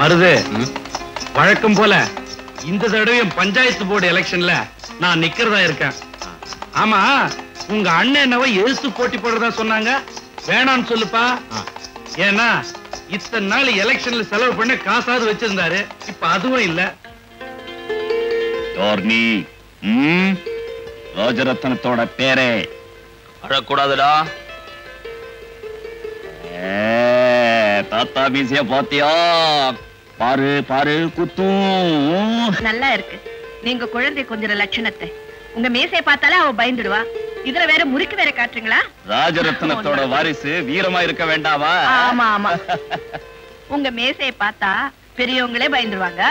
மருது வழக்கம் போல இந்த தடவையும் பஞ்சாயத்து போர்டு எலெக்ஷன்ல நான் நிக்கிறதா இருக்கேன் ஆமா உங்க அண்ணன் என்னவோ எதிர்த்து போட்டி போடுறதா சொன்னாங்க வேணாம்னு சொல்லுப்பா ஏன்னா இத்தனை நாள் எலெக்ஷன்ல செலவு பண்ண காசாவது வச்சிருந்தாரு இப்ப அதுவும் இல்ல டோர்னி ம் ராஜரத்னத்தோட பேரே அழக்கூடாதுடா ஏ, தாத்தா மீசிய பாத்தியா பாரு பாரு குத்தும் நல்லா இருக்கு நீங்க குழந்தை கொஞ்சம் லட்சணத்தை உங்க மீசைய பார்த்தாலே அவ பயந்துடுவா இதுல வேற முறுக்கு வேற காட்டுறீங்களா ராஜரத்னத்தோட வாரிசு வீரமா இருக்க வேண்டாமா ஆமா ஆமா உங்க மேசைய பார்த்தா பெரியவங்களே பயந்துருவாங்க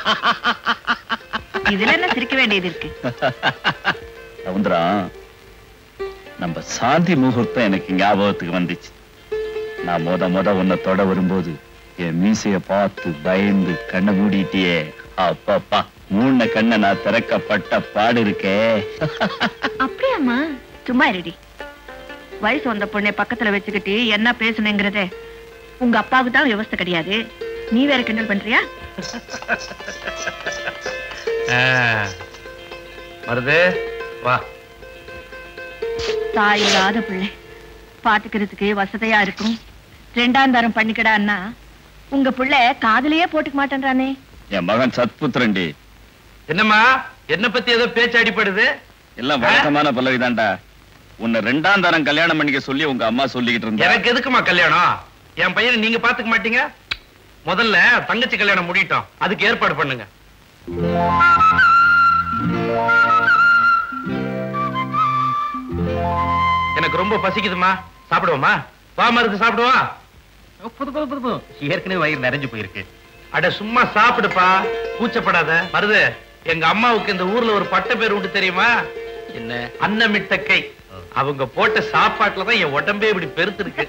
இதுல என்ன சிரிக்க வேண்டியது இருக்கு சவுந்தரா நம்ம சாந்தி முகூர்த்தம் எனக்கு ஞாபகத்துக்கு வந்துச்சு நான் முத முத உன்னை தொட வரும்போது என் மீசைய பார்த்து பயந்து கண்ணை மூடிட்டியே அப்பப்பா மூணு கண்ணை நான் திறக்கப்பட்ட பாடு இருக்கே அப்படியாம்மா சும்மா இருடி வயசு வந்த பொண்ணை பக்கத்துல வச்சுக்கிட்டு என்ன பேசணுங்கிறதே உங்க அப்பாவுக்கு தான் விவஸ்தை கிடையாது நீ வேற கிண்டல் பண்றியா மருது வா தாய் இல்லாத பிள்ளை பாத்துக்கிறதுக்கு வசதியா இருக்கும் ரெண்டாம் தரம் பண்ணிக்கடான்னா உங்க பிள்ளை காதுலயே போட்டுக்க மாட்டேன்றானே என் மகன் சத்புத்திரண்டி என்னம்மா என்ன பத்தி ஏதோ பேச்சு அடிப்படுது எல்லாம் வழக்கமான பல்லவிதான்டா உன்னை ரெண்டாம் தரம் கல்யாணம் பண்ணிக்க சொல்லி உங்க அம்மா சொல்லிக்கிட்டு இருந்தா எனக்கு எதுக்குமா கல்யாணம் என் பையனை நீங்க பாத்துக்க மாட்டீங்க முதல்ல தங்கச்சி கல்யாணம் முடியட்டும் அதுக்கு ஏற்பாடு பண்ணுங்க எனக்கு ரொம்ப பசிக்குதுமா சாப்பிடுவோமா வா மருந்து சாப்பிடுவா புது புது புது புது ஏற்கனவே வயிறு நிறைஞ்சு போயிருக்கு அட சும்மா சாப்பிடுப்பா கூச்சப்படாத மருது எங்க அம்மாவுக்கு இந்த ஊர்ல ஒரு பட்ட பேர் உண்டு தெரியுமா என்ன அன்னமிட்ட கை அவங்க போட்ட சாப்பாட்டுல தான் என் உடம்பே இப்படி பெருத்திருக்கு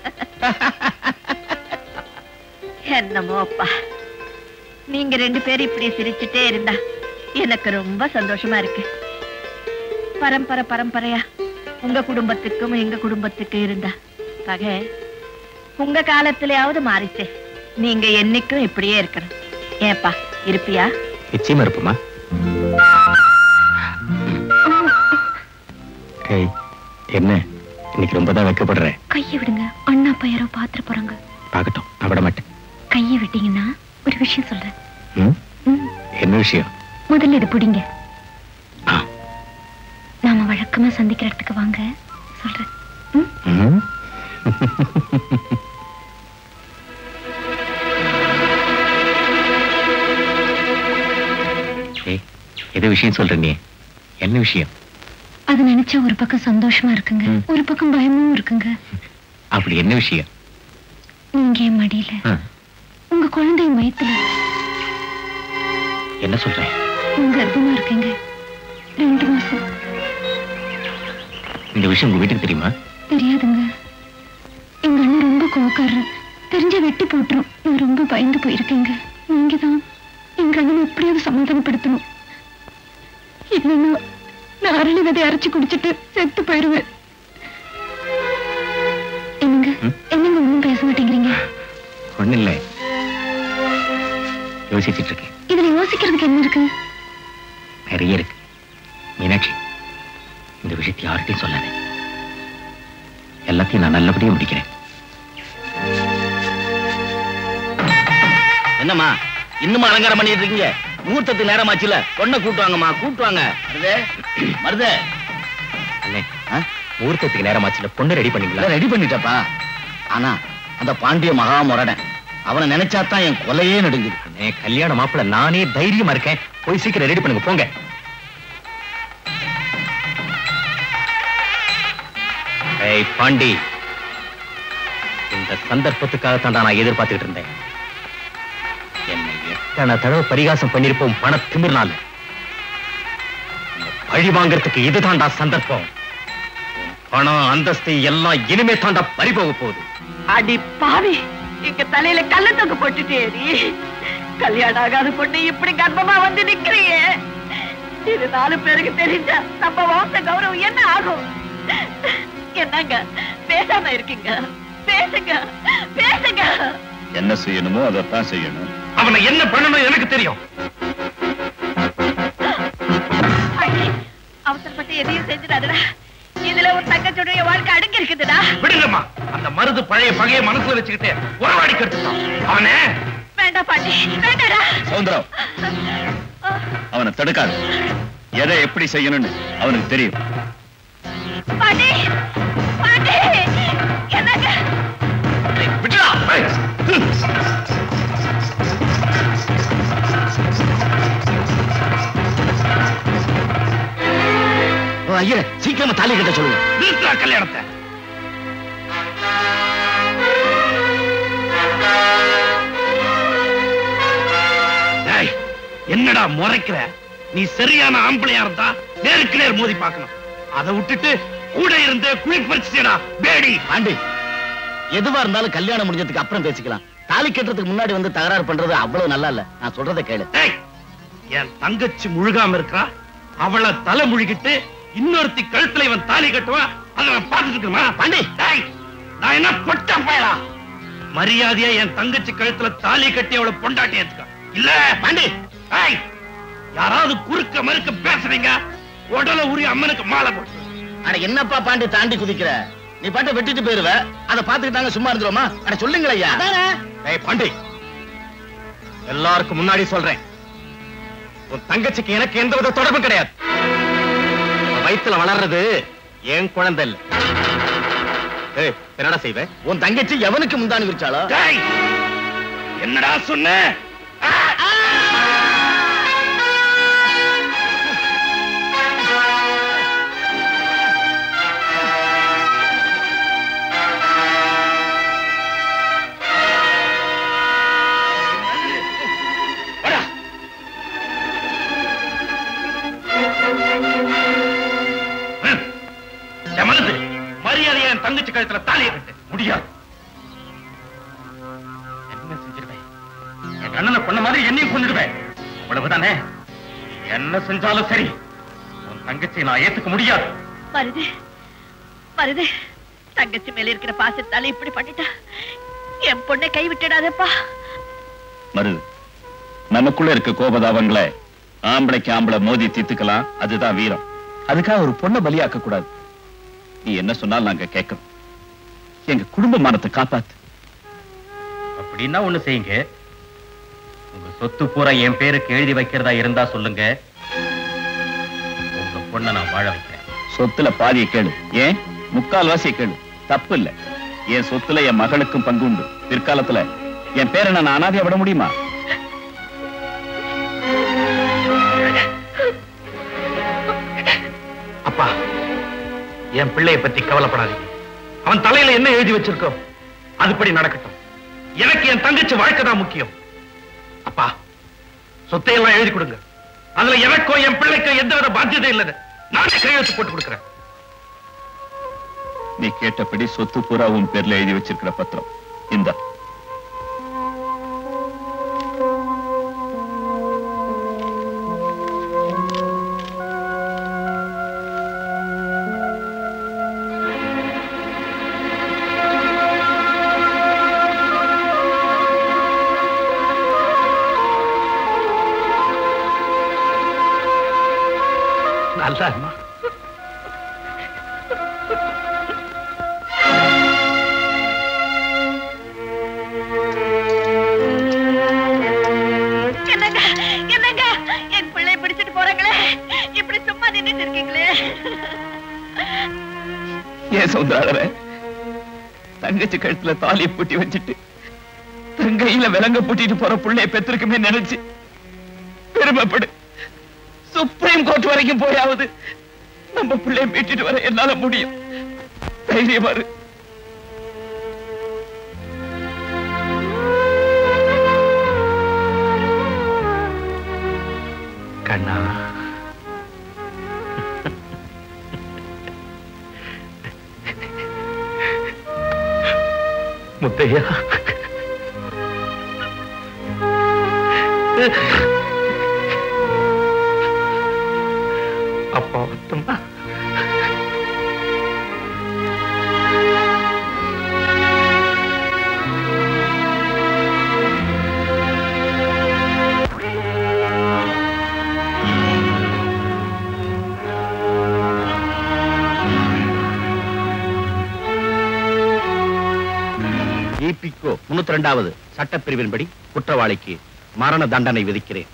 என்னமோ அப்பா நீங்க ரெண்டு பேரும் இப்படி சிரிச்சுட்டே இருந்தா எனக்கு ரொம்ப சந்தோஷமா இருக்கு பரம்பரை பரம்பரையா உங்க குடும்பத்துக்கும் எங்க குடும்பத்துக்கு இருந்தா பகை உங்க காலத்திலேயாவது மாறிச்சே நீங்க என்னைக்கும் இப்படியே இருக்கணும் ஏப்பா இருப்பியா நிச்சயமா இருப்புமா ஏய் என்ன இன்னைக்கு ரொம்ப தான் வைக்கப்படுறேன் கையை விடுங்க அண்ணா அப்பா யாரோ பாத்துட்டு போறாங்க பார்க்கட்டும் நான் விட மாட்டேன் கையை விட்டீங்கன்னா ஒரு விஷயம் சொல்றேன் ம்? ம், என்ன விஷயம் முதல்ல இது பிடிங்க ஆ. நாம வழக்கமா சந்திக்கிற இடத்துக்கு வாங்க சொல்றேன் ம்? ம்? ஏய், எது விஷயம் சொல்ற நீ என்ன விஷயம் அது நினைச்சா ஒரு பக்கம் சந்தோஷமா இருக்குங்க ம். ஒரு பக்கம் பயமும் இருக்குங்க அப்படி என்ன விஷயம் நீங்க என் மடியில ஆ, உங்க குழந்தை என் வயித்துல என்ன சொல்ற உங்க கர்ப்பமா இருக்கீங்க ரெண்டு மாசம் இந்த விஷயம் உங்க வீட்டுக்கு தெரியுமா தெரியாதுங்க எங்க அண்ணன் ரொம்ப கோவக்காரர் தெரிஞ்ச வெட்டி போட்டுரும் நான் ரொம்ப பயந்து போயிருக்கேங்க நீங்க தான் எங்க அண்ணனை எப்படியாவது சமாதானப்படுத்தணும் இல்லைன்னா நான் அரளி விதை அரைச்சு குடிச்சிட்டு செத்து போயிருவேன் என்னங்க ம்? என்னங்க ஒண்ணும் பேச மாட்டேங்கிறீங்க ஒண்ணு இல்ல யோசிச்சுட்டு இருக்கேன் இதுல யோசிக்கிறதுக்கு என்ன இருக்கு நிறைய இருக்கு மீனாட்சி இந்த விஷயத்தை யார்கிட்டையும் சொல்லாத எல்லாத்தையும் நான் நல்லபடியா முடிக்கிறேன் என்னம்மா இன்னும் அலங்காரம் பண்ணிட்டு இருக்கீங்க முகூர்த்தத்துக்கு நேரமாச்சுல பொண்ணை கூட்டுவாங்கம்மா கூட்டுவாங்க மருதே மருதே அண்ணே முகூர்த்தத்துக்கு நேரமாச்சுல பொண்ணு ரெடி பண்ணீங்களா ரெடி பண்ணிட்டப்பா ஆனா அந்த பாண்டிய மகா முரடன் அவனை நினைச்சாதான் என் கொலையே நடுங்குது அண்ணே கல்யாண மாப்பிள்ள நானே தைரியமா இருக்கேன் போய் சீக்கிரம் ரெடி பண்ணுங்க போங்க ஏய் பாண்டி இந்த சந்தர்ப்பத்துக்காகத்தான் நான் எதிர்பார்த்துக்கிட்டு இருந்தேன் என்னை எத்தனை தடவை பரிகாசம் பண்ணிருப்போம் பண திமிர்னால உன்னை பழி வாங்கறதுக்கு இதுதான்டா சந்தர்ப்பம் உன் பணம் அந்தஸ்து எல்லாம் இனிமே தாண்டா பறி போக போகுது அடி பாவி எங்க தலையில கல்ல தொங்க போட்டுட்டேடி கல்யாணம் ஆகாத பொண்ணு இப்படி கர்ப்பமா வந்து நிக்கிறியே இது நாலு பேருக்கு தெரிஞ்சா நம்ம வம்ச கௌரவம் என்ன ஆகும் என்னங்க பேசாம இருக்கீங்க பேசுங்க பேசுங்க என்ன செய்யணுமோ அதைத்தான் செய்யணும் அவனை என்ன பண்ணணும் எனக்கு தெரியும் பாட்டி அவசரப்பட்டு எதையும் செஞ்சிடாதடா இதுல ஒரு தங்கச்சுடைய வாழ்க்கை அடங்கி இருக்குதுடா விடுங்கம்மா அந்த மருது பழைய பகைய மனசுல வச்சுக்கிட்டு உறவாடி கட்டுட்டான் அவனே வேண்டாம் பாட்டி வேண்டாடா சவுந்தரம் அவனை தடுக்காது எதை எப்படி செய்யணும்னு அவனுக்கு தெரியும் பாட்டி பாட்டி என்னங்க விட்டுடா ஏய், ஹம். ஐயா சீக்கிரமா தாலி கட்ட சொல்லுங்க நிறுத்துடா கல்யாணத்தை டேய், என்னடா முறைக்கிற நீ சரியான ஆம்பளையா இருந்தா நேருக்கு நேர் மோதி பார்க்கணும் அதை விட்டுட்டு கூட இருந்து குழி பறிச்சுடா பேடி பாண்டி எதுவா இருந்தாலும் கல்யாணம் முடிஞ்சதுக்கு அப்புறம் பேசிக்கலாம் தாலி கட்டுறதுக்கு முன்னாடி வந்து தகராறு பண்றது அவ்வளவு நல்லா இல்ல நான் சொல்றதை கேளு டேய், என் தங்கச்சி முழுகாம இருக்கா அவளை தலை முழுகிட்டு இன்னொருத்தி கழுத்துல இவன் தாலி கட்டுவான் அதை நான் பார்த்துட்டு இருக்கணுமா பாண்டி டேய், நான் என்ன பொட்ட பயலா மரியாதையா என் தங்கச்சி கழுத்துல தாலி கட்டி அவளை பொண்டாட்டி ஏத்துக்க இல்ல பாண்டி டேய், யாராவது குறுக்க மறுக்க பேசுறீங்க உடலை உரி அம்மனுக்கு மாலை போட்டு அட என்னப்பா பாண்டி தாண்டி குதிக்கிற நீ பாட்டை வெட்டிட்டு போயிருவ அதை பாத்துக்கிட்டாங்க சும்மா இருந்துருமா அட சொல்லுங்களே ஐயா ஏய் பாண்டி எல்லாருக்கும் முன்னாடி சொல்றேன் உன் தங்கச்சிக்கு எனக்கு எந்த வித தொடர்பும் கிடையாது அவ வயித்துல வளர்றது என் குழந்தை இல்ல ஏய் என்னடா செய்வ உன் தங்கச்சி எவனுக்கு முந்தானி விரிச்சாளோ டேய், என்னடா சொன்ன வாடா. ஹம். என் மனசு மரியாதையா என் தங்கச்சி கழுத்துல தாலியை கட்டு முடியாது என்ன செஞ்சிருவேன் என் அண்ணனை கொன்ன மாதிரி என்னையும் கொண்டுடுவேன் அவ்வளவுதானே என்ன செஞ்சாலும் சரி உன் தங்கச்சி நான் ஏத்துக்க முடியாது வருது வருது தங்கச்சி மேல இருக்கிற பாசத்தால இப்படி பண்ணிட்டா என் பொண்ணை கை விட்டுடாதப்பா மருது நமக்குள்ள இருக்க கோபதாபங்களை ஆம்பளைக்கு ஆம்பளை மோதி தீர்த்துக்கலாம் அதுதான் வீரம் அதுக்காக ஒரு பொண்ணை பலியாக்க கூடாது நீ என்ன சொன்னாலும் நாங்க கேட்கணும் எங்க குடும்ப மானத்தை காப்பாத்து அப்படின்னா ஒண்ணு செய்யுங்க உங்க சொத்து பூரா என் பேருக்கு எழுதி வைக்கிறதா இருந்தா சொல்லுங்க உங்க பொண்ணை நான் வாழ வைக்கிறேன் சொத்துல பாதியை கேளு ஏன் முக்கால் வாசியை கேளு தப்பு இல்ல என் சொத்துல என் மகளுக்கும் பங்கு உண்டு பிற்காலத்துல என் பேரை நான் அனாதையா விட முடியுமா அப்பா என் பிள்ளைய பத்தி கவலைப்படாதீங்க அவன் தலையில என்ன எழுதி வச்சிருக்கோம் அதுபடி நடக்கட்டும் எனக்கு என் தங்கச்சி வாழ்க்கை தான் முக்கியம் அப்பா சொத்தையெல்லாம் எழுதி கொடுங்க அதுல எனக்கோ என் பிள்ளைக்கோ எந்தவித பாத்தியதை இல்லது நானே கையெழுத்து போட்டு கொடுக்கிறேன் நீ கேட்டபடி சொத்து பூரா உன் பேர்ல எழுதி வச்சிருக்கிற பத்திரம் இந்த நல்லா இருமா என்னங்க என்னங்க என் பிள்ளை பிடிச்சிட்டு போறாங்களே இப்படி சும்மா நின்னுட்டு இருக்கீங்களே ஏன் சௌந்தராளர தங்கச்சி கழுத்துல தாலி பூட்டி வச்சுட்டு தங்கையில விலங்க பூட்டிட்டு போற புள்ளைய பெற்றிருக்குமே நினைச்சு பெருமைப்படு சுப்ரீம் கோர்ட் வரைக்கும் போயாவது நம்ம பிள்ளைய மீட்டிட்டு வர என்னால முடியும் தைரியமா இரு. கண்ணா முத்தையா அப்பா மட்டும்தான் முன்னூத்தி ரெண்டாவது சட்டப்பிரிவின்படி குற்றவாளிக்கு மரண தண்டனை விதிக்கிறேன்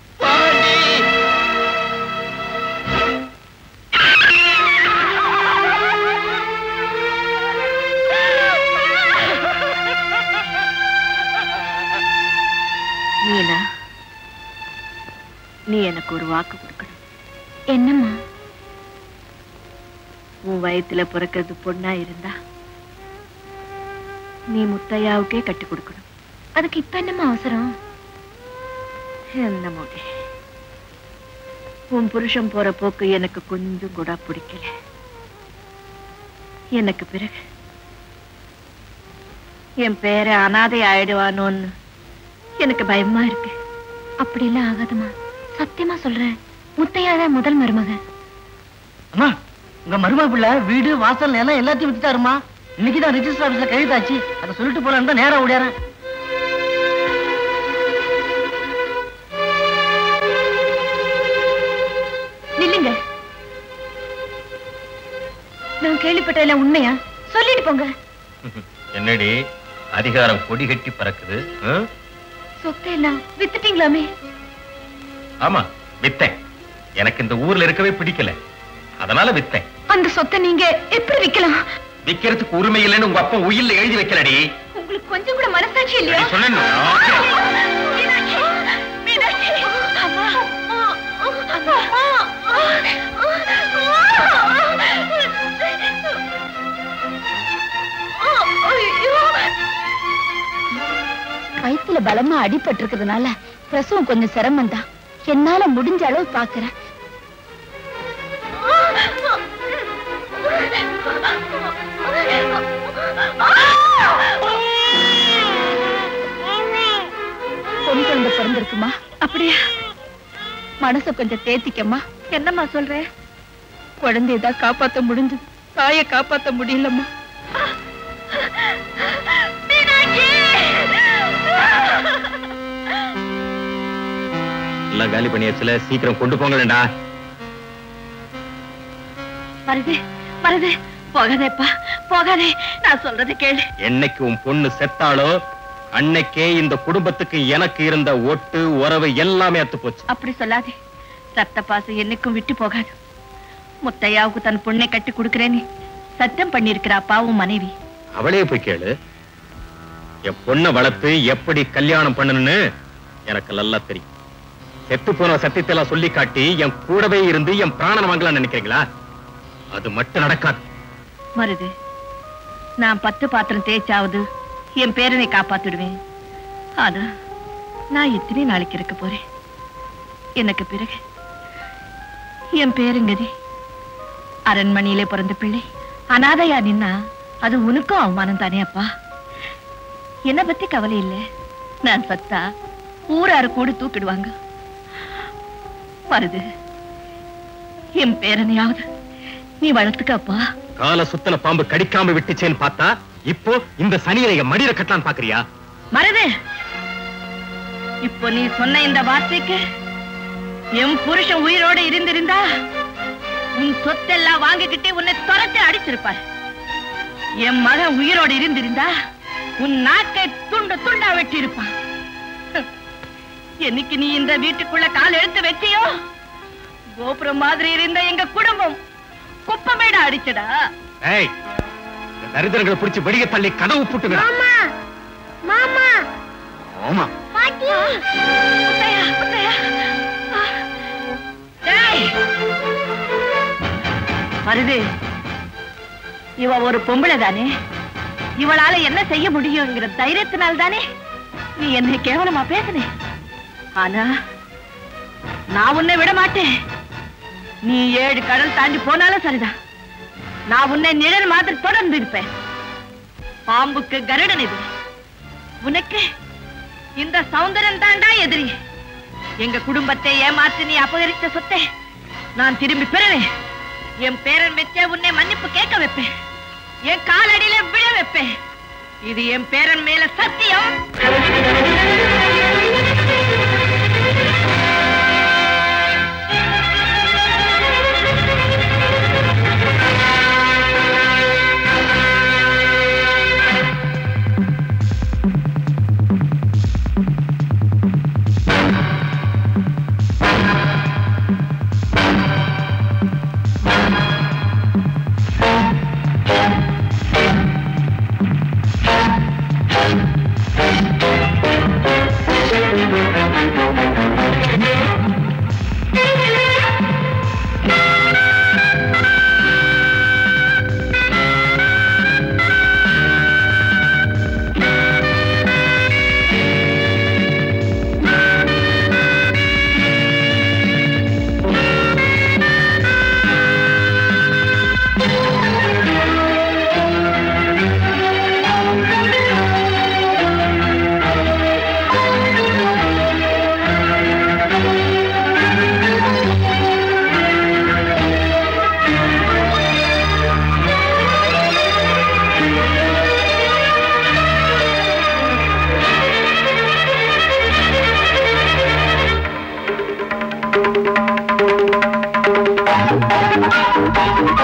மீனா நீ எனக்கு ஒரு வாக்கு கொடுக்கணும் என்னம்மா உன் வயத்துல பிறக்கிறது பொண்ணா இருந்தா நீ முத்தையாவுக்கே கட்டி கொடுக்கணும் அதுக்கு இப்ப என்னம்மா அவசரம் என்ன மோடி உன் புருஷன் போற போக்கு எனக்கு கொஞ்சம் கூட பிடிக்கல எனக்கு பிறகு என் பேரை அனாதை ஆயிடுவானோன்னு எனக்கு பயமா இருக்கு அப்படியெல்லாம் ஆகாதும்மா சத்தியமா சொல்றேன் முத்தையாதான் முதல் மருமக அம்மா உங்க மருமக பிள்ளை வீடு வாசல் நிலம் எல்லாத்தையும் வித்துட்டாருமா இன்னைக்கு தான் ரிஜிஸ்டர் ஆபீஸ்ல கழுதாச்சு அதை சொல்லிட்டு போலான்னு தான் நேரா ஓடியாரன் நில்லுங்க நான் கேள்விப்பட்டதெல்லாம் உண்மையா சொல்லிட்டு போங்க என்னடி அதிகாரம் கொடி கட்டி பறக்குது ஆ? சொத்தை எல்லாம் வித்துட்டீங்களாமே ஆமா வித்தேன் எனக்கு இந்த ஊர்ல இருக்கவே பிடிக்கல அதனால வித்தேன் அந்த சொத்தை நீங்க எப்படி விக்கலாம் விக்கிறதுக்கு உரிமை இல்லைன்னு உங்க அப்பா உயில்ல எழுதி வைக்கலடி உங்களுக்கு கொஞ்சம் கூட மனசாட்சி இல்லையா நீ சொன்னேன்னு. மீனாட்சி! மீனாட்சி! அம்மா! அம்மா! வயித்துல பலமா அடிபட்டு இருக்கிறதுனால பிரசவம் கொஞ்சம் சிரமம் தான் என்னால முடிஞ்ச அளவு பாக்குறேன் பொன் குழந்தை பிறந்திருக்குமா அப்படியா மனச கொஞ்சம் தேத்திக்கம்மா என்னம்மா சொல்ற குழந்தையதான் காப்பாத்த முடிஞ்சது தாயை காப்பாத்த முடியலம்மா எல்லாம் காலி பண்ணியாச்சுல சீக்கிரம் கொண்டு போங்களேண்டா வருது வருது போகாதேப்பா போகாதே நான் சொல்றது கேளு என்னைக்கு உன் பொண்ணு செத்தாளோ அன்னைக்கே இந்த குடும்பத்துக்கு எனக்கு இருந்த ஒட்டு உறவு எல்லாமே அத்து போச்சு அப்படி சொல்லாதே ரத்த பாசம் என்னைக்கும் விட்டு போகாது முத்தையாவுக்கு தன் பொண்ணை கட்டி கொடுக்கிறேன்னு சத்தியம் பண்ணிருக்கிறா பாவும் மனைவி அவளே போய் கேளு என் பொண்ணை வளர்த்து எப்படி கல்யாணம் பண்ணணும்னு எனக்கு நல்லா தெரியும் செத்து போன சத்தியத்தை எல்லாம் சொல்லி காட்டி என் கூடவே இருந்து என் பிராணனை வாங்கலாம்னு நினைக்கிறீங்களா அது மட்டும் நடக்காது மருது நான் பத்து பாத்திரம் தேய்ச்சாவது என் பேரனை காப்பாத்திடுவேன் ஆனா நான் எத்தனை நாளைக்கு இருக்க போறேன் எனக்கு பிறகு என் பேருங்கதி அரண்மனையிலே பிறந்த பிள்ளை அனாதையா நின்னா அது உனக்கும் அவமானம் தானே அப்பா என்ன பத்தி கவலை இல்லை நான் சத்தா ஊராரு கூட தூக்கிடுவாங்க வருது என் பேரனையாவது நீ வளர்த்துக்க அப்பா கால சுத்தன பாம்பு கடிக்காம விட்டுச்சேன்னு பார்த்தா இப்போ இந்த சனியை என் மடியில கட்டலான்னு பாக்குறியா மருது இப்போ நீ சொன்ன இந்த வார்த்தைக்கு என் புருஷன் உயிரோட இருந்திருந்தா உன் சொத்தெல்லாம் வாங்கிக்கிட்டு உன்னை துரத்தி அடிச்சிருப்பார் என் மகன் உயிரோட இருந்திருந்தா உன் நாக்கை துண்டு துண்டா வெட்டி இருப்பான் என்னைக்கு நீ இந்த வீட்டுக்குள்ள கால் எடுத்து வச்சியோ கோபுரம் மாதிரி இருந்த எங்க குடும்பம் குப்பமேட அடிச்சடா ஏய் இந்த தரித்திரங்களை பிடிச்சு வெடிக தள்ளி கதவு புட்டுங்க மாமா ஆமா பாட்டி முத்தையா, முத்தையா. ஆ. டேய். மருது இவ ஒரு பொம்பளை தானே இவளால என்ன செய்ய முடியுங்கிற தைரியத்தினால் தானே நீ என்னை கேவலமா பேசுனே ஆனா நான் உன்னை விட மாட்டேன் நீ ஏழு கடல் தாண்டி போனாலும் சரிதான் நான் உன்னை நிழல் மாதிரி தொடர்ந்து இருப்பேன் பாம்புக்கு கருடன் இது உனக்கு இந்த சௌந்தரம் தாண்டா எதிரி எங்க குடும்பத்தை ஏமாத்தி நீ அபகரித்த சொத்தை நான் திரும்பி பெறுவேன் என் பேரன் வச்சே உன்னை மன்னிப்பு கேட்க வைப்பேன் என் காலடியில விழ வைப்பேன் இது என் பேரன் மேல சத்தியம்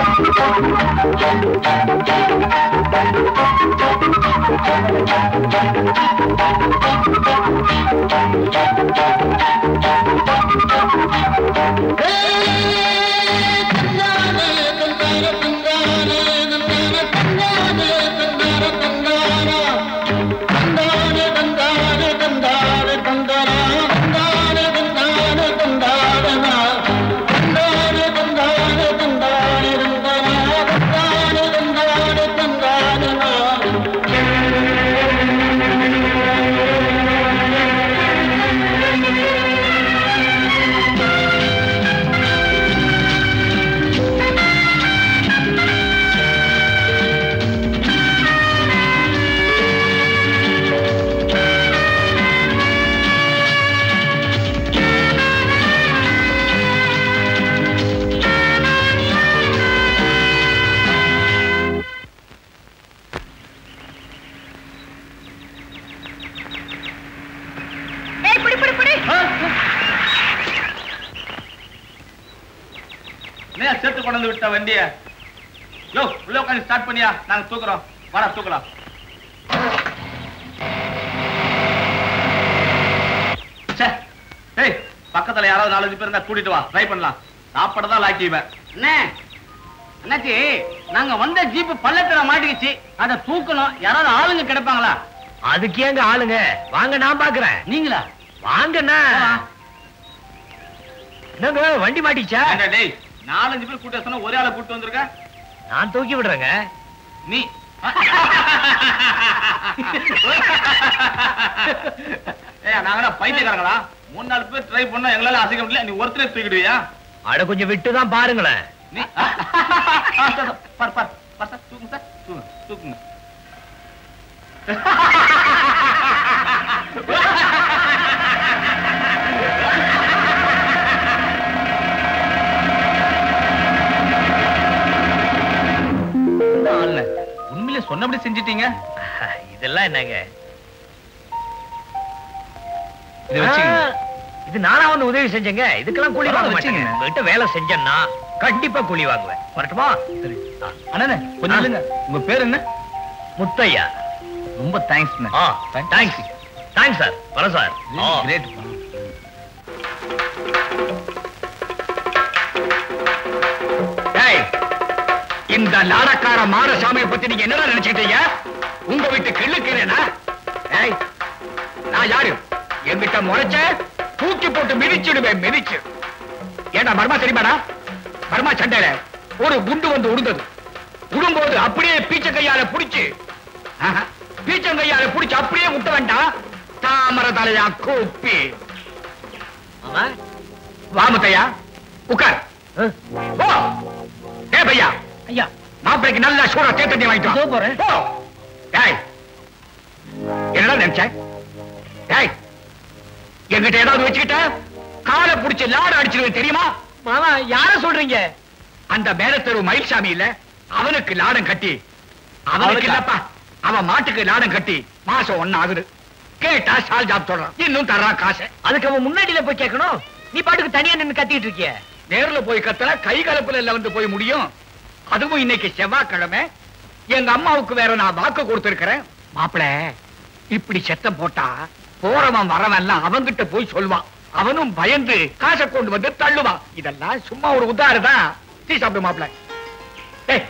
ஏய் புடி புடி புடி என்ன சேர்த்து கொண்டு வந்து விட்ட வண்டிய யோ உள்ள உட்காந்து ஸ்டார்ட் பண்ணியா நாங்க தூக்குறோம் வாடா தூக்கலாம் ச்சே, ஏய் பக்கத்துல யாராவது நாலஞ்சு பேர் இருந்தா கூட்டிட்டு வா ட்ரை பண்ணலாம் சாப்பாடு தான் லாக்கிவேன் அண்ணே அண்ணாச்சி நாங்க வந்த ஜீப் பள்ளத்துல மாட்டிக்கிச்சு அதை தூக்கணும் யாராவது ஆளுங்க கிடைப்பாங்களா அதுக்கு ஏங்க ஆளுங்க வாங்க நான் பாக்குறேன் நீங்களா வாங்கண்ணா என்னங்க வண்டி மாட்டிச்சா ஏண்டா டேய் நாலஞ்சு பேர் கூட்ட சொன்னா ஒரே ஆளை கூட்டு வந்திருக்க நான் தூக்கி விடுறேங்க நீ ஏய் நாங்களா பைத்தியக்காரங்களா மூணு நாலு பேர் ட்ரை பண்ணா எங்களால அசைக்க முடியல நீ ஒருத்தரே தூக்கிடுவியா அட கொஞ்சம் விட்டு தான் பாருங்களேன் நீ ஆ, சார், சார், பார் பார் பார் சார் தூக்குங்க சார் தூக்குங்க தூக்குங்க என்ன ஆளுங்க? உண்மையிலே சொன்னபடி செஞ்சிட்டீங்க இதெல்லாம் என்னங்க இதை வச்சுக்கங்க. ஆ, இது நானா வந்து உதவி செஞ்சேங்க இதுக்கெல்லாம் கூலி வாங்க வச்சுங்க. மாட்டேங்க உங்ககிட்ட வேலை செஞ்சேன்னா கண்டிப்பா கூலி வாங்குவேன் வரட்டுமா சரி ஆ, அண்ணே கொஞ்சம் ஆ. இல்லைங்க உங்க பேர் என்ன முத்தையா ரொம்ப தேங்க்ஸ் ஆ தேங்க்ஸ் தேங்க்ஸ் சார் வர சார் ஆ. கிரேட் டேய், இந்த நாடக்கார மாரசாமியை பத்தி நீங்க என்னடா நினைச்சுக்கிட்டீங்க உங்க வீட்டு கிள்ளுக்கிறேனா ஏய் நான் யாரு என்கிட்ட முறைச்ச தூக்கி போட்டு மிதிச்சிடுவேன் மிதிச்சு ஏண்டா பர்மா தெரியுமாடா பர்மா சண்டையில ஒரு குண்டு வந்து உடுந்தது உடும்போது அப்படியே பீச்ச கையால புடிச்சு ஆஹா, பீச்சங்கையால புடிச்சு அப்படியே விட்ட வேண்டாம் தாமர தலையா கூப்பி மாமா வாமுத்தையா உட்கார் ஆ, ஓ ஏ பையா ஐயா மாப்பிளைக்கு நல்ல சூடா தேத்தண்ணி வாங்கிட்டு வா. இதோ போறேன். போ. டேய் என்னடா நினைச்ச டேய் என்கிட்ட ஏதாவது வச்சுக்கிட்ட காலை புடிச்சு லாட அடிச்சிருவேன் தெரியுமா மாமா யார சொல்றீங்க அந்த மேலத்தெரு மயில்சாமி இல்ல அவனுக்கு லாடம் கட்டி அவனுக்கு அவனுக்கா? இல்லப்பா அவன் மாட்டுக்கு லாடம் கட்டி மாசம் ஒண்ணு ஆகுது கேட்டா சால் ஜாப் சொல்றான் இன்னும் தர்றான் காசை அதுக்கு அவன் முன்னாடியில போய் கேட்கணும் நீ பாட்டுக்கு தனியா நின்னு கத்திட்டு இருக்கிய நேர்ல போய் கத்தல கை கலப்புல இல்ல வந்து போய் முடியும் அதுவும் இன்னைக்கு செவ்வாய்க்கிழமை எங்க அம்மாவுக்கு வேற நான் வாக்கு கொடுத்திருக்கிறேன் மாப்பிள இப்படி செத்தம் போட்டா போறவன் வரவன் எல்லாம் அவன்கிட்ட போய் சொல்வான் அவனும் பயந்து காசை கொண்டு வந்து தள்ளுவான் இதெல்லாம் சும்மா ஒரு உதாரணம் டீ சாப்பிடு மாப்பிள ஏய்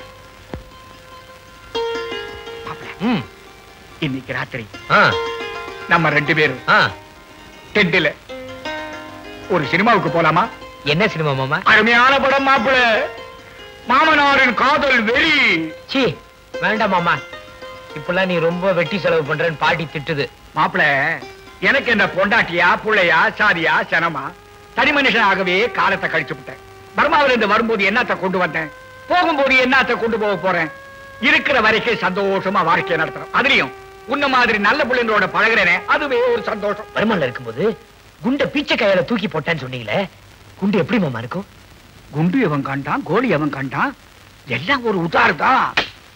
மாப்பிள ம் இன்னைக்கு ராத்திரி ஆ நம்ம ரெண்டு பேரும் ஆ டென்ட்ல ஒரு சினிமாவுக்கு போலாமா என்ன சினிமா மாமா அருமையான படம் மாப்பிள மாமனாரின் காதல் வெறி சீ வேண்டாம் மாமா இப்பெல்லாம் நீ ரொம்ப வெட்டி செலவு பண்றேன்னு பாட்டி திட்டுது மாப்பிள எனக்கு என்ன பொண்டாட்டியா புள்ளையா சாதியா சனமா தனி மனுஷனாகவே காலத்தை கழிச்சு விட்டேன் பர்மாவில இருந்து வரும்போது என்னத்த கொண்டு வந்தேன் போகும்போது என்னத்த கொண்டு போக போறேன் இருக்கிற வரைக்கும் சந்தோஷமா வாழ்க்கையை நடத்துறோம் அதுலயும் உன்ன மாதிரி நல்ல பிள்ளைங்களோட பழகுறேனே அதுவே ஒரு சந்தோஷம் வருமானம் இருக்கும்போது குண்ட பீச்சை கையால தூக்கி போட்டான்னு சொன்னீங்களே குண்டு எப்படி மாமா இருக்கும் குண்டு எவன் கண்டான் கோழி எவன் கண்டான் எல்லாம் ஒரு உதாரணம்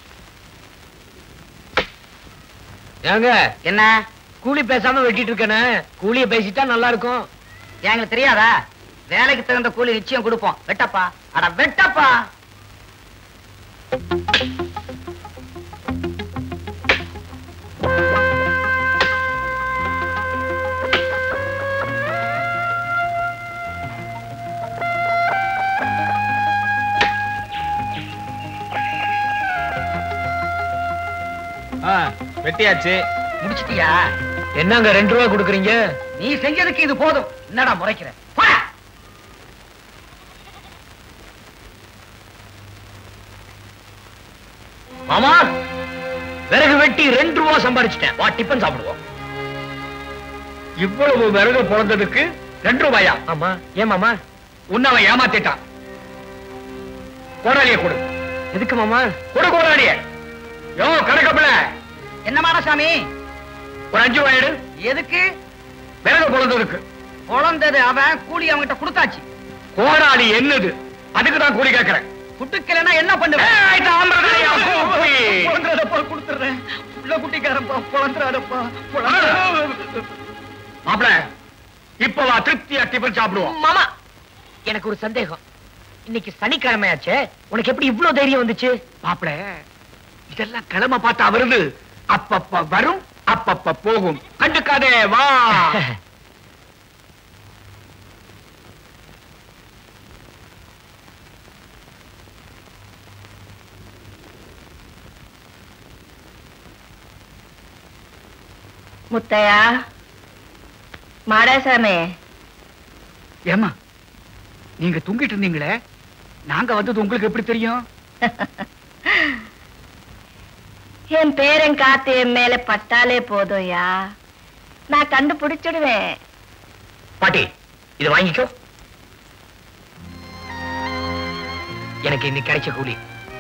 ஏங்க என்ன கூலி பேசாம வெட்டிட்டு இருக்கேனே கூலிய பேசிட்டா நல்லா இருக்கும் எங்களுக்கு தெரியாதா வேலைக்கு தகுந்த கூலி நிச்சயம் கொடுப்போம் வெட்டப்பா அட வெட்டப்பா வெட்டியாச்சு முடிச்சிட்டியா என்னங்க ரெண்டு ரூபா கொடுக்குறீங்க நீ செஞ்சதுக்கு இது போதும் என்னடா முறைக்கிற போடா. மாமா விறகு வெட்டி ரெண்டு ரூபா சம்பாரிச்சிட்டேன் வா டிஃபன் சாப்பிடுவோம் இவ்வளவு விறகு பிறந்ததுக்கு ரெண்டு ரூபாயா ஆமா ஏன் மாமா உன்னை அவன் ஏமாத்திட்டான் கோடாலிய கொடு எதுக்கு மாமா கொடு கோடாலிய யோ கணக்கப்பல என்ன மாடசாமி ஒரு அஞ்சு ரூபாய் எடு எதுக்கு விறகு பிறந்ததுக்கு குழந்தது அவன் கூலி அவன்கிட்ட கொடுத்தாச்சு கோடாலி என்னது அதுக்கு தான் கூலி கேட்கிறேன் குட்டுக்கலன்னா என்ன பண்ணுவேன் ஏய், தாமிரபரணியா, கூப்பி. குழந்தைடப்பா கொடுத்துறேன் உள்ள குட்டிக்காரப்பா குழந்தைடப்பா மாப்பிள இப்ப வா திருப்தியா டிஃபன் சாப்பிடுவோம் மாமா எனக்கு ஒரு சந்தேகம் இன்னைக்கு சனிக்கிழமையாச்சே உனக்கு எப்படி இவ்ளோ தைரியம் வந்துச்சு மாப்பிள இதெல்லாம் கிழமை பார்த்தா வருது அப்பப்ப வரும் அப்பப்ப போகும் கண்டுக்காதே வா முத்தையா மாடசாமி ஏமா நீங்க தூங்கிட்டு இருந்தீங்களே நாங்க வந்தது உங்களுக்கு எப்படி தெரியும் என் பேரன் காத்து என் மேல பட்டாலே போதும்யா நான் கண்டுபிடிச்சிடுவேன் பாட்டி இது வாங்கிக்கோ எனக்கு இன்னைக்கு கிடைச்ச கூலி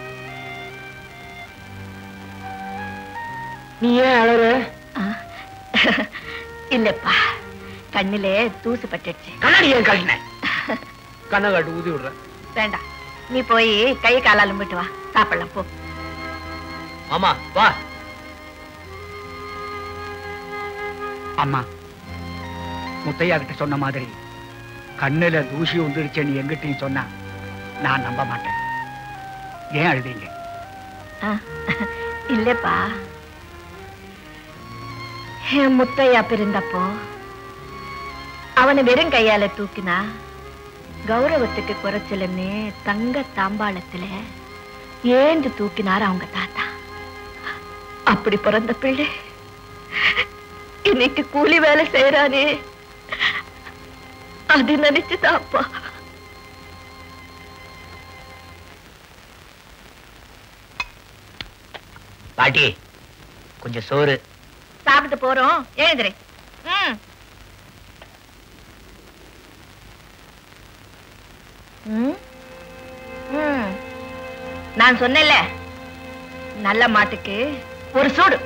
நீ ஏன் அழற ஆ, இல்லப்பா கண்ணிலே தூசு பட்டுடுச்சு கண்ணாடி ஏன் கழின கண்ணை காட்டு ஊதி விடுறேன் வேண்டாம் நீ போய் கை கால் அலும்பிட்டு வா சாப்பிடலாம் போ ஆமா வா அம்மா முத்தையா கிட்ட சொன்ன மாதிரி கண்ணுல தூசி வந்துருச்சுன்னு எங்கிட்டையும் சொன்னா நான் நம்ப மாட்டேன் ஏன் அழுதீங்க ஆ, இல்லப்பா என் முத்தையா பிறந்தப்போ அவனை வெறும் கையால தூக்கினா கௌரவத்துக்கு குறைச்சலுன்னு தங்க தாம்பாளத்துல ஏந்து தூக்கினார் அவங்க தாத்தா அப்படி பிறந்த பிள்ளை இன்னைக்கு கூலி வேலை செய்யறானே அது நினைச்சுதான் அப்பா பாட்டி கொஞ்சம் சோறு சாப்பிட்டு போறோம் எழுதுரு ம். ம். ம். நான் சொன்னேன்ல நல்ல மாட்டுக்கு ஒரு சூடு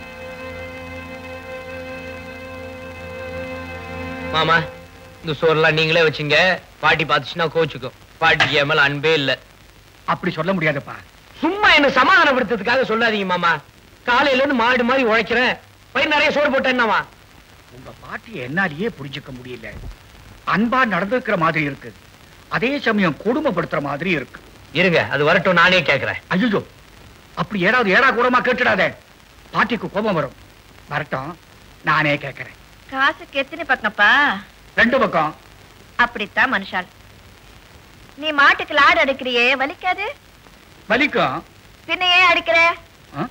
மாமா இந்த சோறுலாம் நீங்களே வச்சுங்க பாட்டி பார்த்துச்சுன்னா கோச்சுக்கும் பாட்டிக்கு என் மேல அன்பே இல்ல அப்படி சொல்ல முடியாதுப்பா சும்மா என்ன சமாதானப்படுத்துறதுக்காக சொல்லாதீங்க மாமா காலையில இருந்து மாடு மாதிரி உழைக்கிறேன் பயிர் நிறைய சோறு போட்டேன் என்னவா உங்க பாட்டி என்னாலேயே புரிஞ்சுக்க முடியல அன்பா நடந்துக்கிற மாதிரி இருக்கு அதே சமயம் கொடுமைப்படுத்துற மாதிரி இருக்கு இருங்க அது வரட்டும் நானே கேக்குறேன் ஐயோ அப்படி ஏதாவது ஏடா கூடமா கேட்டுடாத பாட்டிக்கு கோபம் வரும் வரட்டும் நானே கேட்கிறேன் காசுக்கு எத்தனை பக்கம்ப்பா ரெண்டு பக்கம் அப்படித்தான் மனுஷால் நீ மாட்டுக்கு லாடு அடிக்கிறியே வலிக்காது வலிக்கும் பின்ன ஏன் அடிக்கிற ஆ?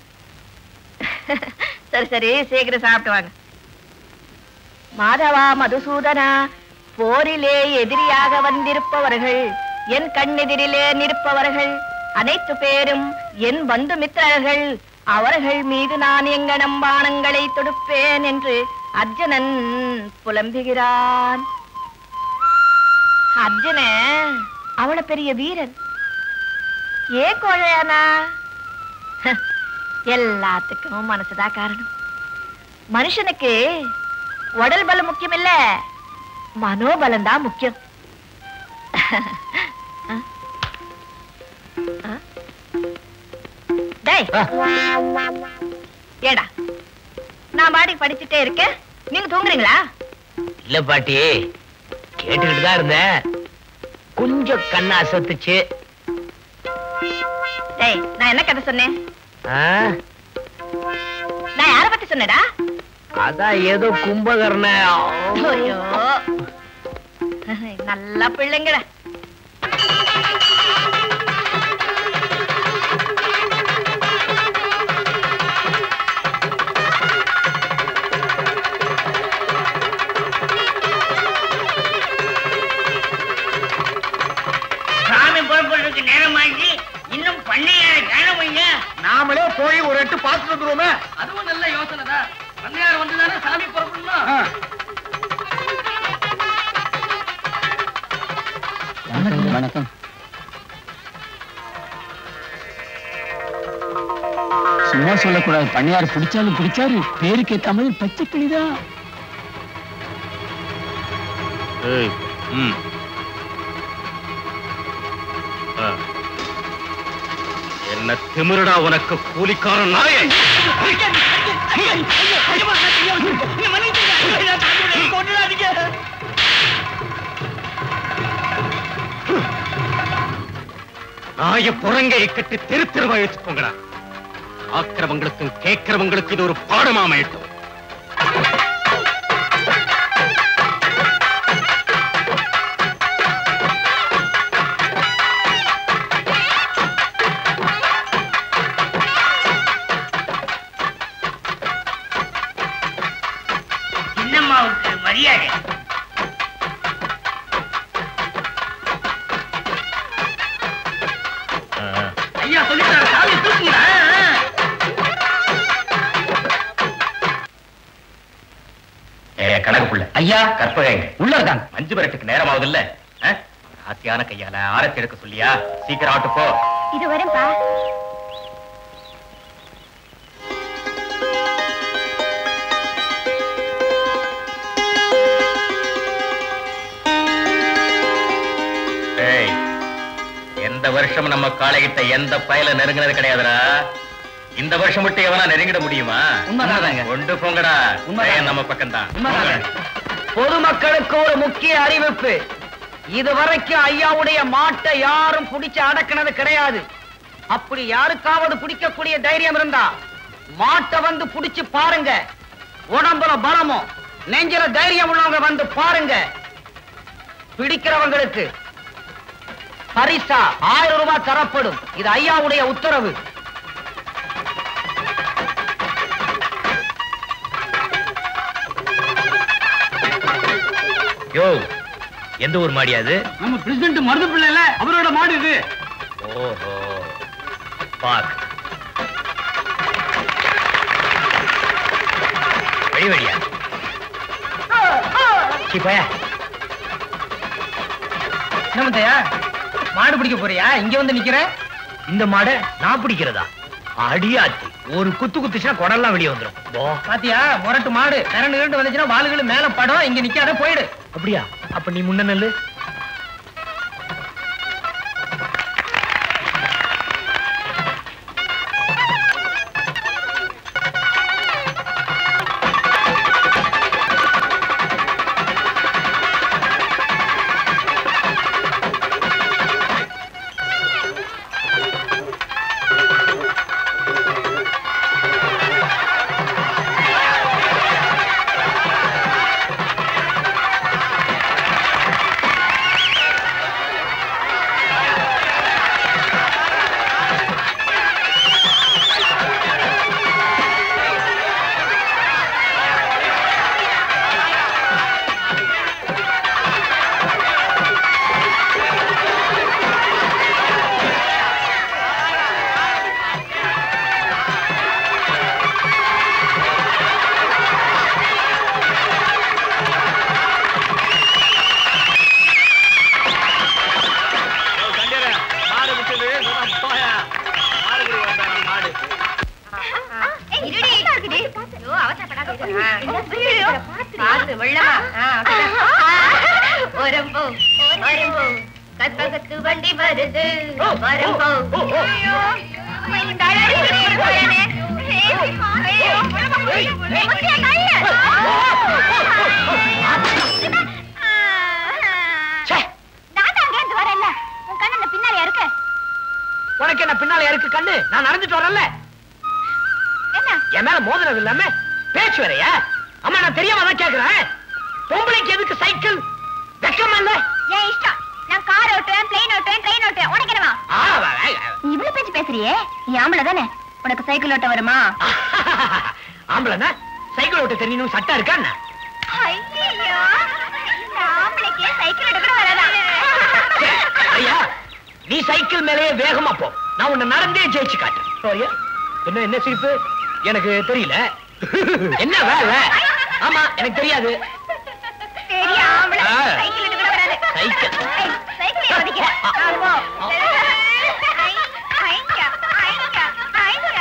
சரி சரி சீக்கிரம் சாப்பிட்டு வாங்க மாதவா மதுசூதனா போரிலே எதிரியாக வந்திருப்பவர்கள் என் கண்ணெதிரிலே நிற்பவர்கள் அனைத்து பேரும் என் பந்து மித்திரர்கள் அவர்கள் மீது நான் எங்கனம் பானங்களை தொடுப்பேன் என்று அர்ஜுனன் புலம்புகிறான் அர்ஜுனன் அவள பெரிய வீரன் ஏன் கோழையானா எல்லாத்துக்கும் மனசுதான் காரணம் மனுஷனுக்கு உடல் பலம் முக்கியம் இல்ல மனோபலம் தான் முக்கியம் ஆ? ஆ? டேய் ஏடா நான் பாடி படிச்சுட்டே இருக்கேன் நீங்க தூங்குறீங்களா இல்ல பாட்டி கேட்டுக்கிட்டு தான் இருந்தேன் கொஞ்சம் கண்ணை அசத்துச்சு டேய் நான் என்ன கதை சொன்னேன் ஆ, நான் யார பத்தி சொன்னடா அதான் ஏதோ கும்பகர்ண ஐயோ நல்ல பிள்ளைங்கடா சாமி புறப்படுறதுக்கு நேரமாகி இன்னும் பண்ணையார காணமைங்க நாமளே போய் ஒரு எட்டு பார்த்துட்டு வந்துருவோமே அதுவும் நல்ல யோசனை தான் பண்ணையார் வந்துதானே சாமி புறப்படணும் வணக்கம் சும்மா சொல்லக்கூடாது பண்ணியார் பிடிச்சாலும் பிடிச்சாரு பேருக்கு ஏத்த மாதிரி பச்சை கிளிதான் ஏய், ம். ஆ. என்ன திமிருடா உனக்கு கூலிக்காரன் நாயே நாய புறங்கையை கட்டி தெரு தெருவா வச்சுக்கோங்கடா ஆக்கிறவங்களுக்கும் கேட்கிறவங்களுக்கு இது ஒரு பாடமா அமையட்டும் சின்னம்மாவுக்கு மரியாதை ஐயா சொல்லிட்டாரு சாமி தூக்குங்க ஏ கணக்கு புள்ள ஐயா கற்பகம் உள்ள இருக்காங்க மஞ்சு விரட்டுக்கு நேரம் ஆகுதுல்ல ஆ? ஆத்தியான கையால ஆரத்தி எடுக்க சொல்லியா சீக்கிரம் ஆட்டு போ இது வரேன்பா ஏய், எந்த வருஷம் நம்ம காளைகிட்ட எந்த பயல நெருங்கினது கிடையாதுடா இந்த வருஷம் மட்டும் எவனா நெருங்கிட முடியுமா உண்மைதாங்க. கொண்டு போங்கடா உண்மைதான். பையன் நம்ம பக்கம்தான் பொதுமக்களுக்கு ஒரு முக்கிய அறிவிப்பு இதுவரைக்கும் ஐயாவுடைய மாட்டை யாரும் பிடிச்சு அடக்கினது கிடையாது அப்படி யாருக்காவது பிடிக்கக்கூடிய தைரியம் இருந்தா மாட்டை வந்து பிடிச்சு பாருங்க உடம்புல பலமும் நெஞ்சில தைரியம் உள்ளவங்க வந்து பாருங்க பிடிக்கிறவங்களுக்கு பரிசா ஆயிரம் ரூபாய் தரப்படும் இது ஐயாவுடைய உத்தரவு யோ எந்த ஊர் மாடியா அது நம்ம பிரசிடண்ட் மருது பிள்ளைல அவரோட மாடு இது ஓஹோ பாக் வெளி வழியா போயா என்னமத்தையா மாடு பிடிக்க போறியா இங்க வந்து நிக்கிற இந்த மாடை நான் பிடிக்கிறதா அடியாத்தி ஒரு குத்து குத்துச்சுன்னா குடல்லாம் வெளியே வந்துரும் போ பாத்தியா முரட்டு மாடு கரண்டு கரண்டு வந்துச்சுன்னா வாளுகள் மேல படம் இங்க நிக்காத போயிடு அப்படியா அப்ப நீ முன்ன நெல்லு வரம்போ வரம்போ கற்பகத்து வண்டி வருது வரம்போ ஐயோ, இந்த அழகு போயனே. ஐயோ, முத்தியா கையில. நான் தான் அங்கேருந்து வரேன்ல உன் கண்ணு அந்த பின்னாடியா இருக்கு உனக்கு என்ன பின்னால இல்லையா இருக்கு கண்ணு நான் நடந்துட்டு வரல என்ன என் மேல மோதிரம் இல்லாம பேச்சு வரையா அம்மா நான் தெரியாம தான் கேக்குறேன் பொம்பளைக்கு எதுக்கு சைக்கிள் வெக்கமா இல்ல ஏன் இஷ்டம் நான் கார் ஓட்டுவேன் பிளேன் ஓட்டுவேன் ட்ரெயின் ஓட்டுவேன் உனக்கு என்னவா ஆ, வா, வா, வா. இவ்வளவு பேச்சு பேசுறியே நீ ஆம்பளை தானே உனக்கு சைக்கிள் ஓட்ட வருமா ஆம்பளைனா சைக்கிள் ஓட்ட தெரியணும் சட்டம் இருக்கா என்ன? ஐயோ இந்த ஆம்பளைக்கு சைக்கிள் ஓட்ட கூட வராதா ஐயா நீ சைக்கிள் மேலேயே வேகமா போ நான் உன்னை நடந்தே ஜெயிச்சு காட்டுறேன் சரியா என்ன என்ன சிரிப்பு எனக்கு தெரியல என்ன வேலை ஆமா எனக்கு தெரியாது பெரிய ஆம்பளை ஆ. சைக்கிள் ஓட்ட கூட வராது சைக்கிள். ஏய், சைக்கிள் ஓடிக்கிறேன் ஆ, போ. ஐ, ஐயா, ஐயா, ஐயா.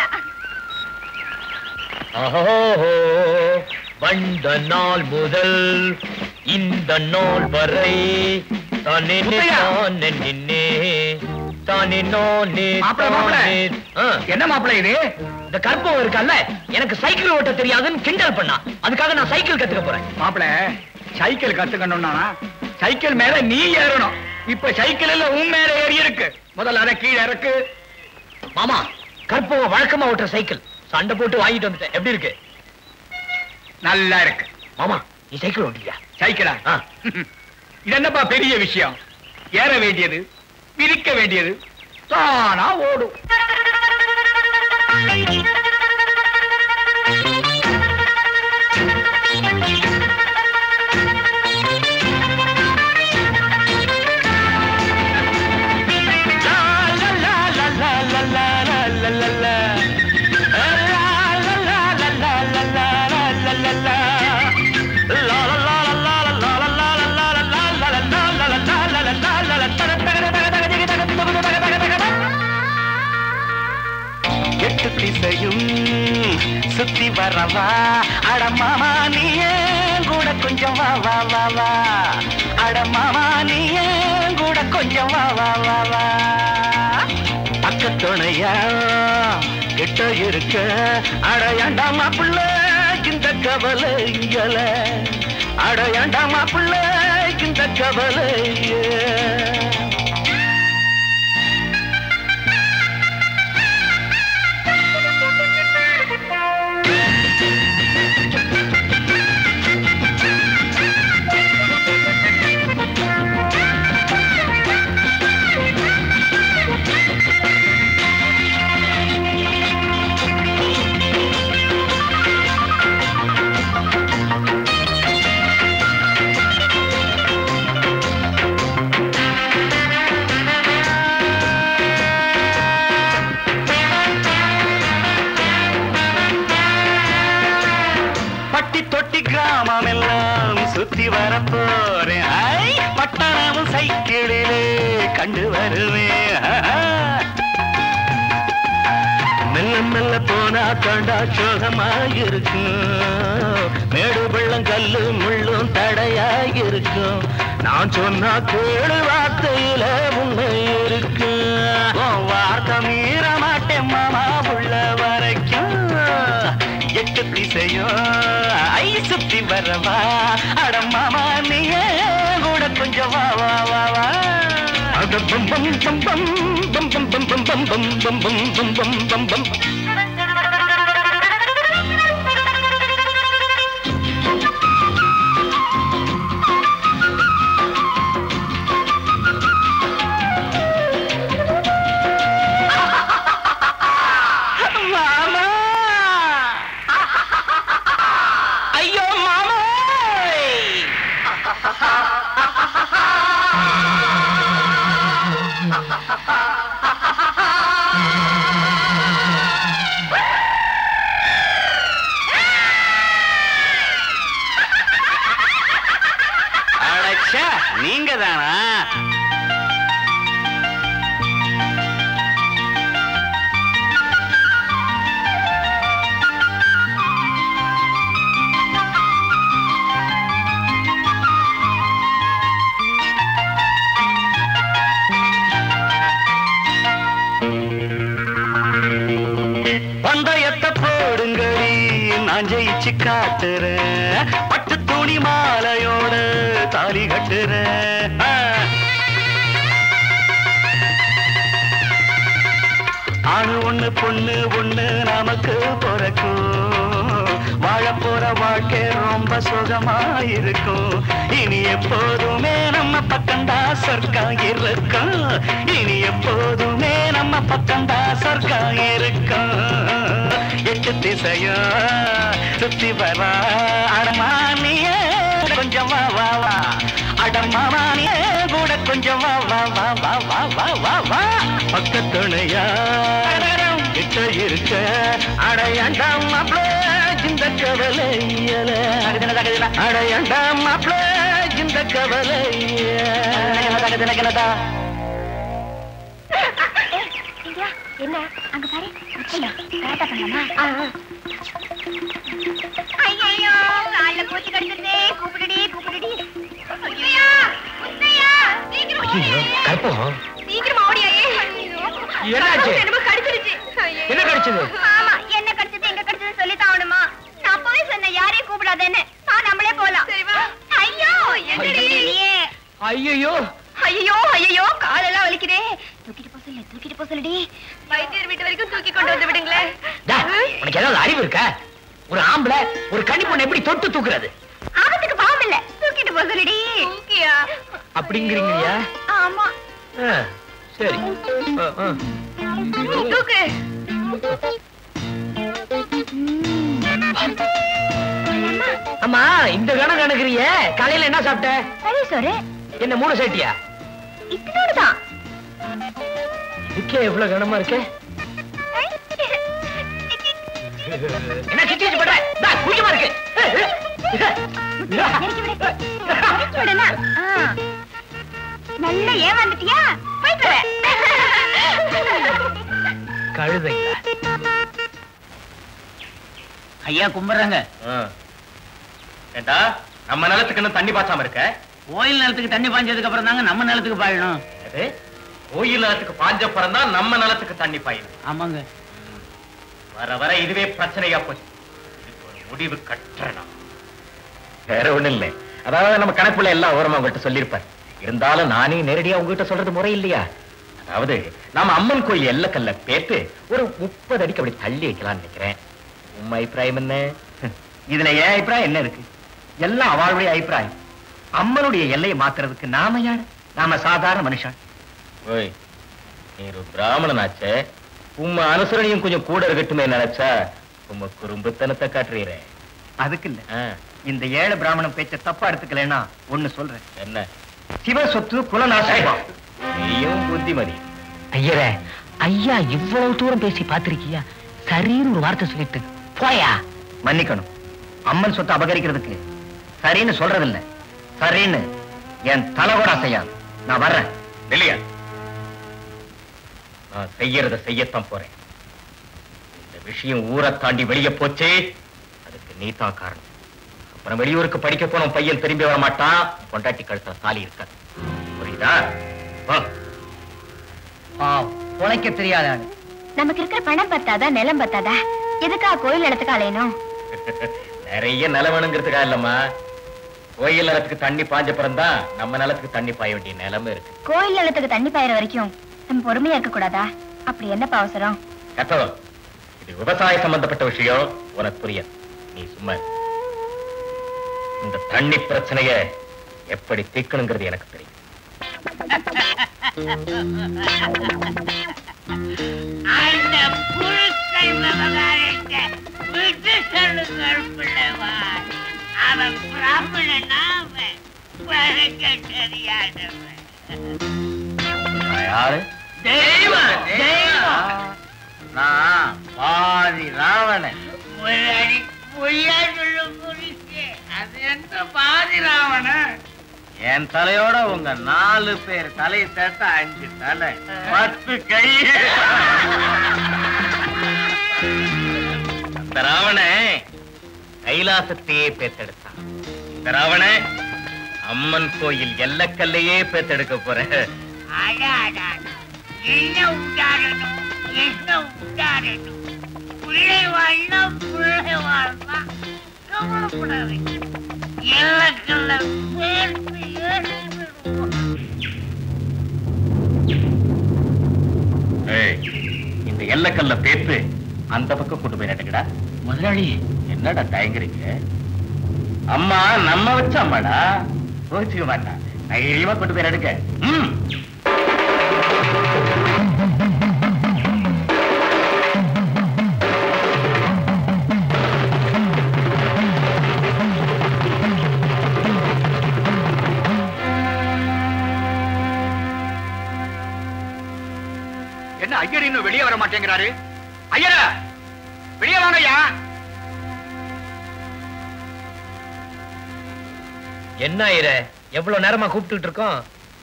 அஹோஹோ வந்த நாள் முதல் இந்த நாள் வரை தானே முத்தையா. தானே நின்னே தானே நானே மாப்பிள, மாப்பிள. தானே ஆ, என்ன மாப்பிள இது இந்த கற்பம் இருக்கல்ல எனக்கு சைக்கிள் ஓட்ட தெரியாதுன்னு கிண்டல் பண்ணா அதுக்காக நான் சைக்கிள் கத்துக்க போறேன் மாப்பிள சைக்கிள் கத்துக்கணும்னா சைக்கிள் மேல நீ ஏறணும் இப்ப சைக்கிள் எல்லாம் உன் மேல ஏறி இருக்கு முதல்ல அதை கீழே இறக்கு மாமா கற்பம் வழக்கமா ஓட்டுற சைக்கிள் சண்டை போட்டு வாங்கிட்டு வந்துட்டேன் எப்படி இருக்கு நல்லா இருக்கு மாமா நீ சைக்கிள் ஓட்டியா சைக்கிளா ஆ. இது என்னப்பா பெரிய விஷயம் ஏற வேண்டியது விரிக்க வேண்டியது தானா ஓடும் எட்டு திசையும் சுத்தி வரவா அடமாமா நீயே கூட கொஞ்சம் வா வா வா வா அடமாமா நீயே கூட கொஞ்சம் வா வா வா வா பக்கத்துணையா கிட்ட இருக்க அடையாண்டாமா புள்ள இந்த கவலை இயல அடையாண்டாமா புள்ள இந்த கவலை பட்டி தொட்டி கிராமம் எல்லாம் சுத்தி வர போறேன் ஐ, பட்டணமும் சைக்கிளிலே கண்டு வருவேன் மெல்ல மெல்ல போனா கண்டா சோகமாயிருக்கும் மேடு பள்ளம் கல்லு முள்ளும் தடையாயிருக்கும் நான் சொன்னா கேடு வார்த்தையில உண்மை இருக்கு உன் வார்த்தை மீற மாட்டேன் மாமா உள்ள வரைக்கும் எட்டு திசையும் ஐ சுத்தி வரவா அட மாமா நீயே கூட கொஞ்சம் வா வா வா வா அட பம் பம் பம் பம் பம் பம் பம் பம் பம் பம் பம் பம் பம் பம் பம் பம் மாமா ஐயோ மாமா அடச்சா நீங்க தானா பந்தயத்தை போடுங்கடி நான் ஜெயிச்சு காட்டுறேன் பட்டு துணி மாலையோட தாலி கட்டுறேன் ஆ. பொண்ணு பொண்ணு ஒண்ணு நமக்கு பிறக்கும் வாழ போற வாழ்க்கை ரொம்ப சுகமா இருக்கும் இனி எப்போதுமே நம்ம பக்கம்தா சொர்க்கம் இருக்கும் இனி எப்போதுமே நம்ம பக்கம்தா சொர்க்கம் இருக்கும் எட்டு திசையோ சுத்தி வரா அடமானிய கொஞ்சம் வா வா வா அடமானிய கூட கொஞ்சம் வா வா வா வா வா வா வா வா பக்கத்துணையா கிட்ட இருக்க அடையாண்டாம் மாப்ள இந்த கவலை அடையாண்டாம் மாப்ள இந்த கவலை என்ன அங்க பாரு இல்ல கரெக்டா பண்ணலாமா ஐயோ கால்ல பூச்சி கடிச்சிருந்தே கூப்பிடுடி கூப்பிடுடி ஐயா முத்தையா சீக்கிரம் ஓடியா கற்பகம் சீக்கிரமா ஓடியாயே என்னாச்சு? என்னமோ கடிச்சிருச்சு ஐயோ. என்ன கடிச்சது? ஆமா என்ன கடிச்சது எங்க கடிச்சது சொல்லி தாவணுமா நான் அப்பவே சொன்னேன் யாரையும் கூப்பிடாதேன்னு நான் நம்மளே போலாம் ஐயோ என்னடி ஐயோ ஐயோ ஐயோ காலெல்லாம் வலிக்குதே தூக்கிட்டு போ சொல்லு தூக்கிட்டு போ சொல்லுடி வைத்தியர் வீட்டு வரைக்கும் தூக்கி கொண்டு வந்து விடுங்களேன் உனக்கு ஏதாவது அறிவு இருக்கா ஒரு ஆம்பளை ஒரு கன்னி பொண்ணை எப்படி தொட்டு தூக்குறது ஆபத்துக்கு பாவம் இல்ல தூக்கிட்டு போ சொல்லுடி தூக்கியா அப்படிங்கிறீங்கயா ஆமா சரி ஆ, ஆ. தூக்கு அம்மா இந்த கணம் கணக்குறிய காலையில என்ன சாப்பிட்ட சரி சோறு என்ன மூணு சைட்டியா இத்தோடு தான் இதுக்கே எவ்வளவு கனமா இருக்கு என்ன சிச்சி சிச்சி பண்ற டா, கூச்சமா இருக்கு நெருக்கி விடு. நெருக்கி விடுனா. ஆ. நல்லா ஏமாந்துட்டியா போயிட்டு வர. கழுதைங்க ஐயா கும்பிடுறாங்க ஏண்டா நம்ம நிலத்துக்கு இன்னும் தண்ணி பாய்ச்சாம இருக்க கோயில் நிலத்துக்கு தண்ணி பாஞ்சதுக்கு அப்புறம் தாங்க நம்ம நிலத்துக்கு பாயணும் அது கோயில் நிலத்துக்கு பாஞ்சப்புறம் தான் நம்ம நிலத்துக்கு தண்ணி பாயுது ஆமாங்க வர வர இதுவே பிரச்சனையா போச்சு இதுக்கு ஒரு முடிவு கட்டணும் வேற ஒண்ணு இல்லை அதாவது நம்ம கணக்குள்ள எல்லாம் ஓரமா உங்ககிட்ட சொல்லியிருப்பார் இருந்தாலும் நானே நேரடியா உங்ககிட்ட சொல்றது முறை இல்லையா அதாவது நாம அம்மன் கோயில் எல்லக்கல்ல பேத்து ஒரு முப்பது அடிக்கு அப்படி தள்ளி வைக்கலாம்னு நினைக்கிறேன் உண்மை அபிப்பிராயம் என்ன இதுல ஏன் அபிப்பிராயம் என்ன இருக்கு எல்லாம் அவளுடைய அபிப்பிராயம் அம்மனுடைய எல்லையை மாத்துறதுக்கு நாம யார் நாம சாதாரண மனுஷன் ஓய் நீ ஒரு பிராமணனாச்சே உம்ம அனுசரணையும் கொஞ்சம் கூட இருக்கட்டுமே நினைச்சா உம்ம குறும்புத்தனத்தை காட்டுறீரே அதுக்கு இல்ல ஆ, இந்த ஏழை பிராமணன் பேச்ச தப்பா எடுத்துக்கலைன்னா ஒண்ணு சொல்றேன் என்ன சிவ சொத்து குலநாசம் நீயும் புத்திமதி ஐயரே ஐயா இவ்வளவு தூரம் பேசி பாத்திருக்கியா சரின்னு ஒரு வார்த்தை சொல்லிட்டு போயா மன்னிக்கணும் அம்மன் சொத்தை அபகரிக்கிறதுக்கு சரின்னு சொல்றதில்ல சரின்னு என் தலை கூட செய்யாது நான் வர்றேன் வெளியா நான் செய்யறத செய்யத்தான் போறேன் இந்த விஷயம் ஊரை தாண்டி வெளியே போச்சே அதுக்கு நீ தான் காரணம் அப்புறம் வெளியூருக்கு படிக்க போன பையன் திரும்பி வர மாட்டான் பொண்டாட்டி கழுத்துல தாலி இருக்காது புரியுதா வா. உழைக்க தெரியாத ஆளு நமக்கு இருக்கிற பணம் பத்தாதா நிலம் பத்தாதா எதுக்கா கோயில் இடத்துக்கு அலையணும் நிறைய நிலம் வேணுங்கிறதுக்கா இல்லம்மா கோயில் நிலத்துக்கு தண்ணி பாஞ்ச பிறந்தான் நம்ம நிலத்துக்கு தண்ணி பாய வேண்டிய நிலமே இருக்கு கோயில் நிலத்துக்கு தண்ணி பாயிற வரைக்கும் நம்ம பொறுமையா இருக்க கூடாதா அப்படி என்னப்பா அவசரம் கத்தவம் இது விவசாய சம்பந்தப்பட்ட விஷயம் உனக்கு புரியாது நீ சும்மா இரு. இந்த தண்ணி பிரச்சனைய எப்படி தீர்க்கணுங்கிறது எனக்கு தெரியும் அந்த புழுக்கள் விவகாரத்தை விட்டு சொல்லுங்கள் பிள்ளைவா அவன் பிராமணனா அவன் பழக்க தெரியாதவன் நான் யாரு தெய்வம் தெய்வம் நான் பாதி ராவணன் ஒரு அடி பொய்யா சொல்ல புரிச்சு அது எந்த பாதி ராவணன் என் தலையோட உங்க நாலு பேர் தலையை சேர்த்தா அஞ்சு தலை பத்து கை இந்த ராவண கைலாசத்தையே பேத்தெடுத்தான் இந்த ராவண அம்மன் கோயில் எல்லக்கல்லையே பேத்தெடுக்க போற அடாடா என்ன உண்டாடணும் என்ன உண்டாடணும் பிள்ளை வாழணும் பிள்ளை வாழலாம் கவலைப்படாதீங்க எல்லாம் சேர்த்து ஏற்றிடுவோம் ஏய், இந்த எல்ல எல்லக்கல்ல பேத்து அந்த பக்கம் கூட்டு போய் நட்டுக்கடா முதலாளி என்னடா தயங்குறீங்க அம்மா நம்ம வச்ச அம்மாடா கோச்சுக்க மாட்டான் தைரியமா கொண்டு போய் நடுங்க ம் என்ன ஐயர் இன்னும் வெளியே வர மாட்டேங்கிறாரு ஐயர வெளியே வாங்கய்யா என்ன ஐயர எவ்வளவு நேரமா கூப்பிட்டுட்டு இருக்கோம்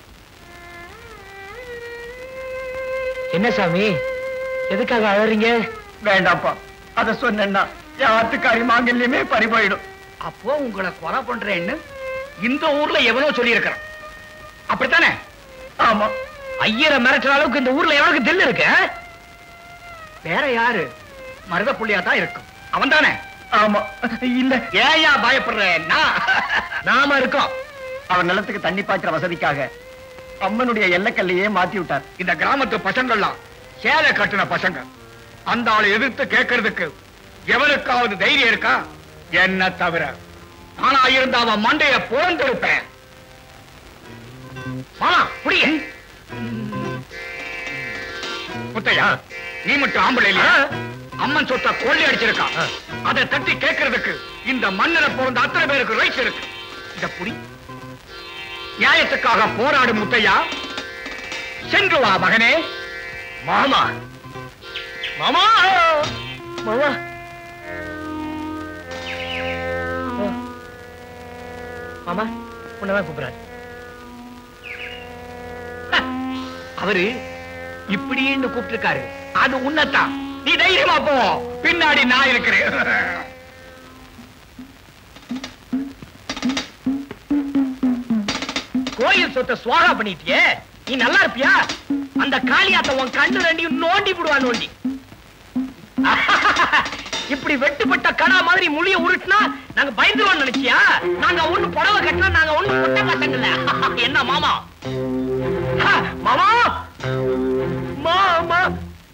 என்ன சாமி எதுக்காக அழறீங்க வேண்டாப்பா அத சொன்னா யாத்துக்காரி மாங்கல்யமே பறி போயிடும் அப்போ உங்களை கொலை பண்றேன்னு இந்த ஊர்ல எவனோ சொல்லி இருக்கிறான் அப்படித்தானே ஆமா ஐயரை மிரட்டுற அளவுக்கு இந்த ஊர்ல எவனுக்கு தில்லு இருக்கு ஆ? வேற யாரு மருத புள்ளியா தான் இருக்கும் அவன் தானே ஆமா இல்ல ஏயா பயப்படுற நான் நாம இருக்கோம் அவன் நிலத்துக்கு தண்ணி பாய்க்கிற வசதிக்காக அம்மனுடைய எல்லக்கல்லையே மாத்தி விட்டார் இந்த கிராமத்து பசங்கள்லாம் சேலை கட்டின பசங்க அந்த ஆளை எதிர்த்து கேட்கறதுக்கு எவனுக்காவது தைரியம் இருக்கா என்ன தவிர நானா இருந்த அவன் மண்டைய புறந்திருப்பேன் மாமா புரிய முத்தையா நீ மட்டும் ஆம்பளை இல்லையா அம்மன் சொத்தை கொள்ளை அடிச்சிருக்கான் அதை தட்டி கேட்கறதுக்கு இந்த மண்ணில பிறந்த அத்தனை பேருக்கு ரைட்ஸ் இருக்கு இத புடி நியாயத்துக்காக போராடும் முத்தையா சென்று வா மகனே மாமா மாமா மாமா ஓ. மாமா உன்னதான் கூப்பிடுறாரு அவரு இப்படின்னு கூப்பிட்டிருக்காரு அது உன்னதான் நீ தைரியமா போ பின்னாடி நான் இருக்கிறேன் கோயில் சொத்தை சுவாகா பண்ணிட்டியே நீ நல்லா இருப்பியா அந்த காளியாத்த உன் கண்ணு ரெண்டையும் நோண்டி விடுவா நோண்டி இப்படி வெட்டுப்பட்ட கடா மாதிரி முழிய உருட்டுனா நாங்க பயந்துருவோம் நினைச்சியா நாங்க ஒண்ணு புடவை கட்டினா நாங்க ஒண்ணு புட்ட கட்டங்கல்ல என்ன மாமா ஹ, மாமா மாமா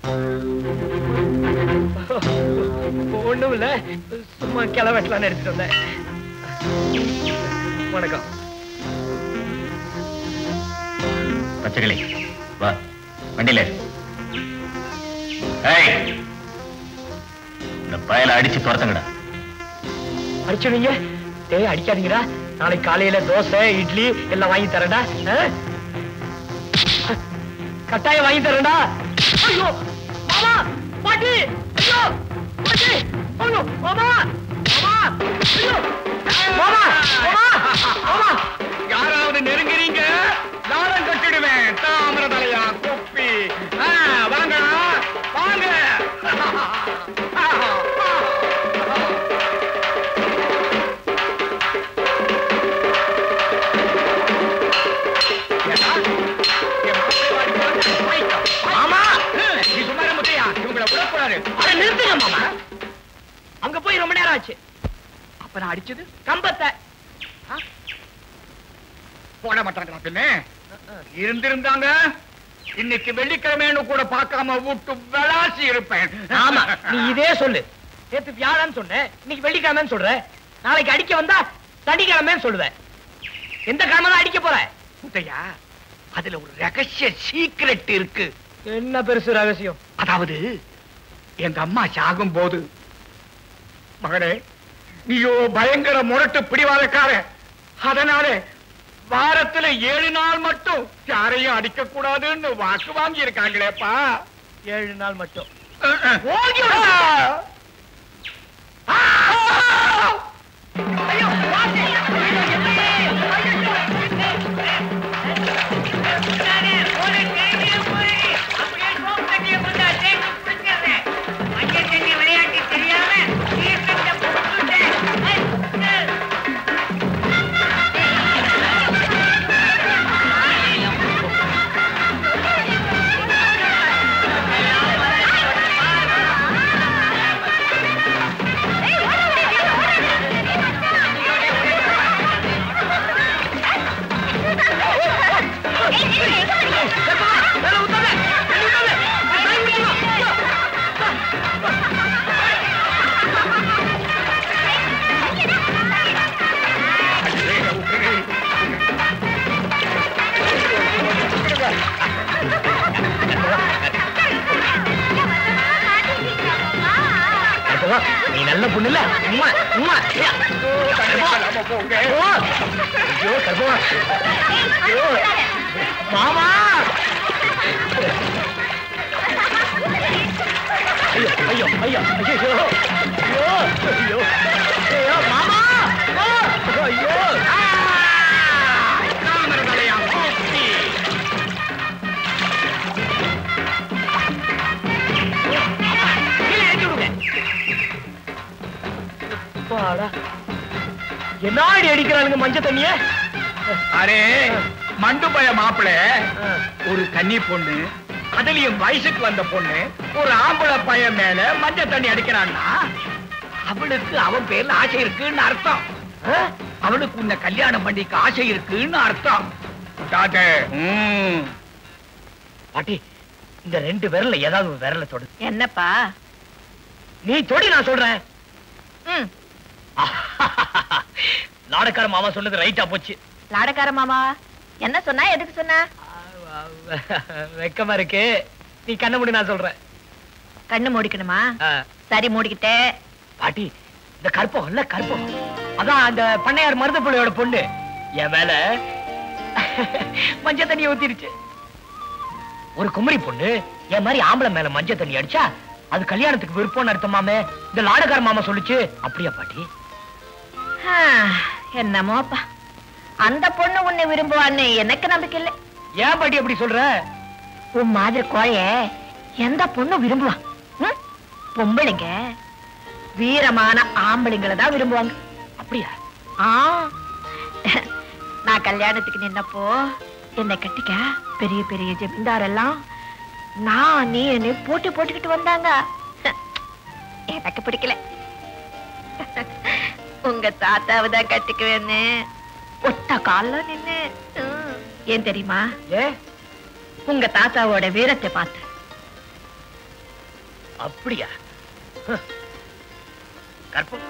ஒண்ணும் இல்ல சும்மா கிளவெட்டலான்னு எடுத்துட்டு வந்தேன் வணக்கம் பச்சைக்கிளி வா வண்டியில ஏறு. ஏய் இந்த பயல அடிச்சு துரத்துங்கடா அடிச்சுடுங்க டேய் அடிக்காதீங்கடா நாளைக்கு காலையில தோசை இட்லி எல்லாம் வாங்கி தரேன்டா ஆ? கட்டாயம் வாங்கி தரேன்டா ஐயோ மாமா பாட்டி ஐயோ பாட்டி ஐயோ மாமா மாமா ஐயோ மாமா மாமா மாமா யாராவது நெருங்குறீங்க நாளம் கட்டிடுவேன் தாமர தலையா குப்பி ஆ, வாங்கடா வாங்க மாமா நீ சும்மா இரு முத்தையா இவங்களை விடக்கூடாது அட நிறுத்துங்க மாமா அங்க போய் ரொம்ப நேரம் ஆச்சு அப்ப நான் அடிச்சது கம்பத்தை போட மாட்டாங்களா பின்ன இருந்திருந்தாங்க இன்னைக்கு வெள்ளிக்கிழமைன்னு கூட பார்க்காம விட்டு விளாசி இருப்பேன் ஆமா நீ இதே சொல்லு நேத்து வியாழன்னு சொன்ன இன்னைக்கு வெள்ளிக்கிழமைன்னு சொல்ற நாளைக்கு அடிக்க வந்தா சனிக்கிழமைன்னு சொல்லுவேன் எந்த கிழமை தான் அடிக்க போற முத்தையா அதுல ஒரு ரகசிய சீக்ரெட் இருக்கு என்ன பெருசு ரகசியம் அதாவது எங்க அம்மா சாகும் போது மகனே நீயோ பயங்கர முரட்டு பிடிவாதக்கார அதனால வாரத்துல ஏழு நாள் மட்டும் யாரையும் அடிக்க கூடாதுன்னு வாக்கு வாங்கி இருக்காங்களேப்பா ஏழு நாள் மட்டும் ஓடி வா. ஆ! ஐயோ, வாசி. விளையாட்டு தெரியாம தீர்க்கத்தை போட்டுட்டேன் ஏய், ஏய், ஏய், எங்க வரீங்க? நல்ல பொண்ணு இல்ல உம்மா, உம்மா. ஐயா. கர்ப்பம். ஐயோ, ஐயோ, கர்ப்பம். ஐயோ. மாமா ஐயோ ஐயோ ஐயோ ஐயோ ஐயோ ஐயோ ஐயோ மாமா ஆ, ஐயோ ஆ! தாமரை தலையா, போச்சு. கீழே இறக்கி விடுங்க. அப்பாடா. என்ன அடி அடிக்கிறானுங்க மஞ்ச தண்ணிய அரே மண்டு பய மாப்பிள ஒரு கன்னி பொண்ணு அதுலயும் வயசுக்கு வந்த பொண்ணு ஒரு ஆம்பளை பையன் மேல மஞ்சள் தண்ணி அடிக்கிறான்னா அவளுக்கு அவன் பேர்ல ஆசை இருக்குன்னு அர்த்தம் ஆ? அவனுக்கு உன்னை கல்யாணம் பண்ணிக்க ஆசை இருக்குன்னு அர்த்தம் டாட்டே ம் பாட்டி இந்த ரெண்டு விரல்ல ஏதாவது ஒரு விரல தொடு என்னப்பா நீ தொடி நான் சொல்றேன் ம் நாடக்கார மாமா சொன்னது ரைட்டா போச்சு லாடக்கார மாமா என்ன சொன்னா எதுக்கு சொன்னா வெக்கமா இருக்கு நீ கண்ண முடி நான் சொல்றேன் கண்ணு மூடிக்கணுமா ஆ. சரி மூடிக்கிட்டே பாட்டி இந்த கற்பம் இல்ல கற்பம் அதான் அந்த பண்ணையார் மருத பிள்ளையோட பொண்ணு என் மேல மஞ்சள் தண்ணி ஊத்திருச்சு ஒரு குமரி பொண்ணு என் மாதிரி ஆம்பளை மேல மஞ்சள் தண்ணி அடிச்சா அது கல்யாணத்துக்கு விருப்பம்னு அர்த்தமாமே இந்த லாடக்கார மாமா சொல்லுச்சு அப்படியா பாட்டி ஆ, என்னமோப்பா அந்த பொண்ணு உன்னை விரும்புவான்னு எனக்கு நம்பிக்கை இல்லை ஏன் பாட்டி அப்படி சொல்ற உன் மாதிரி கோழைய எந்த பொண்ணும் விரும்புவா ம்? பொம்பளைங்க வீரமான ஆம்பளைங்களை தான் விரும்புவாங்க அப்படியா ஆ நான் கல்யாணத்துக்கு நின்னப்போ என்னை கட்டிக்க பெரிய பெரிய ஜமீன்தார் எல்லாம் நான் நீ என்னை போட்டி போட்டுக்கிட்டு வந்தாங்க எனக்கு பிடிக்கல உங்க தாத்தாவை தான் கட்டிக்குவேன்னு ஒத்த கால்ல நின்னு ம். ஏன் தெரியுமா ஏ உங்க தாத்தாவோட வீரத்தை பார்த்து அப்படியா ஹ. கற்பம்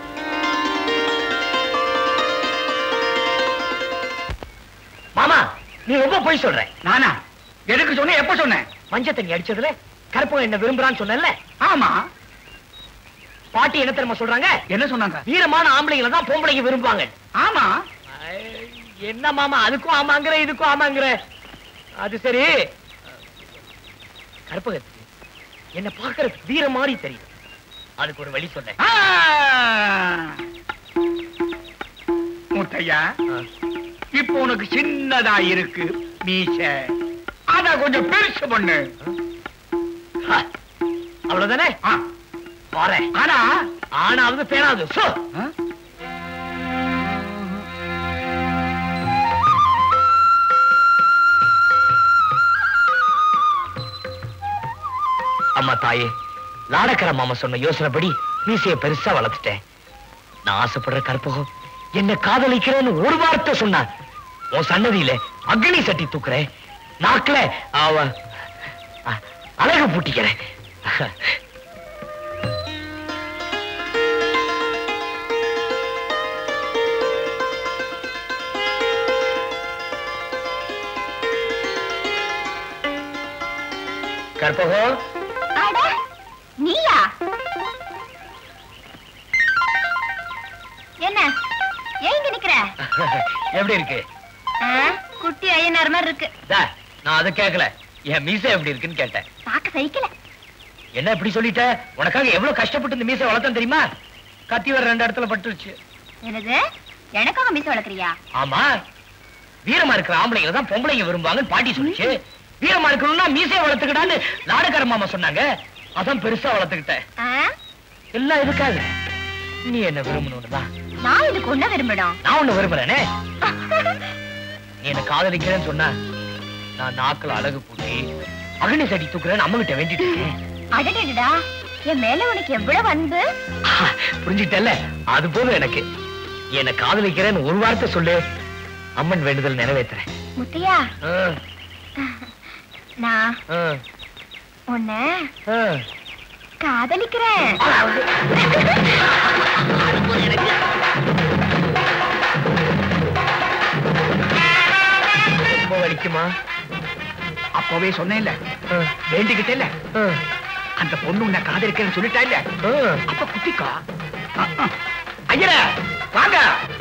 மாமா நீ ரொம்ப போய் சொல்ற நானா எதுக்கு சொன்னேன் எப்ப சொன்னேன் மஞ்சள் தண்ணி அடிச்சதுல கற்பம் என்ன விரும்புறான்னு சொன்னல ஆமா பாட்டி என்ன தெரியுமா சொல்றாங்க என்ன சொன்னாங்க வீரமான ஆம்பளைங்களை தான் பொம்பளைங்க விரும்புவாங்க ஆமா ஐ, என்ன மாமா அதுக்கும் ஆமாங்கிற இதுக்கும் ஆமாங்கிற அது சரி கற்பகத்துக்கு என்ன பார்க்கறதுக்கு வீர மாதிரி தெரியும் அதுக்கு ஒரு வழி சொன்னேன் ஆ! முத்தையா இப்போ உனக்கு சின்னதா இருக்கு மீச அத கொஞ்சம் பெருசு பண்ணு ஆ, அவ்வளவுதானே ஆ, வரேன் ஆனா ஆனாவது பேனாவது சோ ஆ? அம்மா தாயே லாடக்கர மாமா சொன்ன யோசனைப்படி மீசைய பெருசா வளர்த்துட்டேன் நான் ஆசைப்படுற கற்பகம் என்ன காதலிக்கிறேன்னு ஒரு வார்த்தை சொன்னான் உன் சன்னதியில அக்னி சட்டி தூக்குறேன் நாக்குல அவ அ- அழகு பூட்டிக்கிறேன் கற்பகம் நீயா என்ன ஏன் இங்க நிக்கிற எப்படி இருக்கு ஆ, குட்டி ஐயனார் மாதிரி இருக்கு டா, நான் அதை கேட்கல என் மீசை எப்படி இருக்குன்னு கேட்டேன் பார்க்க சகிக்கல என்ன இப்படி சொல்லிட்ட உனக்காக எவ்வளவு கஷ்டப்பட்டு இந்த மீசை வளர்த்தேன் தெரியுமா கத்தி வர ரெண்டு இடத்துல பட்டுருச்சு என்னது எனக்காக மீச வளர்க்குறியா ஆமா வீரமா இருக்கிற ஆம்பளைங்களை தான் பொம்பளைங்க விரும்புவாங்கன்னு பாட்டி சொல்லுச்சு வீரமா இருக்கணும்னா மீசையை வளர்த்துக்கிட்டான்னு நாடகார மாமா சொன்னாங்க அதான் பெருசா வளர்த்துக்கிட்டேன் ஆ? எல்லாம் எதுக்காக நீ என்ன விரும்பணும்னு தான் நான் இதுக்கு ஒண்ணு விரும்பணும் நான் ஒண்ணு விரும்புறேனே நீ என்ன காதலிக்கிறேன்னு சொன்னா நான் நாக்குல அழகு பூட்டி அகனி சடி தூக்குறேன்னு அம்மா கிட்ட வேண்டிட்டு இருக்கேன் அடடடா என் மேல உனக்கு எவ்வளவு அன்பு புரிஞ்சுட்டல அது போதும் எனக்கு நீ என்ன காதலிக்கிறேன்னு ஒரு வார்த்தை சொல்லு அம்மன் வேண்டுதல் நிறைவேத்துறேன் முத்தையா ஆ, நான் ஆ, உன்னை ஆ. காதலிக்கிறேன் ரொம்ப வலிக்குமா அப்பவே சொன்னேன்ல ஆ, வேண்டிக்கிட்டே இல்ல ஆ, அந்த பொண்ணு உன்னை காதலிக்கிறேன்னு சொல்லிட்டா இல்ல ஆ. அப்ப குத்திக்கா ஐயரே வாங்க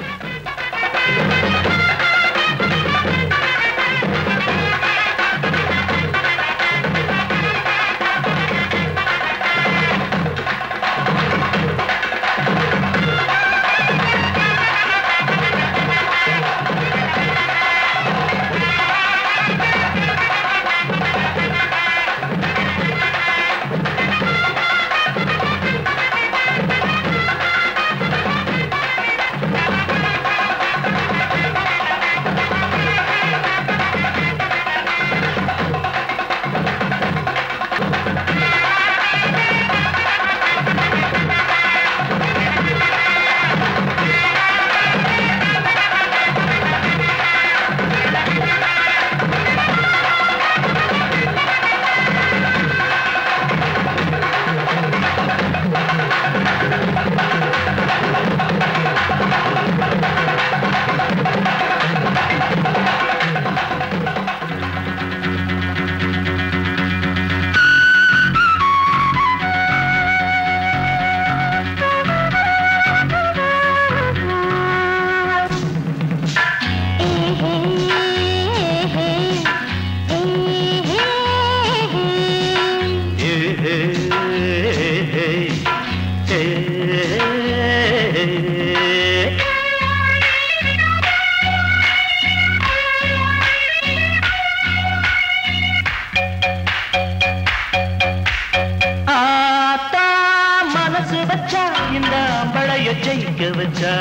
ஆத்தா மனசு வச்சா இந்த அம்பளைய ஜெயிக்க வச்சா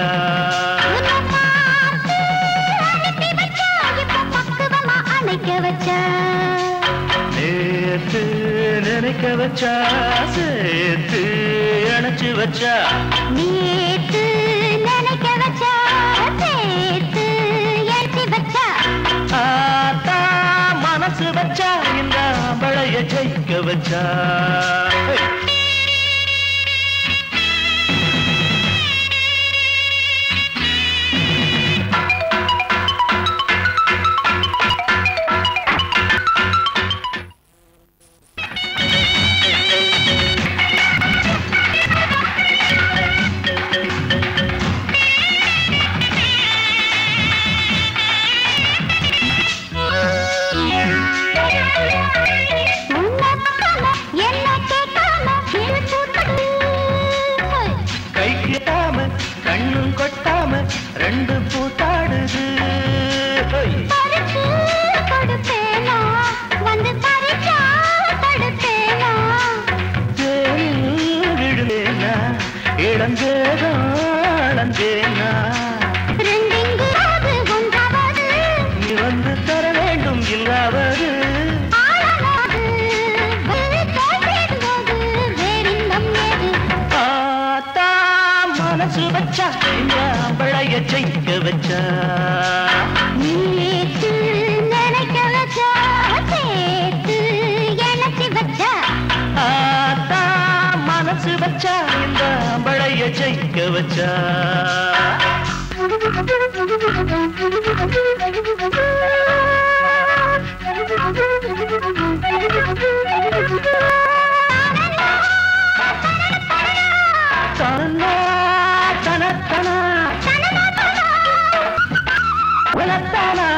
நேத்து நினைக்க வச்சா சேர்த்து அணைச்சு வச்சா நேத்து நினைக்க வச்சா சேர்த்து ஏற்றி வச்சா ஆத்தா மனசு வச்சா இந்த அம்பளைய ஜெயிக்க வச்சா ஹே! உன்னை பார்க்காம, என்னை கேட்காம இரு பூத்தது. கை கிட்டாம கண்ணும் கொட்டாம ரெண்டு பூத்தாடுது ஹோய்! பறிச்சு கொடுப்பேனா, வந்து பறிச்சா தடுப்பேனா. தேனில் விழுந்தேனா இளந்தேகம் அளந்தேனா ரெண்டிங்காவது ஒன்றாவது நீ வந்து தர வேண்டும் இல்லாவது ஆளானாது. ஒரு தோல் சேரும்போது வேறின்பம் ஏது? ஆத்தா மனசு வச்சா இந்த அம்பளைய ஜெயிக்க வச்சா நேத்து நினைக்க வச்சா, சேர்த்து இணைச்சி வச்சா. ஆத்தா மனசு வச்சா இந்த அம்பளைய ஜெயிக்க வச்சா தன்னா தனத்தனா உலத்தானா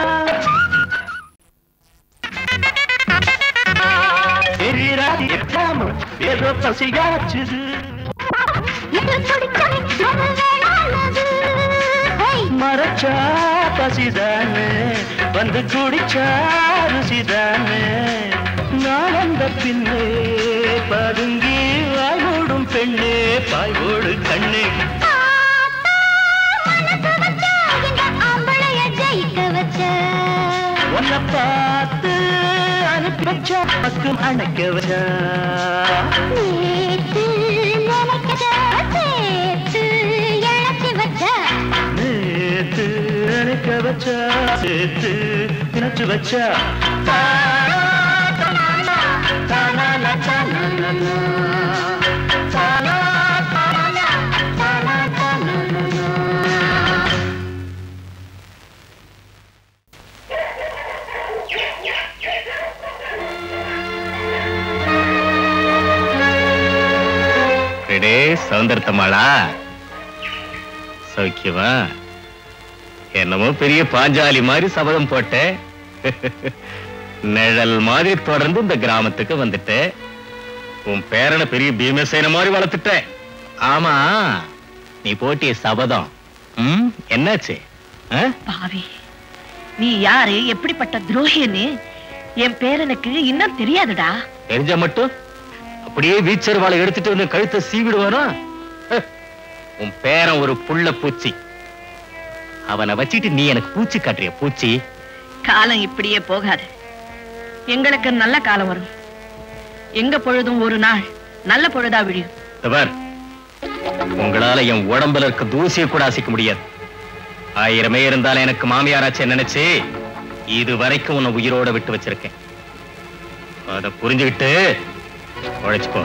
எரிராதி எட்டாம ஏதோ பசியாச்சுது எது பிடிச்சது, அது வேணானது. ஹை, மறைச்சா பசிதானே வந்து குடிச்சா ருசிதானே நான் வந்த பின்னே பதுங்கி வாய்மூடும் பெண்ணே பாய்வோடு கண்ணே ஆத்தா, மனசு வச்சா, இந்த ஆம்பளைய ஜெயிக்க வச்ச. உன்னை பார்த்து அனுப்பி வச்சா பக்கம் அணைக்க வச்சா நேத்து நினைக்கத, சேர்த்து இணைச்சி வச்ச. நேத்து அணைக்க வச்சா சேர்த்து இணைச்சு வச்சா தானா, தானா, தானா, தானா, தானா, தானா, தானா, தானா. ரெடே சௌந்தரத்தம்மாளா சௌக்கியமா என்னமோ பெரிய பாஞ்சாலி மாதிரி சபதம் போட்ட நிழல் மாதிரி தொடர்ந்து இந்த கிராமத்துக்கு வந்துட்ட உன் பேரனை பெரிய பீமசேன மாதிரி வளர்த்துட்ட ஆமா நீ போட்டிய சபதம் ம், என்னாச்சு ஆ? பாவி நீ யாரு எப்படிப்பட்ட துரோகின்னு என் பேரனுக்கு இன்னும் தெரியாதுடா தெரிஞ்சா மட்டும் அப்படியே வீச்சர் வாழை எடுத்துட்டு வந்து கழுத்தை சீவிடுவானா ஹ, உன் பேரன் ஒரு புள்ள பூச்சி அவனை வச்சிட்டு நீ எனக்கு பூச்சி காட்டுறிய பூச்சி காலம் இப்படியே போகாது எங்களுக்கு நல்ல காலம் வரும் எங்க பொழுதும் ஒரு நாள் நல்ல பொழுதா விழியும் இதோ பார் உங்களால என் உடம்புல இருக்க தூசியை கூட அசைக்க முடியாது ஆயிரமே இருந்தாலும் எனக்கு மாமியாராச்சே நினைச்சு இது வரைக்கும் உன்னை உயிரோட விட்டு வச்சிருக்கேன் அதை புரிஞ்சுக்கிட்டு உழைச்சுக்கோ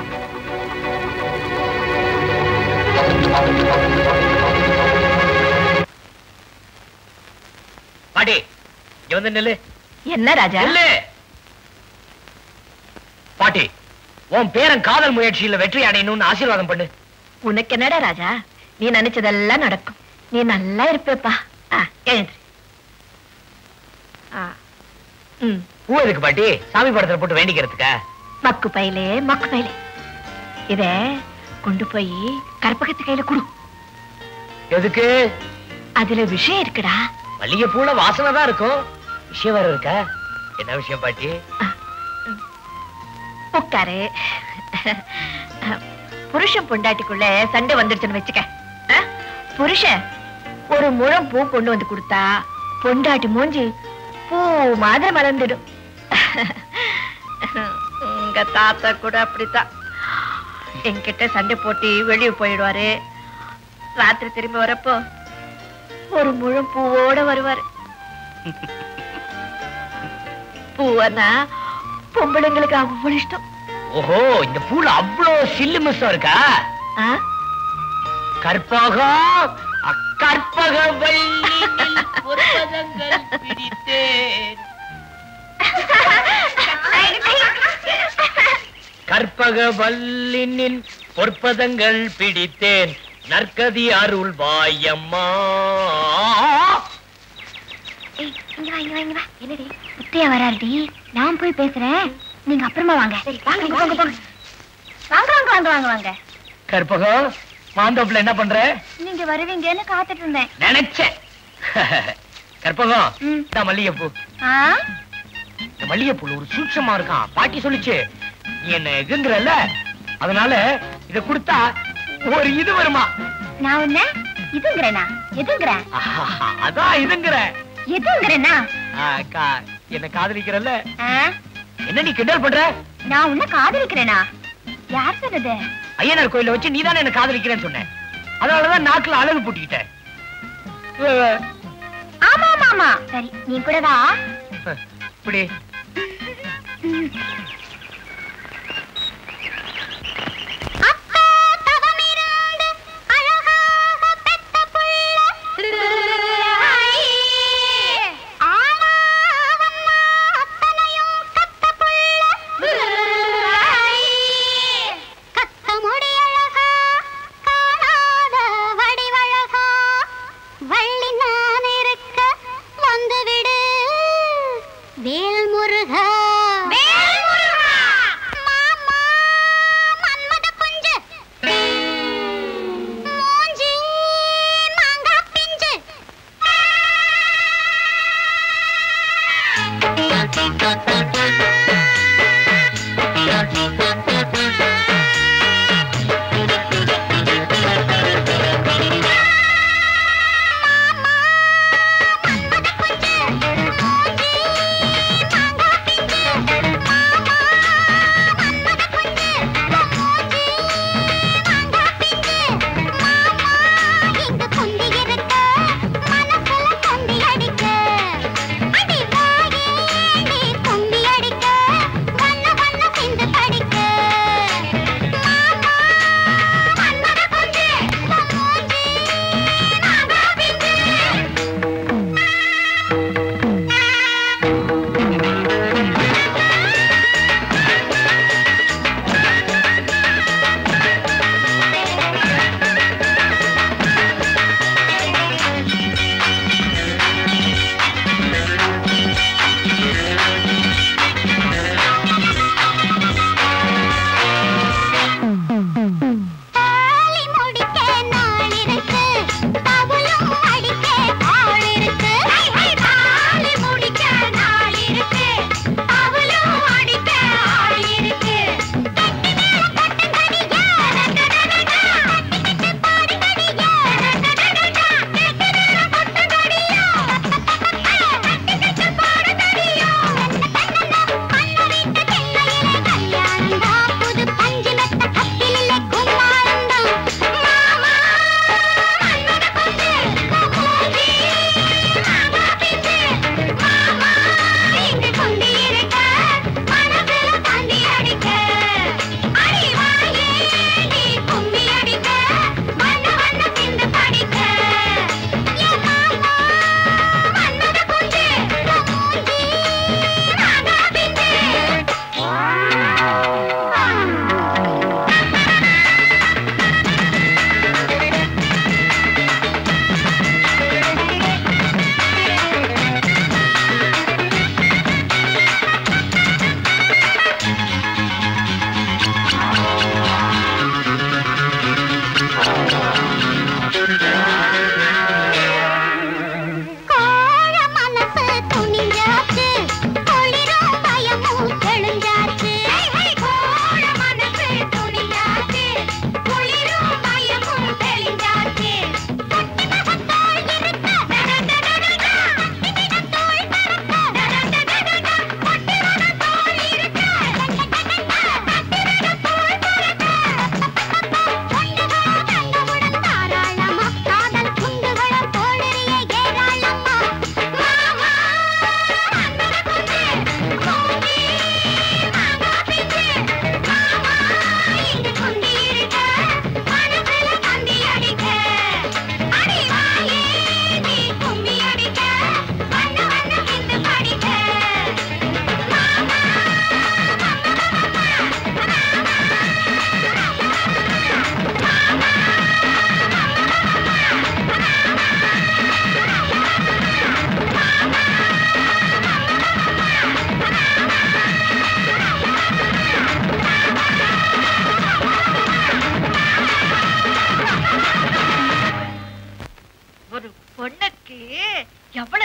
பாட்டி இங்க வந்து நில்லு என்ன ராஜா நில்லு பாட்டி உன் பேரன் காதல் முயற்சியில வெற்றி அடையணும்னு ஆசீர்வாதம் பண்ணு உனக்கு என்னடா ராஜா நீ நினைச்சதெல்லாம் நடக்கும் நீ நல்லா இருப்பேப்பா ஆ, எழுந்திரு ஆ, ம் பூ எதுக்கு பாட்டி சாமி படத்துல போட்டு வேண்டிக்கிறதுக்கா மக்கு பையிலே மக்கு பையிலே இத கொண்டு போய் கற்பகத்து கையில கொடு எதுக்கு அதுல விஷயம் இருக்குடா மல்லிகை பூல வாசனை தான் இருக்கும் விஷயம் வேற இருக்கா என்ன விஷயம் பாட்டி உட்காரு புருஷன் பொண்டாட்டிக்குள்ள சண்டை வந்துடுச்சுன்னு வச்சுக்க ஆ? புருஷன் ஒரு முழம் பூ கொண்டு வந்து கொடுத்தா பொண்டாட்டி மூஞ்சி பூ மாதிரி மலர்ந்துடும் உங்க தாத்தா கூட அப்படித்தான் என்கிட்ட சண்டை போட்டு வெளியே போயிடுவாரு ராத்திரி திரும்பி வரப்போ ஒரு முழம் பூவோட வருவாரு பூவனா பொம்பளைங்களுக்கு அவ்வளவு இஷ்டம் ஓஹோ இந்த பூல அவ்வளோ சில்லு மிஸ்ஸம் இருக்கா ஆ? கற்பகம் கற்பக வள்ளி புற்பதங்கள் பிடித்தேன் கற்பக வல்லினின் பொற்பதங்கள் பிடித்தேன் நற்கதி அருள் வாயம்மா ஏய், இங்க வா, இங்க வா, இங்க வா. என்னடி முத்தையா வராருடி நான் போய் பேசுறேன் நீங்க அப்புறமா வாங்க வாங்க வாங்க போங்க வாங்க வாங்க வாங்க வாங்க வாங்க கற்பகம் மாந்தோப்புல என்ன பண்ற நீங்க வருவீங்கன்னு காத்துட்டு இருந்தேன் நினைச்சேன் கற்பகம் ம். இந்த மல்லிகைப்பூ ஆ இந்த மல்லிகைப்பூ ஒரு சூட்சமா இருக்கான் பாட்டி சொல்லிச்சு நீ என்ன எகுங்கிறல்ல அதனால இத கொடுத்தா ஒரு இது வருமா நான் உன்ன இதுங்கிறேனா எதுங்கிறேன் ஆஹா, அதான் இதுங்கிற எதுங்கிறேனா ஆ, கா- என்ன காதலிக்கிறல்ல ஆ? என்ன நீ கிண்டல் பண்ற நான் உன்ன காதலிக்கிறேனா யார் சொன்னது ஐயனார் கோயில வச்சு நீதானே என்ன காதலிக்கிறேன்னு சொன்ன அதனாலதான் நாக்குல அழகு போட்டுக்கிட்டேன் அஹ், ஆமா ஆமா ஆமா சரி நீ கூட வா இப்படி அக்கா தவமிருந்து அழகாக பெத்த புள்ள ஆனா அவன்னா அத்தனையும் கத்த புள்ள கத்த முடியழகா காணாத வடிவழகா வள்ளி நான் இருக்க வந்து விடு வேல் முருகா வேல் முருகா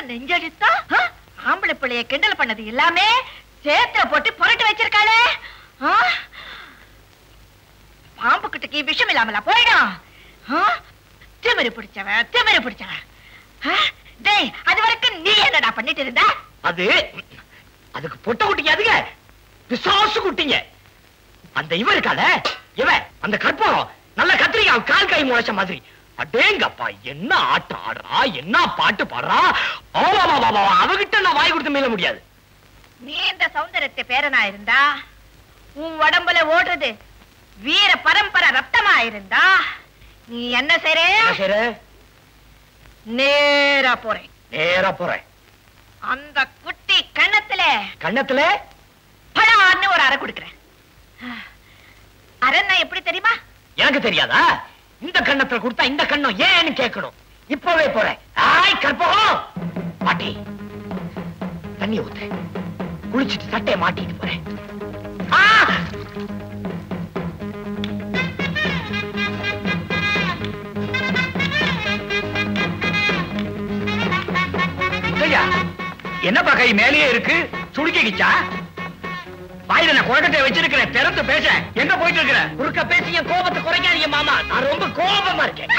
நெஞ்சடித்தா ஆ? ஆம்பளை பிள்ளைய கிண்டல் பண்ணது எல்லாமே சேத்துல போட்டு புரட்டு வச்சிருக்காளே ஆ? பாம்பு கிட்டக்கு விஷம் இல்லாமல போயிடும் ஆ? திமிரு பிடிச்சவன் திமிரு பிடிச்சவன் ஆ? டேய் அது வரைக்கும் நீ என்னடா பண்ணிட்டு இருந்த அது அதுக்கு பொட்ட குட்டிங்க அதுங்க பிசாசு குட்டிங்க அந்த இவன் இருக்கால இவன் அந்த கற்பூரம் நல்ல கத்திரிக்காய் கால் கை முளைச்ச மாதிரி அடேங்கப்பா என்ன ஆட்டம் ஆடுறா என்ன பாட்டு பாடுறா ஆமாமாமாமா அவகிட்ட நான் வாய் கொடுத்து மீள முடியாது நீ இந்த சௌந்தரத்தை பேரனா இருந்தா உன் உடம்புல ஓடுறது வீர பரம்பரை ரத்தமா இருந்தா நீ என்ன செய்ற என்ன செய்ற? நேரா போறேன் நேரா போறேன் அந்த குட்டி கண்ணத்துல கண்ணத்துல படான்னு ஒரு அறை கொடுக்குறேன் அரண் எப்படி தெரியுமா எனக்கு தெரியாதா இந்த கண்ணத்துல கொடுத்தா இந்த கண்ணம் ஏன்னு கேட்கணும் இப்பவே போறேன் ஆய் கற்பகம் பாட்டி தண்ணி ஊத்து குளிச்சிட்டு சட்டையை மாட்டிட்டு போறேன் ஆ! ஐயா என்னப்பா கை மேலேயே இருக்கு சுடுக்கிச்சா வாயில நான் குழக்கத்தை வச்சிருக்கிறேன் திறந்து பேச எங்க போயிட்டு இருக்கிற குறுக்க பேசி என் கோபத்தை குறைக்காதீங்க மாமா நான் ரொம்ப கோபமா இருக்கேன்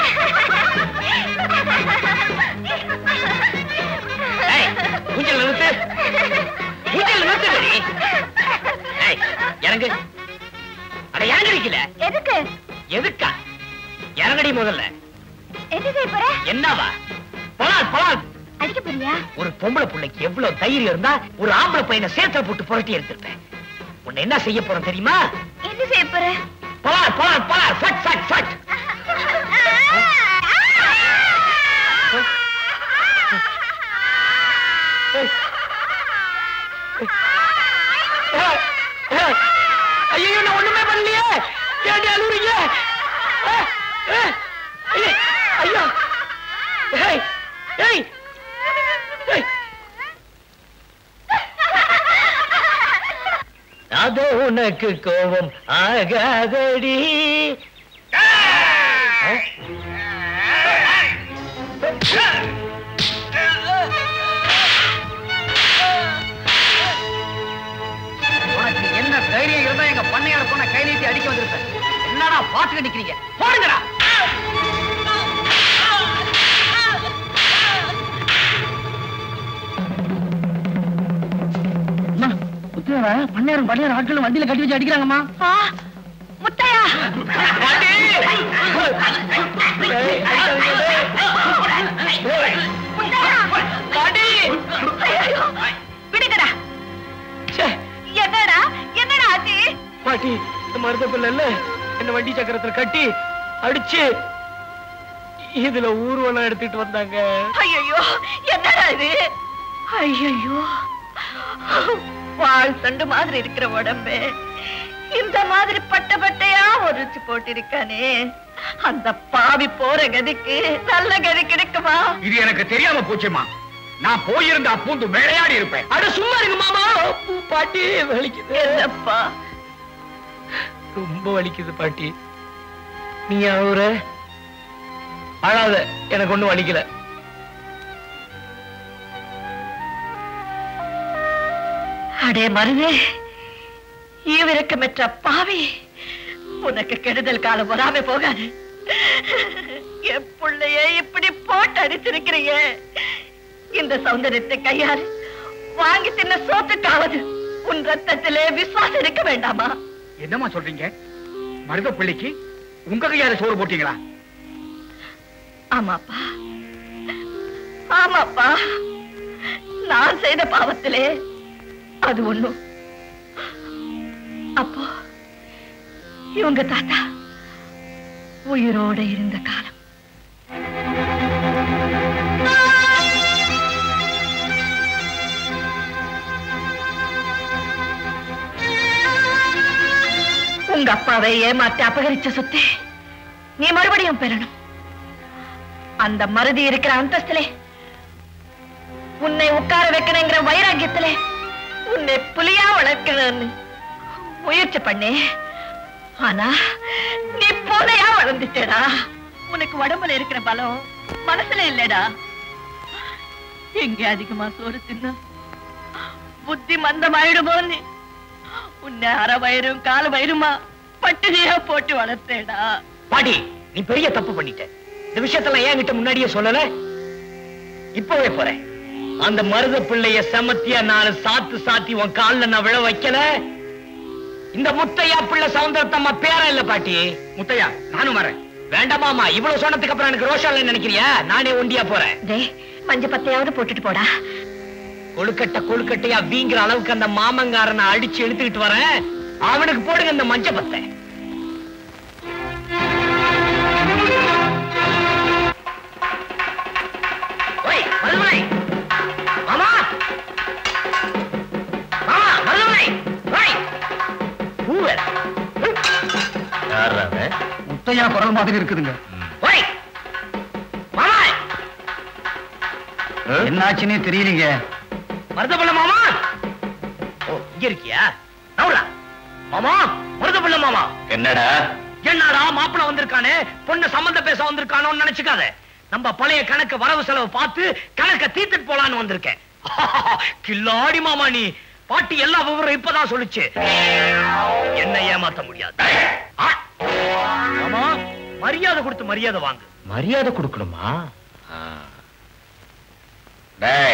ஏய், ஊஞ்சல் நிறுத்து ஊஞ்சல் நிறுத்து வெளி. ஏய், இறங்கு அட இறங்குறீங்கள எதுக்கு எதுக்கா இறங்கடி முதல்ல என்ன செய்ய போற என்னவா பலால் பலால் அடிக்க போறியா ஒரு பொம்பளை பிள்ளைக்கு எவ்வளவு தைரியம் இருந்தா ஒரு ஆம்பளை பையனை சேத்துல போட்டு புரட்டி எடுத்திருப்பேன் உன்னை என்ன செய்ய போறேன் தெரியுமா என்ன செய்ய போற பலார் பலார் பலார் ஃபட் ஃபட் ஃபட் ஐயோ நான் ஒண்ணுமே பண்ணலையே ஏண்டி அழுவுறீங்க அஹ், அஹ், ஐயே, ஐயோ ஏய் ஏய் ஏய் அது உனக்கு கோபம் ஆகாதடி அஹ்? உனக்கு என்ன தைரியம் இருந்தா எங்க பண்ணையார போன கை நீட்டி அடிக்க வந்திருப்பேன் என்னடா பாத்துக்க நிக்கிறீங்க போடுங்கடா பண்ணையாரம் பண்ணையார் ஆட்கள் வண்டியில கட்டி வச்சு அடிக்கிறாங்கம்மா ஆ, முத்தையா ஐயையோ, விடுங்கடா என்னடா என்னடா ஆச்சு பாட்டி இந்த மருத பிள்ளை என்ன வண்டி சக்கரத்துல கட்டி அடிச்சு இதுல ஊர்வலம் எடுத்துட்டு வந்தாங்க ஐயோ என்னடா இது ஐயோ வாழ் சண்டு மாதிரி இருக்கிற உடம்பு இந்த மாதிரி பட்ட பட்டையா உரிச்சு போட்டிருக்கானே அந்த பாவி போற கதிக்கு நல்ல கதி கிடைக்குமா இது எனக்கு தெரியாம போச்சுமா நான் போயிருந்தா பூந்து விளையாடி இருப்பேன் அட சும்மா இருங்க மாமா பூ பாட்டி வலிக்குது என்னப்பா ரொம்ப வலிக்குது பாட்டி நீ அவர அழாத எனக்கு ஒண்ணும் வலிக்கல அடே மருதே ஈவிரக்கமற்ற பாவி உனக்கு கெடுதல் காலம் வராம போகாது என் புள்ளைய இப்படி போட்டு அடிச்சிருக்கிறீங்க இந்த சௌந்தரியத்தை கையால் வாங்கி தின்ன சோத்துக்காவது உன் ரத்தத்திலே விசுவாசம் இருக்க வேண்டாமா என்னம்மா சொல்றீங்க மருத பிள்ளைக்கு உங்க கையால சோறு போட்டீங்களா ஆமாப்பா ஆமாப்பா நான் செய்த பாவத்திலே அது ஒண்ணும் அப்போ இவங்க தாத்தா உயிரோட இருந்த காலம் உங்க அப்பாவை ஏமாத்தி அபகரிச்ச சொத்தை நீ மறுபடியும் பெறணும் அந்த மருதி இருக்கிற அந்தஸ்திலே உன்னை உட்கார வைக்கணுங்கிற வைராக்கியத்திலே உன்னை புலியா வளர்க்கணும்னு முயற்சி பண்ணே ஆனா நீ பூனையா வளர்ந்துட்டடா உனக்கு உடம்புல இருக்கிற பலம் மனசுல இல்லடா எங்க அதிகமா சோறு தின்னும் புத்தி மந்தமாயிடுமோன்னு உன்னை அரை வயிறும் கால வயிறுமா பட்டினியா போட்டு வளர்த்தேடா பாட்டி நீ பெரிய தப்பு பண்ணிட்ட இந்த விஷயத்தெல்லாம் என்கிட்ட முன்னாடியே சொல்லல இப்பவே போறேன் அந்த மருத பிள்ளைய செமத்தியா நாலு சாத்து சாத்தி உன் கால்ல நான் விழ வைக்கல இந்த முத்தையா பிள்ளை சவுந்தரத்தம்மா பேரா இல்ல பாட்டி முத்தையா நானும் வரேன் வேண்டாமாமா இவ்வளவு சொன்னதுக்கு அப்புறம் எனக்கு ரோஷா இல்லைன்னு நினைக்கிறியா நானே ஒண்டியா போறேன் டேய் மஞ்ச பத்தையாவது போட்டுட்டு போடா கொழுக்கட்டை கொழுக்கட்டையா வீங்கிற அளவுக்கு அந்த மாமங்காரனை அடிச்சு எடுத்துக்கிட்டு வரேன் அவனுக்கு போடுங்க இந்த மஞ்ச பத்தை ஓய், மருதுமலை! மாமா! மாமா, மருதுமலை! ஓய்! பூ வேற. யார்ரா அவன்? முத்தையா குரல் மாதிரி இருக்குதுங்க ஓய்! மாமா! என்னாச்சுன்னே தெரியலீங்க மருதபுள்ள மாமா ஓ இங்க இருக்கியா நவுரா மாமா மருதபுள்ள மாமா என்னடா என்னடா மாப்பிள வந்திருக்கானே பொண்ணு சம்பந்த பேச வந்திருக்கானோன்னு நினைச்சுக்காத நம்ம பழைய கணக்கு வரவு செலவு பார்த்து கணக்க தீர்த்துட்டு போலான்னு வந்திருக்கேன் கில்லாடி மாமா நீ பாட்டி எல்லா விவரம் இப்பதான் சொல்லுச்சு என்ன ஏமாத்த முடியாது ஆ! மாமா மரியாதை கொடுத்து மரியாதை வாங்கு மரியாதை கொடுக்கணுமா டேய்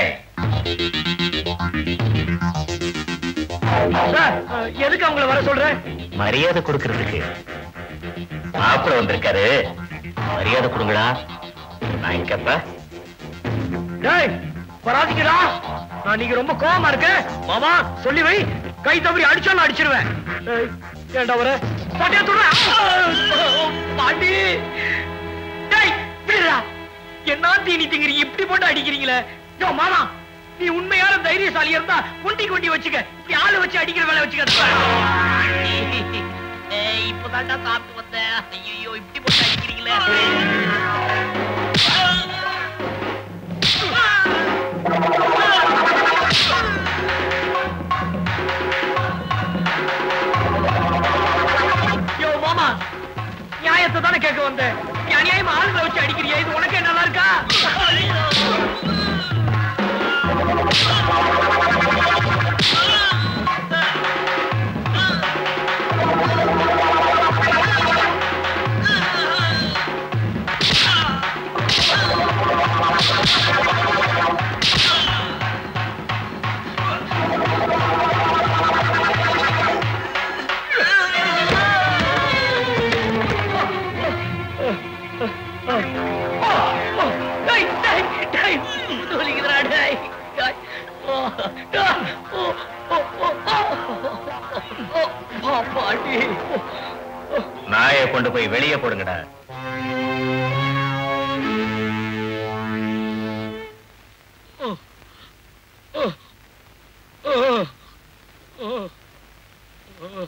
சார் எதுக்கு அவங்கள வர சொல்றேன் மரியாதை கொடுக்கறதுக்கு மாப்பிள வந்திருக்காரு மரியாதை கொடுங்கடா நான் இங்கப்ப டேய் வராதீங்கடா நான் நீங்க ரொம்ப கோவமா இருக்கேன் மாமா சொல்லி வை கை தவறி அடிச்சாலும் அடிச்சிருவேன் டேய், ஏன்டா வர பாட்டியா துடுறா பாட்டி டேய் விடுடா என்ன தீனி திங்கிறீங்க இப்படி போட்டு அடிக்கிறீங்களே யோ மாமா நீ உண்மையான தைரியசாலி இருந்தா குண்டி குண்டி வச்சுக்க இப்படி ஆளு வச்சு அடிக்கிற வேலை வச்சுக்க ஏய், இப்பதான்டா சாப்பிட்டு வந்தேன் ஐயோ இப்படி போட்டு அடிக்கிறீங்களே யோ மாமா நியாயத்தை தானே கேட்க வந்தேன் நீ அநியாயமா ஆளுங்களை வச்சு அடிக்கிறியா இது உனக்கே நல்லா இருக்கா டேய், டேய், டேய், வலிக்குதுடா, டேய். டேய். ஓ, ஆ, ஓ, ஓ, ஓ, ஓ, ஓ, பாட்டி. நாயை கொண்டு போய் வெளியே போடுங்கடா ஓ, ஓ, ஓ, ஓ, ஓ.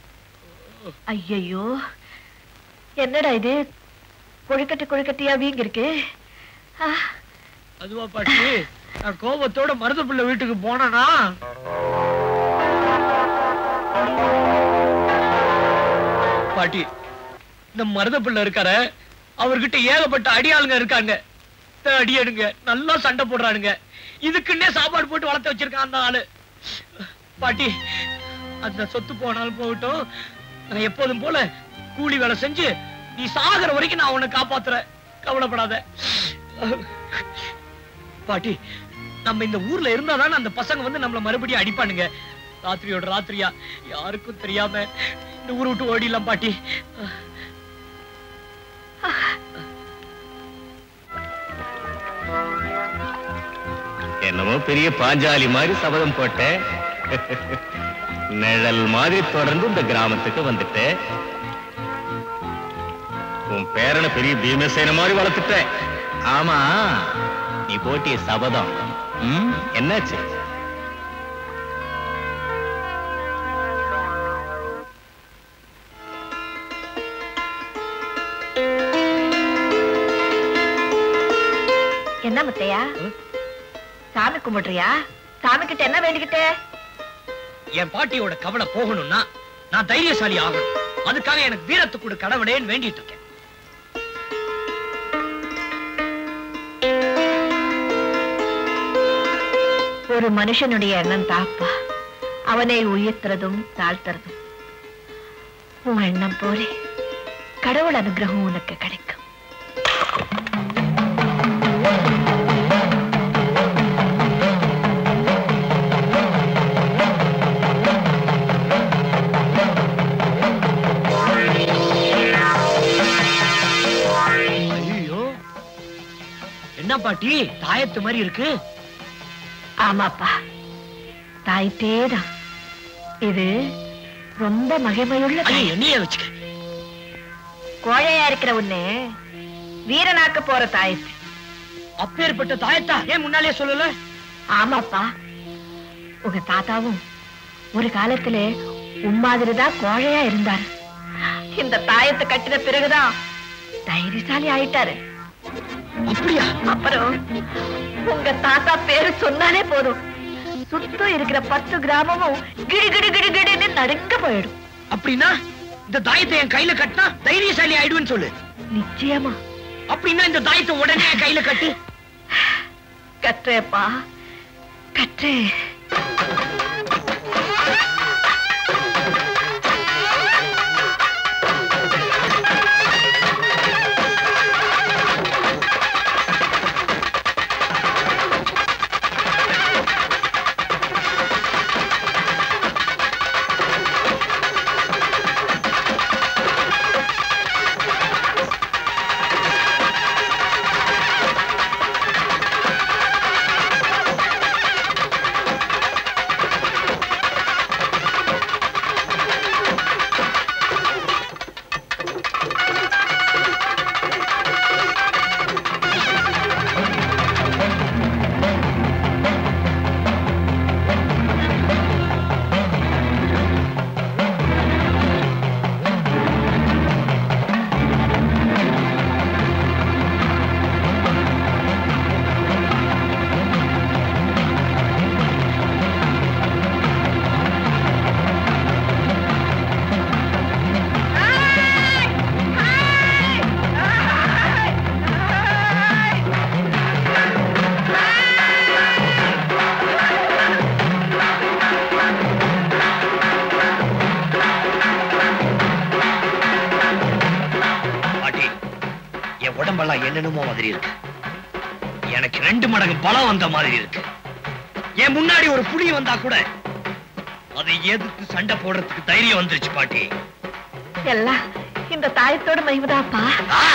ஐயையோ என்னடா இது கொழுக்கட்டை கொழுக்கட்டையா வீங்க இருக்கு ஆ, அதுவா பாட்டி நான் கோபத்தோட மருத பிள்ளை வீட்டுக்கு போனேனா பாட்டி இந்த மருத பிள்ளை இருக்காரு அவர்கிட்ட ஏகப்பட்ட அடியாளுங்க இருக்காங்க இந்த அடியாளுங்க நல்லா சண்டை போடுறானுங்க இதுக்குன்னே சாப்பாடு போட்டு வளர்த்து வச்சிருக்கான் அந்த ஆளு பாட்டி அந்த சொத்து போனாலும் போகட்டும் நான் எப்போதும் போல கூலி வேலை செஞ்சு நீ சாகுற வரைக்கும் நான் உன்னை காப்பாத்துறேன் கவலைப்படாத பாட்டி நம்ம இந்த ஊர்ல இருந்தாதான் அந்த பசங்க வந்து நம்மள மறுபடியும் அடிப்பானுங்க ராத்திரியோட ராத்திரியா யாருக்கும் தெரியாம இந்த ஊரை விட்டு ஓடிடலாம் பாட்டி என்னமோ பெரிய பாஞ்சாலி மாதிரி சபதம் போட்டேன் நிழல் மாதிரி தொடர்ந்து இந்த கிராமத்துக்கு வந்துட்டேன் உன் பேரனை பெரிய பீமசேன மாதிரி வளர்த்துட்டேன் ஆமா நீ போட்டிய சபதம் ம், என்னாச்சு என்ன முத்தையா சாமி கும்பிடுறியா சாமி கிட்ட என்ன வேண்டிக்கிட்டே என் பாட்டியோட கவலை போகணும்னா நான் தைரியசாலி ஆகணும் அதுக்காக எனக்கு வீரத்து கொடு கடவுளேன்னு வேண்டிட்டு இருக்கேன் ஒரு மனுஷனுடைய எண்ணம் தாப்பா அவனை உயர்த்துறதும் தாழ்த்துறதும் உன் எண்ணம் போலே கடவுள் அனுகிரகம் உனக்கு கிடைக்கும் ஐயோ என்ன பாட்டி தாயத்து மாதிரி இருக்கு ஆமாப்பா தாய்த்தேதான் இது ரொம்ப மகிமையுள்ள தாய். ஐயோ நீயே வச்சுக்க கோழையா இருக்கிற உன்னை வீரனாக்க போற தாயத்து அப்பேற்பட்ட தாயத்தா ஏன் முன்னாலே சொல்லல ஆமாப்பா உங்க தாத்தாவும் ஒரு காலத்துல உன் மாதிரிதான் கோழையா இருந்தாரு இந்த தாயத்தை கட்டின பிறகுதான் தைரியசாலி ஆயிட்டாரு அப்படியா அப்புறம் உங்க தாத்தா பேரு சொன்னாலே போதும் சுத்தம் இருக்கிற பத்து கிராமமும் கிடு கிடு கிடு கிடுன்னு நடுங்க போயிடும் அப்படின்னா இந்த தாயத்தை என் கையில கட்டினா தைரியசாலி ஆயிடுவேன்னு சொல்லு நிச்சயமா அப்படின்னா இந்த தாயத்தை உடனே என் கையில கட்டு கற்றேப்பா கற்றே பாட்டி என் உடம்பெல்லாம் என்னென்னமோ மாதிரி இருக்கு எனக்கு ரெண்டு மடங்கு பலம் வந்த மாதிரி இருக்கு என் முன்னாடி ஒரு புலி வந்தா கூட அதை எதிர்த்து சண்டை போடுறதுக்கு தைரியம் வந்துருச்சு பாட்டி எல்லாம் இந்த தாயத்தோட மகிமதாப்பா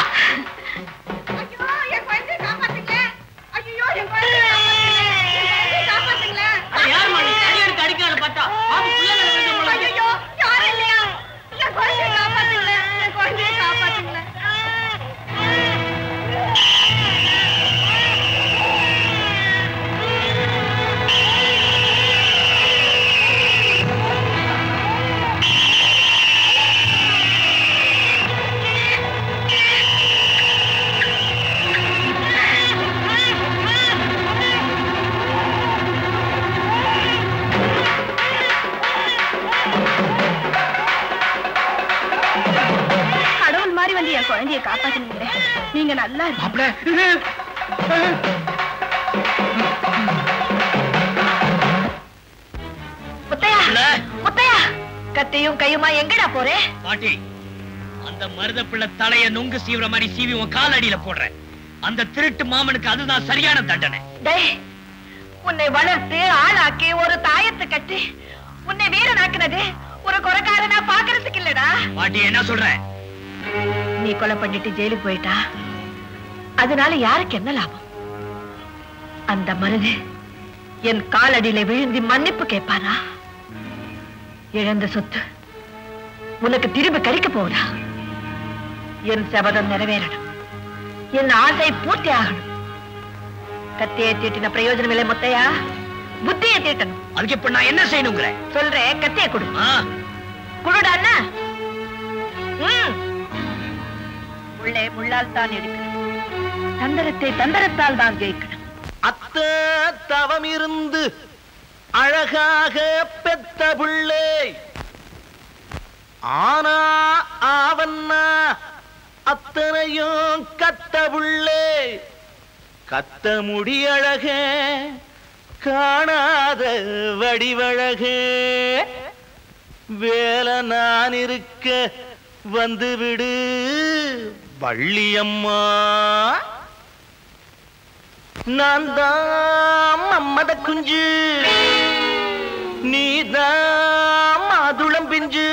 கடவுள் மாதிரி வந்து என் குழந்தைய காப்பாத்தினீங்க நீங்க நல்லா முத்தையா முத்தையா கத்தையும் கையுமா எங்கடா போறே பாட்டி அந்த மருத பிள்ளை தலைய நுங்கு சீவுற மாதிரி சீவி உன் காலடியில போடுறேன் அந்த திருட்டு மாமனுக்கு அதுதான் சரியான தண்டனை டேய் உன்னை வளர்த்து ஆளாக்கி ஒரு தாயத்தை கட்டி உன்னை வீரனாக்குனது ஒரு கொலைக்காரனா பாக்குறதுக்கு இல்லடா பாட்டி என்ன சொல்ற நீ கொலை பண்ணிட்டு ஜெயிலுக்கு போயிட்டா அதனால யாருக்கு என்ன லாபம் அந்த மருது என் காலடியில விழுந்து மன்னிப்பு கேட்பாரா இழந்த சொத்து உனக்கு திரும்ப கிடைக்க போகுதா என் சபதம் நிறைவேறணும் என் ஆசை பூர்த்தி ஆகணும் கத்தியை தீட்டின பிரயோஜனம் இல்லை முத்தையா புத்தியை தீட்டணும் அதுக்கு இப்ப நான் என்ன செய்யணுங்கிற சொல்றேன் கத்தியை கொடு ஆ, குடுடா அண்ணா ம். முள்ளே முள்ளால் தான் எடுக்கணும் தந்திரத்தை தந்திரத்தால் தான் ஜெயிக்கணும் அத்த தவம் இருந்து அழகாக பெத்த புள்ளே ஆனா ஆவன்னா அத்தனையும் கத்த புள்ளே கத்த முடி அழக காணாத வடிவழகே வேலை நான் இருக்க வந்து விடு வள்ளியம்மா நான் தான் மம்மத குஞ்சு நீதான் மாதுளம் பிஞ்சு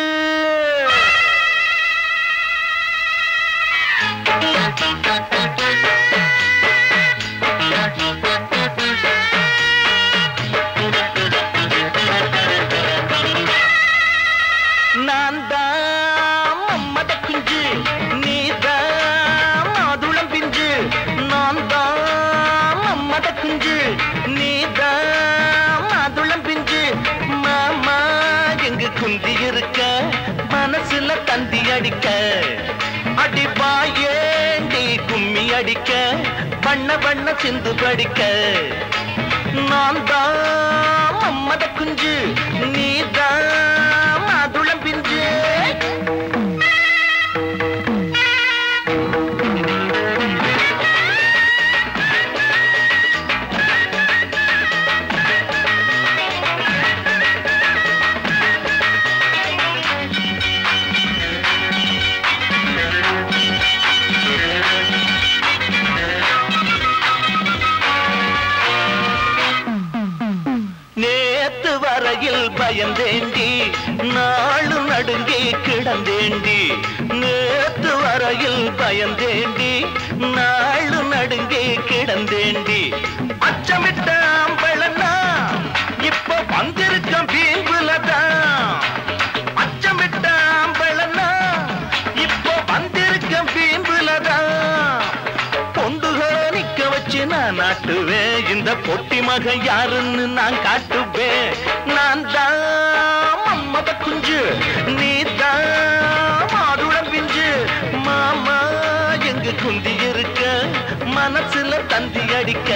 நான் தான் மம்மத குஞ்சு நீதான் மாதுளம் பிஞ்சு நான் தான் மம்மத குஞ்சு நீதான் மாதுளம் பிஞ்சு மாமா எங்கு குந்தி இருக்க மனசுல தந்தி அடிக்க அடிப்பாயேண்டி கும்மி அடிக்க வண்ண வண்ண சிந்து படிக்க நான் தான் மம்மத குஞ்சு நீதான் மாதுளம் பிஞ்சு நேத்து வரையில் பயந்தேண்டி நாளு நடுங்கி கிடந்தேண்டி நேத்து வரையில் பயந்தேண்டி நாளு நடுங்கி கிடந்தேண்டி அச்சமிட்ட அம்பளனா இப்ப வந்திருக்க பீங்குலதான் அச்சமிட்ட அம்பளனா இப்ப வந்திருக்க பீங்குலதான் பொண்டுக நிக்க வச்சு நான் நாட்டுவேன் இந்த பொட்டி மகன் யாருன்னு நான் காட்டுவேன் நான் தான் மம்மத குஞ்சு நீ தான் மாதுளம் பிஞ்சு மாமா எங்கு குந்தி இருக்க மனசுல தந்தி அடிக்க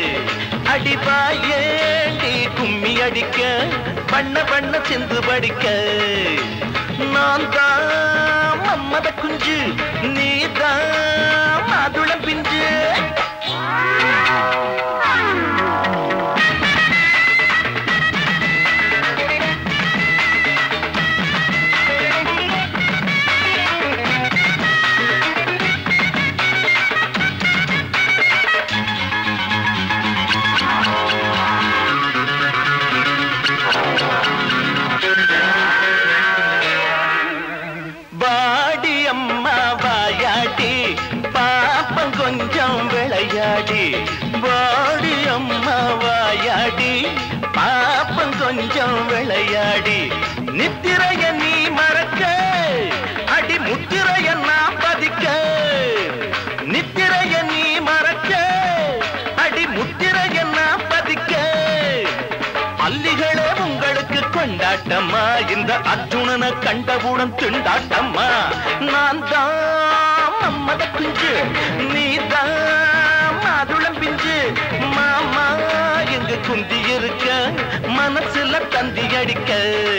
அடிபாயேண்டி கும்மி அடிக்க பண்ண பண்ண செந்து படிக்க நான் தான் மம்மத குஞ்சு நீ தான் மாதுளம் பிஞ்சு வாடி அம்மா வாயாடி பாப்பம் கொஞ்சம் விளையாடி வாடி அம்மா வாயாடி பாப்பம் கொஞ்சம் விளையாடி நித்திரைய நீ மறக்க அடி முத்திரைய நான் பதிக்க நித்திரைய நீ மறக்க அடி முத்திரைய நான் பதிக்க அல்லிகளே உங்களுக்கு கொண்டாட்டம்மா இந்த அர்ஜுனனை கண்டவுடன் திண்டாட்டம்மா நான் தான் மம்மத குஞ்சு நீ தான் மாதுளம் பிஞ்சு மாமா எங்க குந்தி இருக்க மனசுல தந்தி அடிக்க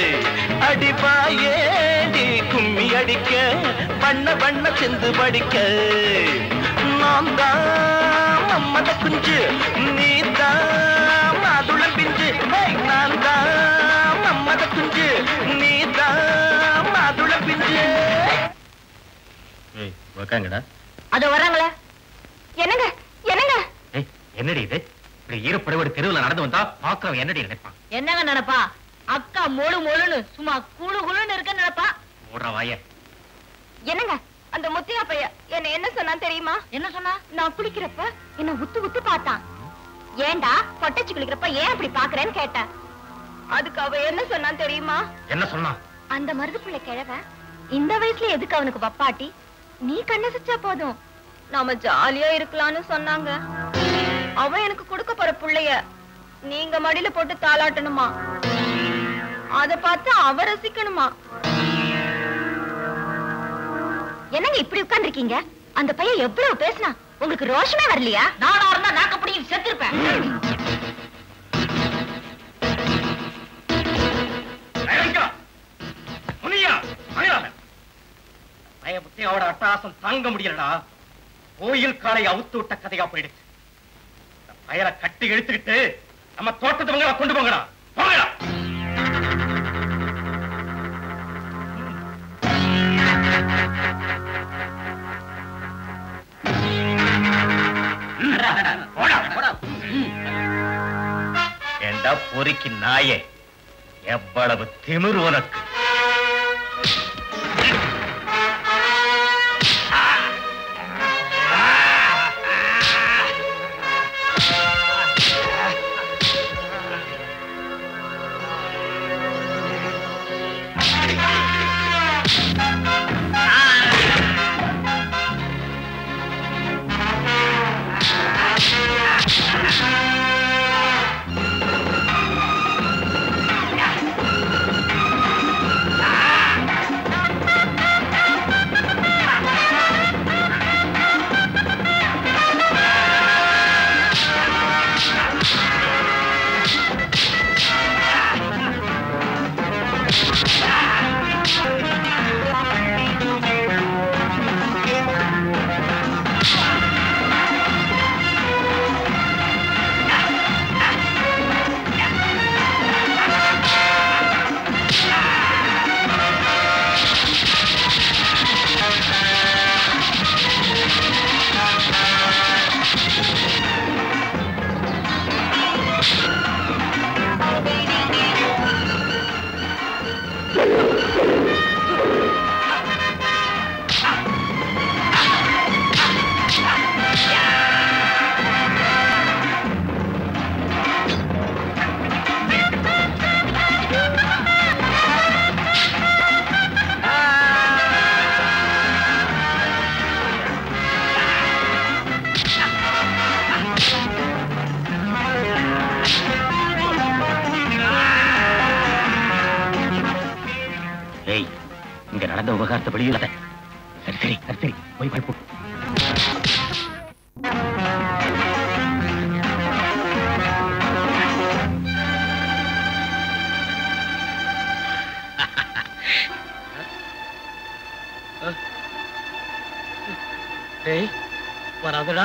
அடிபாயேடி கும்மி அடிக்க வண்ண வண்ண செந்து படிக்க நான் தான் மம்மத குஞ்சு நீ தான் மாதுளம் பிஞ்சு ஏய், நான் தான் மம்மத குஞ்சு நீ தான் மாதுளம் பிஞ்சு ஏய் உக்காங்கடா அது வராங்களே என்னங்க என்னங்க ஏய் என்னடி இது இப்படி ஈரப்படவோட தெருவுல நடந்து வந்தா பாக்குறவன் என்னடி நினைப்பான் என்னங்க நினைப்பா அக்கா மொழு மொழுன்னு சும்மா குழு குழுன்னு இருக்க நினைப்பா ஓடுற வாய என்னங்க அந்த முத்தியா பைய என்ன என்ன சொன்னான் தெரியுமா என்ன சொன்னா நான் குளிக்கிறப்ப என்ன உத்து உத்து பார்த்தான் ஏன்டா பொட்டச்சு குளிக்கிறப்ப ஏன் அப்படி பாக்குறேன்னு கேட்டேன் அதுக்கு அவ என்ன சொன்னான் தெரியுமா என்ன சொன்னா அந்த மருது பிள்ளை கிழவ இந்த வயசுல எதுக்கு அவனுக்கு வப்பாட்டி நீ கண்ணசிச்சா போதும் நாம ஜாலியா இருக்கலாம்னு சொன்னாங்க அவன் எனக்கு கொடுக்க போற புள்ளைய நீங்க மடியில போட்டு தாளாட்டணுமா அத பார்த்து அவ ரசிக்கணுமா என்னங்க இப்படி உட்கார்ந்திருக்கீங்க அந்த பையன் எவ்வளவு பேசினா உங்களுக்கு ரோஷமே வரலையா நானா இருந்தா நாக்க பிடிக்கும் செத்துருப்பேன் முனியா பயபுத்தி அவட அட்டகாசம் தாங்க முடியலடா கோயில் காலை அவுத்து விட்ட கதையா போயிடுச்சு இந்த பயலை கட்டி இழுத்துக்கிட்டு நம்ம தோட்டத்து பங்களா கொண்டு போங்கடா போங்கடா ஏண்டா பொறிக்கு நாயே எவ்வளவு திமிரு உனக்கு ஏய் இங்க நடந்த விவகாரத்தை வெளியிடாத சரி சரி சரி சரி போய் போய் போ டேய் வராதடா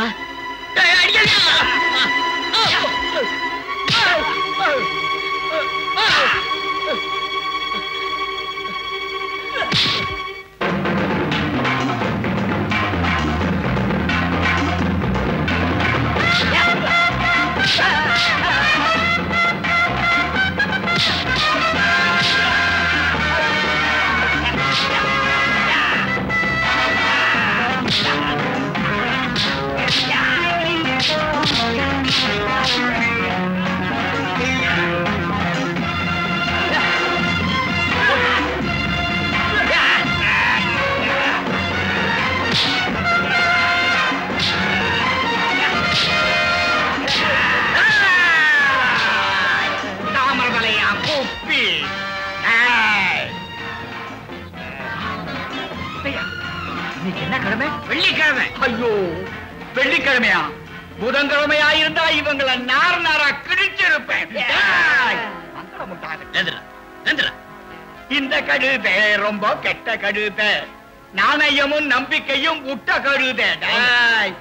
தாமரமலையா கூப்பி இன்னைக்கு என்ன கிழமை வெள்ளிக்கிழமை ஐயோ வெள்ளிக்கிழமையா புதன்கிழமையா இருந்தா இவங்களை நார் நாரா கிழிச்சிருப்பேன் டேய், மங்களம் உண்டாகட்டும். இந்த கழுதை ரொம்ப கெட்ட கழுதை நாணயமும் நம்பிக்கையும் விட்ட கழுதை டேய்.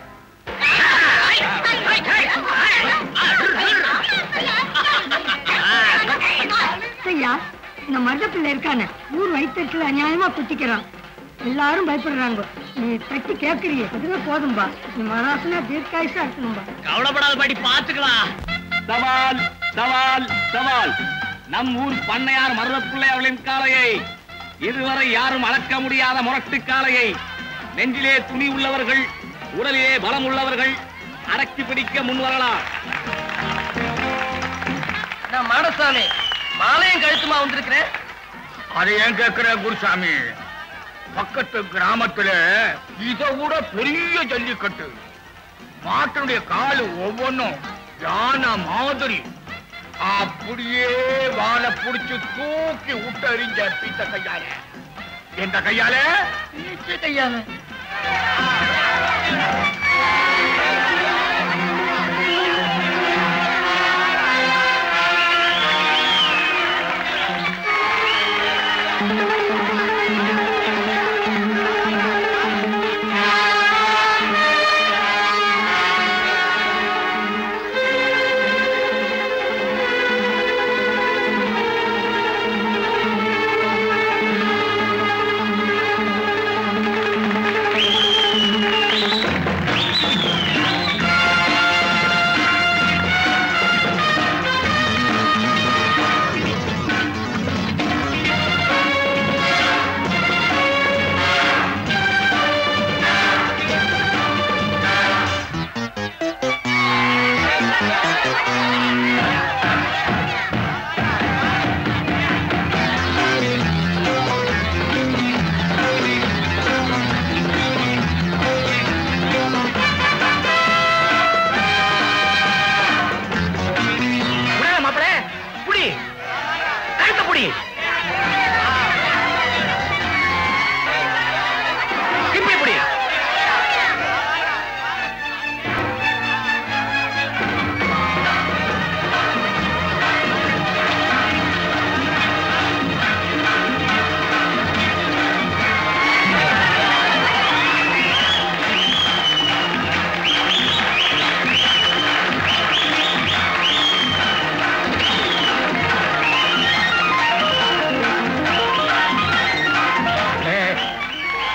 ஐயா இந்த மருத பிள்ளை இருக்கானே ஊர் வயிற்றுல அநியாயமா குத்திக்கிறான் எல்லாரும் பயப்படுறாங்க நீ தட்டி கேட்கறியே அதுவே போதும்பா நீ மராசனா தீர்க்காயுசா இருக்கணும்பா கவலைப்படாத பாட்டி பாத்துக்கலாம் சவால் சவால் சவால் நம் ஊர் பண்ணையார் மருதப்பிள்ளை அவளின் காளையை இதுவரை யாரும் அளக்க முடியாத முரட்டு காளையை நெஞ்சிலே துணி உள்ளவர்கள் உடலிலே பலம் உள்ளவர்கள் அடக்கி பிடிக்க முன் வரலாம் நான் மாடசாமி மாலையும் கழுத்துமா வந்திருக்கிறேன் அது ஏன் கேக்குற குருசாமி பக்கத்து கிராமத்துல இத விட பெரிய ஜல்லிக்கட்டு மாட்டினுடைய காலு ஒவ்வொன்றும் யானை மாதிரி அப்படியே வாழை புடிச்சு தூக்கி விட்டறிஞ்ச பீத்த கையால எந்த கையால ஈச்ச கையால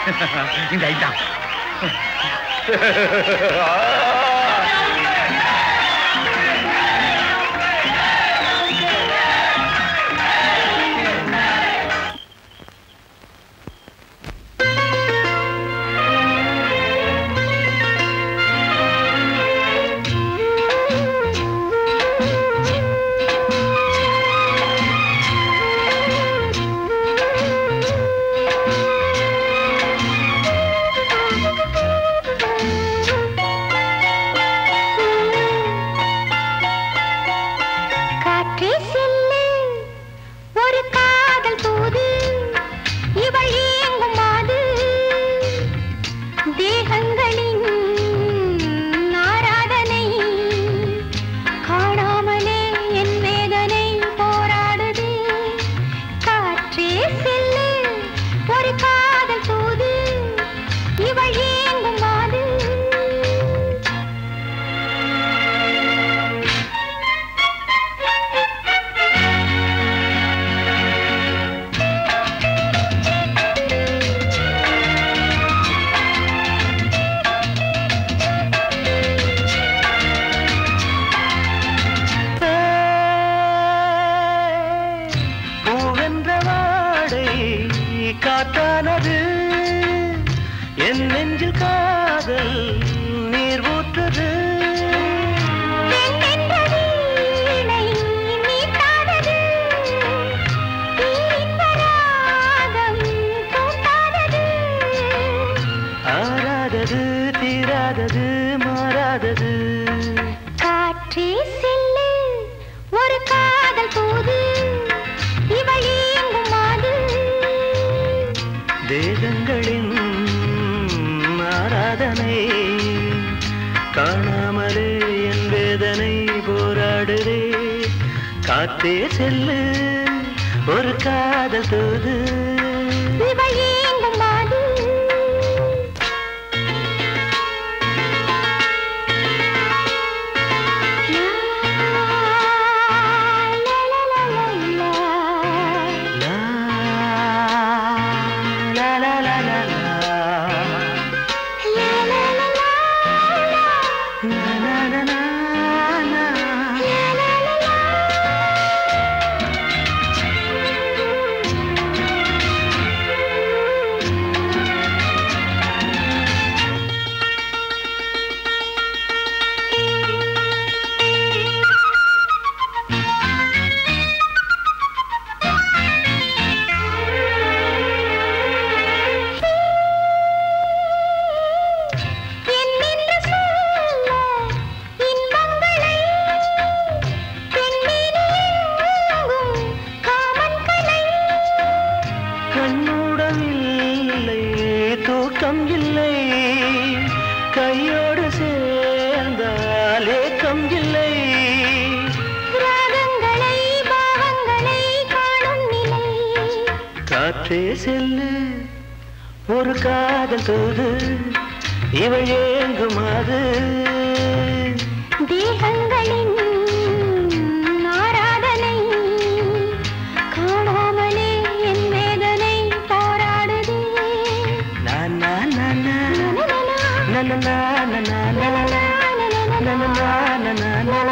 இந்த ஐட்டா காற்றே செல்லு ஒரு காதல் தூது இவள் ஏங்கும் மாது தேகங்களின் ஆராதனை காணாமலே என் வேதனை போராடுது காற்றே செல்லு ஒரு காதல் தூது இவள் ஏங்கும் மாது பூவென்ற வாடை காத்தானது என் நெஞ்சில் காதல் நீர் ஊற்றுது ஆறாதது தீராதது மாறாதது காற்றே செல்லு ஒரு காதல் தூது இவள் ஏங்கும் மாது தேகங்களின் ஆராதனை காணாமலே என் வேதனை போராடுதே காத்தே செல்லு ஒரு காதல் தூது இவள் ஏங்கும் மாது லா லா லா லா லா லா லா லா லா லா என்னென்று சொல்ல இன்பங்களை பெண்மேனியெங்கும் காமன் கலை கண்ணுடவில்லை தூக்கம் இல்லை கையோடு சேர்ந்தால் ஏக்கம் இல்லை ராகங்களை பாவங்களை காணும் நிலை காற்றே செல்லு ஒரு காதல் தூது இவள் ஏங்குமாது தேகங்களின் ஆராதனை காணாமலே என் வேதனை போராடுதே நான் நான் நான் நான் நான் நான் நான் நான் நான் நான் நான்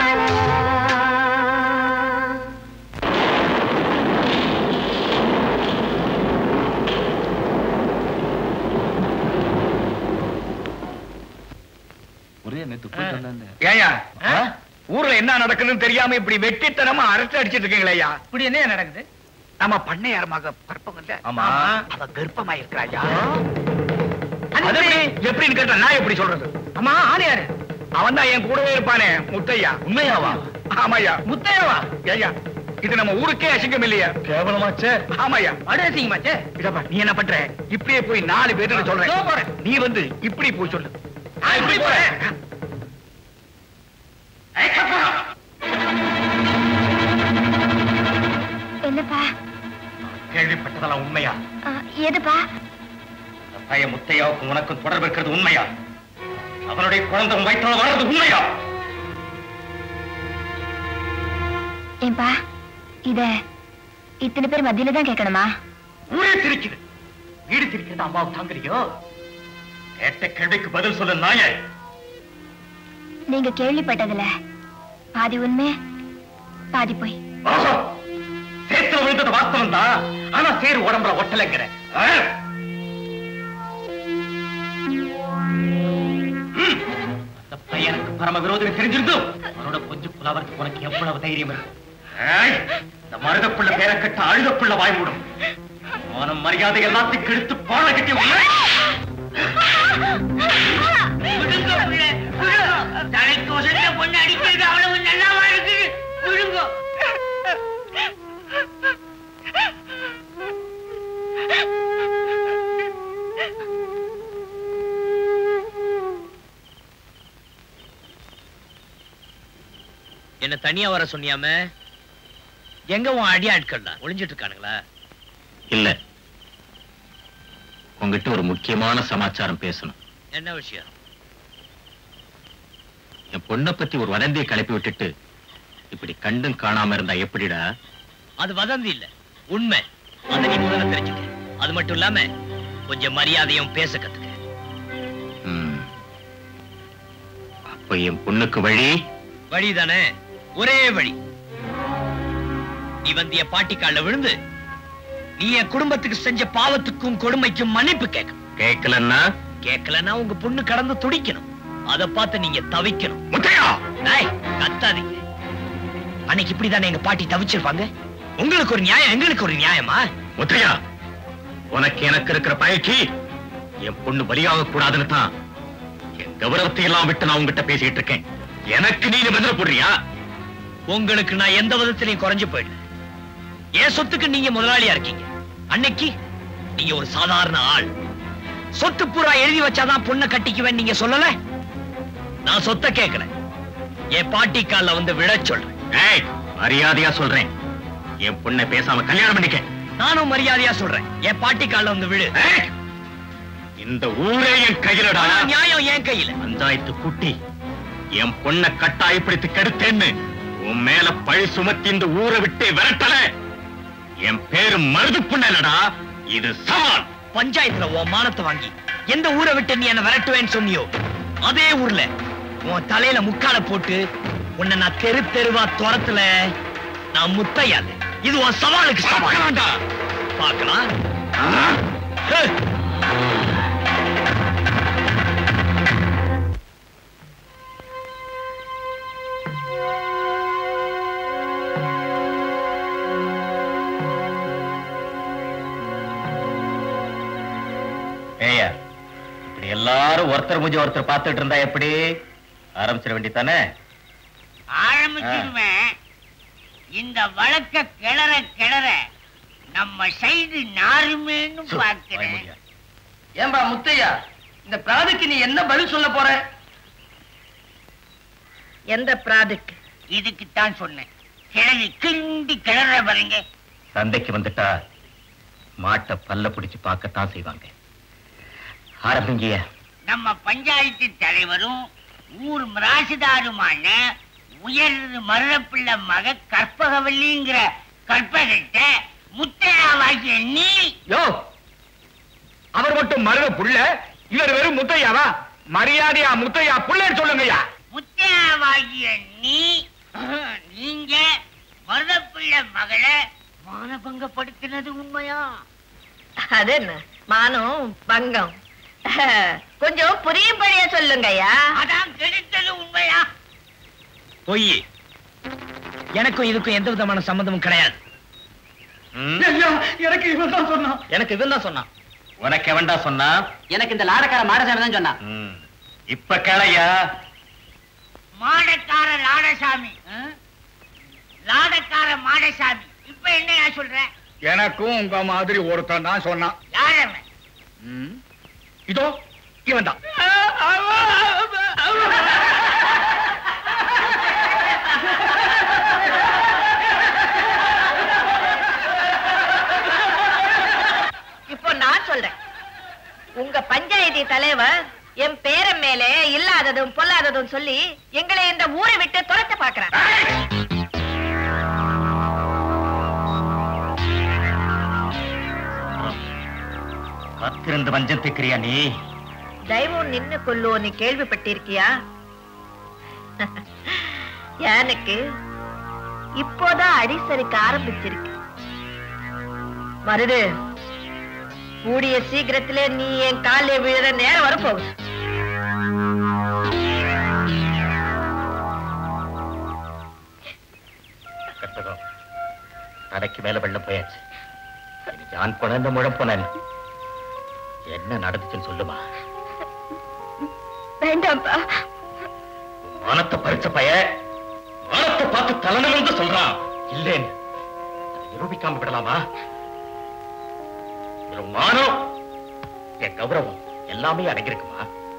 ஏயா ஊர்ல என்ன நடக்குதுன்னு தெரியாம இப்படி வெட்டித்தனமா அரட்டை அடிச்சிட்டு இருக்கீங்களே ஐயா இப்படி என்ன நடக்குது நம்ம பண்ணையார் மக கற்பங்கள்ல ஆமா. அவ கர்ப்பமா இருக்கிறாயா அது எப்படி எப்படின்னு கேட்டா நான் எப்படி சொல்றது ஆமா ஆளு யாரு அவன் தான் என் கூடவே இருப்பானே முத்தையா உண்மையாவா ஆமாய்யா முத்தையாவா ஐயா இது நம்ம ஊருக்கே அசிங்கம் இல்லையா கேவலமாச்சே ஆமாய்யா அடேசிங்கமாச்சே இதப்பா நீ என்ன பண்ற இப்படியே போய் நாலு பேர்கிட்ட இதோ சொல்றேன் போறேன். நீ வந்து இப்படி போய் சொல்லு நான் இப்படி போறேன். என்னப்பா கேள்விப்பட்டதெல்லாம் உண்மையா ஆ, எதுப்பா பையன் முத்தையாவுக்கும் உனக்கும் தொடர்பு இருக்கிறது உண்மையா அவனுடைய குழந்தை உன் வயிற்றுல வர்றது உண்மையா ஏன்பா இத இத்தனை பேர் மத்தியில தான் கேட்கணுமா ஊரே திருச்சுது வீடு சிரிக்கிறது அம்மாவை தாங்குறியோ கேட்ட கேள்விக்கு பதில் சொல்ல நாய நீங்க கேள்விப்பட்டதுல பாதி உண்மை பாதி போய் ஆஹா! சேத்துல விழுந்தது வாஸ்தவம் தான் ஆனா சேரு உடம்புல ஒட்டலைங்கிற ஆ? ம். அந்த பையனுக்கு பரம விரோதம் தெரிஞ்சிருந்தும் அவனோட கொஞ்சம் புலவருக்கு உனக்கு எவ்வளவு தைரியம் இருக்கு ஏய், இந்த மருதப்புள்ள பேரை கட்ட அழுதப்புள்ள வாய் மூடும் மானம் மரியாதை எல்லாத்தையும் கெடுத்து பாட கட்டி உள்ள- தலைக்கு உசத்த பொண்ணு அடிக்கிறது அவ்வளவு நல்லாவா இருக்குது விடுங்க என்ன தனியா வர சொன்னியாம எங்க உன் அடி ஆட்கள்லாம் ஒளிஞ்சிட்டு இருக்கானுங்களா இல்ல உங்ககிட்ட ஒரு முக்கியமான சமாச்சாரம் பேசணும் என்ன விஷயம் என் பொண்ணை பத்தி ஒரு வதந்தியை கிளப்பி விட்டுட்டு இப்படி கண்டும் காணாம இருந்தா எப்படிடா அது வதந்தி இல்ல உண்மை அதை நீ முதல்ல தெரிஞ்சுக்க அது மட்டும் இல்லாம கொஞ்சம் மரியாதையும் பேச கத்துக்க ம். அப்ப என் பொண்ணுக்கு வழி வழிதானே ஒரே வழி நீ வந்து என் பாட்டி கால்ல விழுந்து நீ என் குடும்பத்துக்கு செஞ்ச பாவத்துக்கும் கொடுமைக்கும் மன்னிப்பு கேட்க கேட்கலன்னா கேட்கலன்னா உங்க பொண்ணு கடந்து துடிக்கணும் அதை பார்த்து நீங்க தவிக்கணும் முத்தையா டேய், கத்தாதீங்க அன்னைக்கு இப்படிதானே எங்க பாட்டி தவிச்சிருப்பாங்க உங்களுக்கு ஒரு நியாயம் எங்களுக்கு ஒரு நியாயமா முத்தையா உனக்கு எனக்கு இருக்கிற பயக்கி என் பொண்ணு பலியாக கூடாதுன்னு தான் என் கௌரவத்தை எல்லாம் விட்டு நான் உங்ககிட்ட பேசிட்டு இருக்கேன் எனக்கு நீ நிபந்தனை போடுறியா உங்களுக்கு நான் எந்த விதத்திலையும் குறைஞ்சு போயிடல என் சொத்துக்கு நீங்க முதலாளியா இருக்கீங்க அன்னைக்கு நீங்க ஒரு சாதாரண ஆள் சொத்து பூரா எழுதி வச்சாதான் பொண்ணை கட்டிக்குவேன் நீங்க சொல்லல நான் சொத்தை கேட்கல என் பாட்டி கால்ல வந்து விழ சொல்றேன் ஏய் மரியாதையா சொல்றேன் என் பொண்ணை பேசாம கல்யாணம் பண்ணிக்க நானும் மரியாதையா சொல்றேன் என் பாட்டி கால்ல வந்து விழு ஏய், இந்த ஊரே என் கையிலடா ஆனா நியாயம் என் கையில பஞ்சாயத்து கூட்டி என் பொண்ணை கட்டாயப்படுத்தி கெடுத்தேன்னு உன் மேல பழி சுமத்தி இந்த ஊரை விட்டு விரட்டல என் பேரு மருது புண்ணலடா இது சவால் பஞ்சாயத்துல உன் மானத்தை வாங்கி எந்த ஊரை விட்டு நீ என்ன விரட்டுவேன்னு சொன்னியோ அதே ஊர்ல உன் தலையில முக்கால போட்டு உன்னை நான் தெரு தெருவா துரத்துல நான் முத்தையாது இது உன் சவாலுக்கு சவால் பார்க்கலாம்டா. பார்க்கலாம் ஆ? ஹே. ஏய்யா இப்படி எல்லாரும் ஒருத்தர் மூஞ்சி ஒருத்தர் பார்த்துட்டு இருந்தா எப்படி ஆரம்பிச்சிட வேண்டியதானே ஆரம்பிச்சிருவேன் இந்த வழக்க கிளற கிளற நம்ம சைடு நாருமேன்னு பார்க்கிறேன் ஏன்பா முத்தையா இந்த பிராதுக்கு நீ என்ன பதில் சொல்ல போற எந்த ப்ராஜெக்ட் இதுக்குத்தான் சொன்னேன் கிழவி கிண்டி கிளற பாருங்க சந்தைக்கு வந்துட்டா மாட்டை பல்ல பிடிச்சு பார்க்கத்தான் செய்வாங்க ஆரம்பிங்கய்யா நம்ம பஞ்சாயத்து தலைவரும் ஊர் மிராசுதாருமான உயர் மருதப்பிள்ளை மக கற்பகவல்லிங்கிற கற்பகிட்ட முத்தையாவாகிய நீ யோ அவர் மட்டும் மருத புள்ள இவர் வெறும் முத்தையாவா மரியாதையா முத்தையா புள்ளன்னு சொல்லுங்கய்யா முத்தையாவாகிய நீ நீங்க மருதப்பிள்ளை மகளை மானபங்கப்படுத்தினது உண்மையா அது என்ன மானம் பங்கம் கொஞ்சம் புரியும்படியா சொல்லுங்கய்யா அதான் கெடுத்தது உண்மையா பொய் எனக்கும் இதுக்கும் எந்த விதமான சம்மந்தமும் கிடையாது எனக்கு இவன் தான் சொன்னான் எனக்கு இவன் தான் சொன்னான் உனக்கு எவன்டா சொன்னா எனக்கு இந்த லாடக்கார மாடசாமி தான் சொன்னான் ம். இப்ப கேளையா மாடக்கார லாடசாமி ஆ? லாடக்கார மாடசாமி இப்ப என்னையா சொல்ற எனக்கும் உங்க மாதிரி ஒருத்தன் தான் சொன்னான் யாரவன் ம். இதோ இவன் தான் இப்போ நான் சொல்றேன் உங்க பஞ்சாயத்து தலைவர் என் பேரன் மேலே இல்லாததும் பொல்லாததும் சொல்லி எங்களை இந்த ஊரை விட்டு துரத்த பாக்குறான் காத்திருந்து வஞ்சம் திக்கிறியா நீ தெய்வம் நின்னு கொல்லுவோன்னு கேள்விப்பட்டிருக்கியா எனக்கு இப்போதான் அடிசரிக்க ஆரம்பிச்சிருக்கு மருது கூடிய சீக்கிரத்திலே நீ என் காலில் விழுற நேரம் வரப்போகுது கற்பகம் தலைக்கு மேல வெள்ளம் போயாச்சு இனி ஜான் குழந்தை முழப்போனேன் என்ன நடந்துச்சுன்னு சொல்லுமா வேண்டாம்ப்பா மானத்தை பறிச்ச பைய மானத்தை பார்த்து தலனிலிருந்து சொல்றான் இல்லேன்னு அதை நிரூபிக்காம விடலாமா இதுல மானம் என் கௌரவம் எல்லாமே அடங்கியிருக்குமா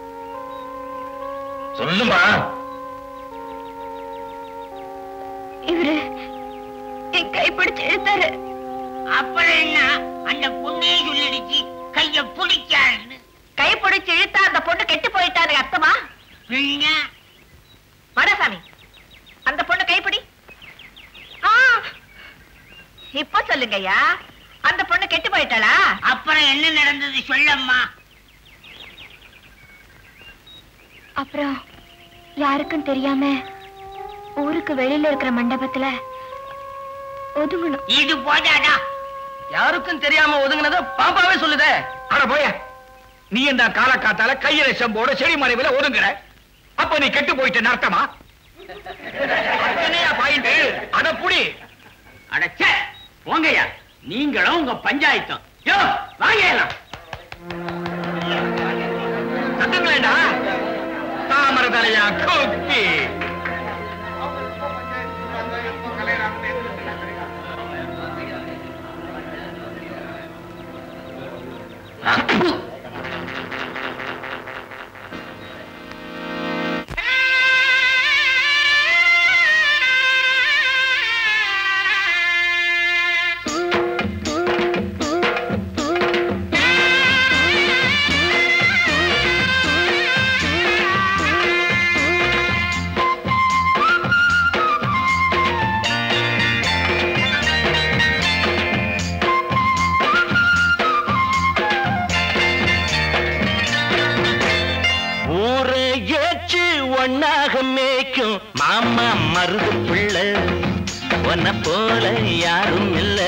சொல்லுமா இவரு என் கைப்பிடிச்சு இழுத்தாரு அப்புறம் என்ன அந்த பொண்ணே சொல்லிடுச்சு கைய பிடிக்காதுன்னு கை பிடிச்சு இழுத்தா அந்த பொண்ணு கெட்டு போயிட்டாரு அர்த்தமா பின்ன வடசாமி அந்த பொண்ணு கைப்பிடி ஆ, இப்ப சொல்லுங்கய்யா அந்த பொண்ணு கெட்டு போயிட்டாளா அப்புறம் என்ன நடந்தது சொல்லம்மா அப்புறம் யாருக்கும் தெரியாம ஊருக்கு வெளியில இருக்கிற மண்டபத்துல ஒதுங்கணும் இது போதாடா யாருக்கும் தெரியாம ஒதுங்கினத பாப்பாவே சொல்லுதே அட போய நீ இந்த காலக்காத்தால கையில செம்போட செடி மறைவுல ஒதுங்குற அப்ப நீ கெட்டு போயிட்ட அர்த்தமா பாயிண்ட் அட புடி அடச்சே போங்கய்யா நீங்களும் உங்க பஞ்சாயத்தும் யோ வாங்கலாம் சத்தங்களேடா தாமர தலையா குக்கி ஊரை ஏச்சு ஒன்னாக மேய்க்கும் மாமா மருது பிள்ளை உன்னை போல யாரும் இல்ல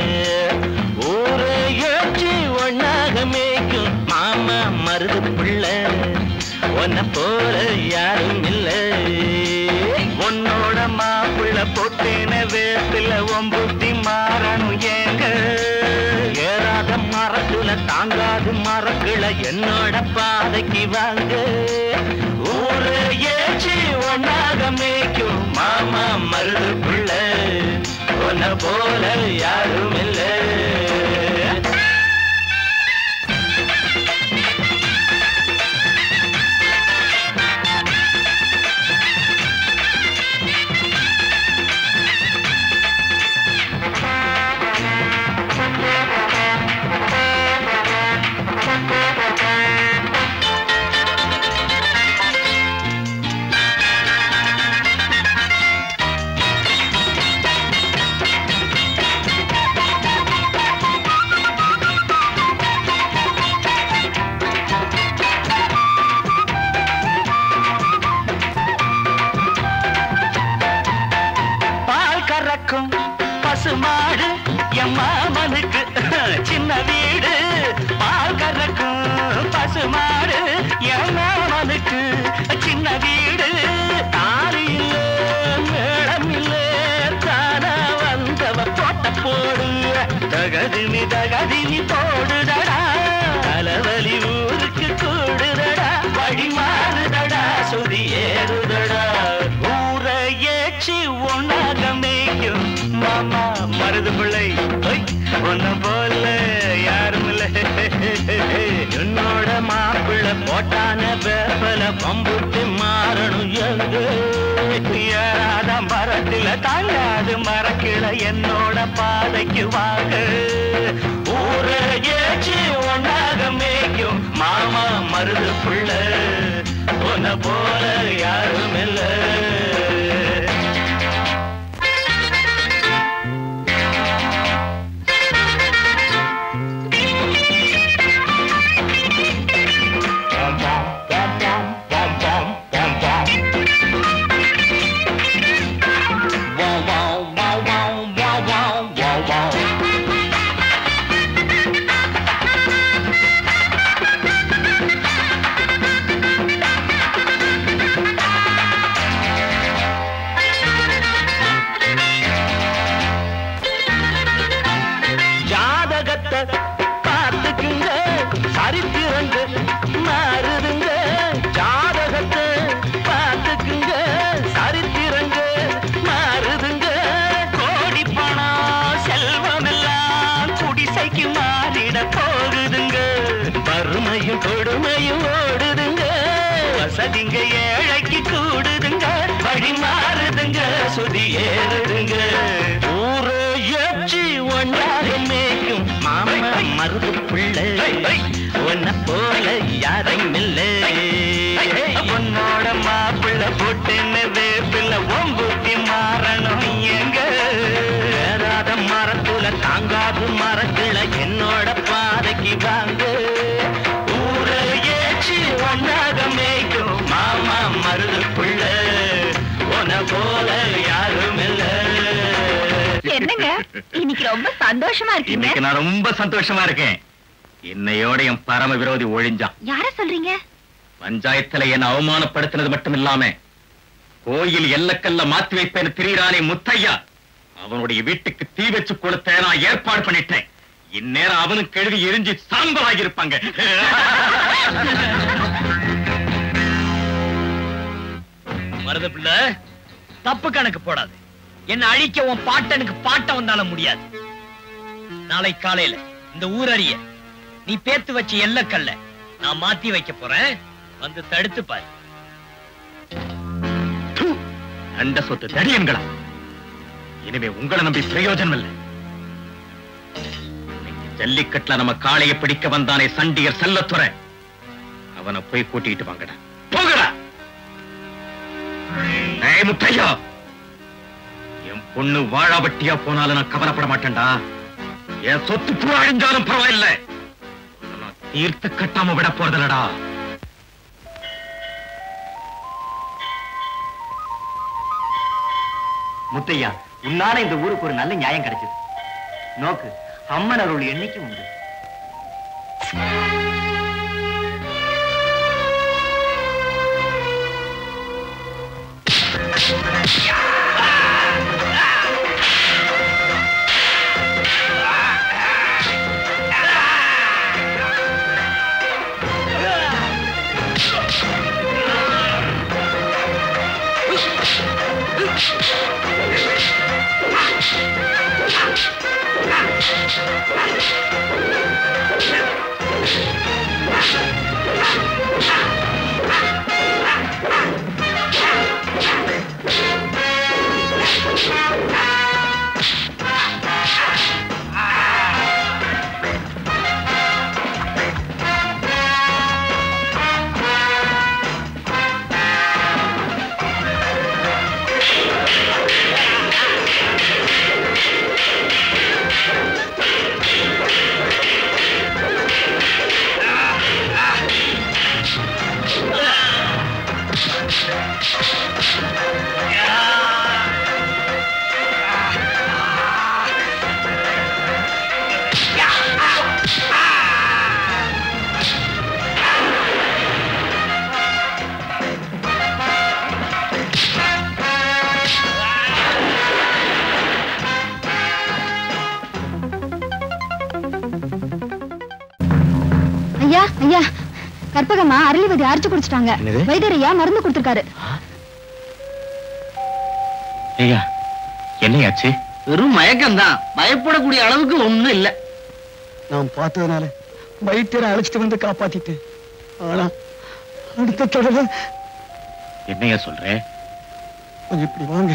ஊரை ஏச்சு ஒன்னாக மேய்க்கும் மாமா மருது பிள்ளை உன்னை போல யாரும் இல்ல உன்னோட மாப்பிள்ள பொட்டேன வேப்பில உன் புத்தி மாறணும் ஏங்க ஏறாத மரத்துல தாங்காது மரக்கிள என்னோட பாதைக்கு வாங்க ஊரு ஏச்சி ஒன்னாக மேய்க்கும் மாமா மருது பிள்ளை உன்னை போல யாரும் இல்லை பால் கறக்கும் பசுமாடு என் மாமனுக்கு சின்ன வீடு பால் கறக்கும் பசுமாடு என் மாமனுக்கு சின்ன வீடு தாலி இல்ல மேளம் இல்ல தானா வந்தவ போட்ட போடு தகதினி தகதினி போடுதடா தலைவலி ஊருக்கு கூடுதடா வழி மாறுதடா சுதி ஏறுதடா ஊரை ஏச்சி ஒன்னாக மேய்க்கும் மாமா மருது பிள்ளை ஒய், உன்னை போல யாரும் இல்லை என்னோட மாப்பிள்ளை போட்டான வேப்பல பம்புட்டு மாறணும் எங்கு ஏறாத மரத்தில தாங்காது மரக்கிள என்னோட பாதைக்கு வாங்க ஊரை ஏச்சி ஒன்னாக மேய்க்கும் மாமா மருது பிள்ளை உன்னை போல யாரும் இல்லை ஆ உண்மையும் கொடுமையும் ஓடுதுங்க வசதிங்க ஏழைக்கு கூடுதுங்க வழி மாறுதுங்க சுதி ஏறுதுங்க ஊரே ஏற்றி ஒன்றாக மேய்க்கும் மாமா மருது பிள்ளை உன்னை போல யாரும் இல்லை உன்னோட மாப்பிள்ள போட்டுன்னு வேப்பிள்ள ஒம்புத்தி மாறணும் எங்க ஏறாத மரத்துல தாங்காது மரத்துல என்னோட பாதைக்கு வாங்க ஊரை ஏற்றி ஒன்னாக மேய்க்கும் மாமா மருது பிள்ளை உன போல யாரும் இல்லை என்னங்க இன்னைக்கு ரொம்ப சந்தோஷமா இருக்கீங்க இன்னைக்கு நான் ரொம்ப சந்தோஷமா இருக்கேன் இன்னையோட என் பரம விரோதி ஒழிஞ்சான் யார சொல்றீங்க பஞ்சாயத்துல என்ன அவமானப்படுத்தினது மட்டும் இல்லாம கோயில் எல்லக்கல்ல மாத்தி வைப்பேன்னு திரியிறானே முத்தையா அவனுடைய வீட்டுக்கு தீ வச்சு கொடுத்த நான் ஏற்பாடு பண்ணிட்டேன் இந்நேரம் அவனுக்கு எழுதி எரிஞ்சு சாம்பலாகி இருப்பாங்க மருது பிள்ளை தப்பு கணக்கு போடாது என்ன அழிக்க உன் பாட்டனுக்கு பாட்டம் வந்தாலும் முடியாது நாளை காலையில இந்த ஊரறிய நீ பேத்து வச்ச எல்லக்கல்ல நான் மாத்தி வைக்க போறேன் வந்து தடுத்து பாரு அண்ட சொத்து தடியன்களா இனிமே உங்களை நம்பி பிரயோஜனம் இல்லை இன்னைக்கு ஜல்லிக்கட்டுல நம்ம காளைய பிடிக்க வந்தானே சண்டியர் செல்லத்துறை அவனை போய் கூட்டிட்டு வாங்கடா போகடா ஏய் முத்தையா என் பொண்ணு வாழாவட்டியா போனாலும் நான் கவலைப்பட மாட்டேன்டா என் சொத்து பூரா அழிஞ்சாலும் பரவாயில்லை உன்னை நான் தீர்த்து கட்டாம விட போறதில்லடா முத்தையா உன்னால இந்த ஊருக்கு ஒரு நல்ல நியாயம் கிடைச்சது நோக்கு அம்மன் அருள் என்னைக்கும் உண்டு ஐயா ஐயா கற்பகம்மா அரளிவதி அரைச்சு குடிச்சிட்டாங்க என்னது? வைத்தியர் ஐயா மருந்து கொடுத்திருக்காரு ஐயா என்னையாச்சு வெறும் மயக்கம் தான் பயப்படக்கூடிய அளவுக்கு ஒண்ணும் இல்ல நான் பார்த்ததுனால வைத்தியரை அழைச்சிட்டு வந்து காப்பாத்திட்டேன் ஆனா அடுத்த தடவை என்னையா சொல்ற கொஞ்சம் இப்படி வாங்க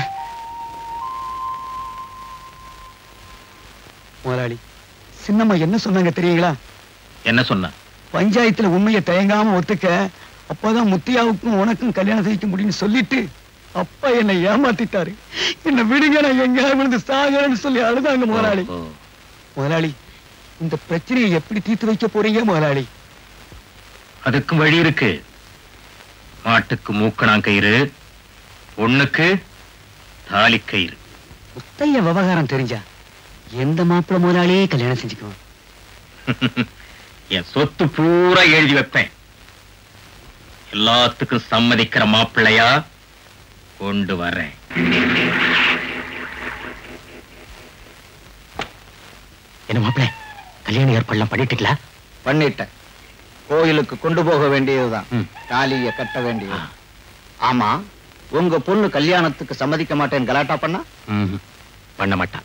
முதலாளி சின்னம்மா என்ன சொன்னாங்க தெரியுங்களா என்ன சொன்ன பஞ்சாயத்துல உண்மையை தயங்காம ஒத்துக்க அப்பதான் முத்தியாவுக்கும் உனக்கும் கல்யாணம் செய்ய முடியும்னு சொல்லிட்டு அப்பா என்னை ஏமாத்திட்டாரு என்ன விடுங்க நான் எங்கேயாவது விழுந்து சாகிறேன்னு சொல்லி அழுதாங்க முதலாளி ஓ, முதலாளி இந்த பிரச்சனையை எப்படி தீர்த்து வைக்க போறீங்க முதலாளி அதுக்கும் வழி இருக்கு மாட்டுக்கு மூக்கணாங்கயிறு பொண்ணுக்கு தாலிக்கயிறு முத்தைய விவகாரம் தெரிஞ்சா எந்த மாப்பிள்ள முதலாளியே கல்யாணம் செஞ்சுக்குவான் என் சொத்து பூரா எழுதி வைப்பேன் எல்லாத்துக்கும் சம்மதிக்கிற மாப்பிள்ளையா கொண்டு வரேன் என்ன மாப்பிள்ள கல்யாண ஏற்பாடுலாம் பண்ணிட்டீங்களா பண்ணிட்டேன் கோயிலுக்கு கொண்டு போக வேண்டியதுதான் ம். தாலிய கட்ட வேண்டியது ஆமா உங்க பொண்ணு கல்யாணத்துக்கு சம்மதிக்க மாட்டேன்னு கலாட்டா பண்ணா ம்ஹும். பண்ண மாட்டான்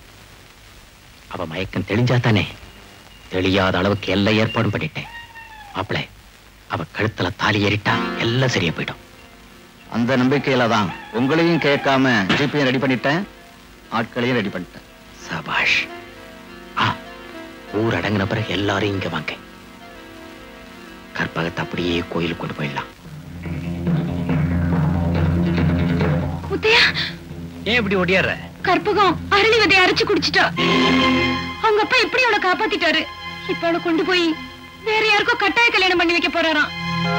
அவ மயக்கம் தெளிஞ்சா தானே தெளியாத அளவுக்கு எல்லா ஏற்பாடும் பண்ணிட்டேன் மாப்பிள அவ கழுத்துல தாலி ஏறிட்டா எல்லாம் சரியா போயிடும் அந்த நம்பிக்கையில தான் உங்களையும் கேட்காம ஜிபியும் ரெடி பண்ணிட்டேன் ஆட்களையும் ரெடி பண்ணிட்டேன் சபாஷ் ஆ ஊர் அடங்கின பிறகு எல்லாரும் இங்க வாங்க கற்பகத்தை அப்படியே கோயிலுக்கு கொண்டு போயிடலாம் முத்தையா ஏன் இப்படி ஒடியாடுற கற்பகம் அரளி விதைய அரைச்சு குடிச்சிட்டா அவங்க அப்பா எப்படி அவளை காப்பாத்திட்டாரு இப்ப அவளை கொண்டு போய் வேற யாருக்கோ கட்டாய கல்யாணம் பண்ணி வைக்க போறாராம்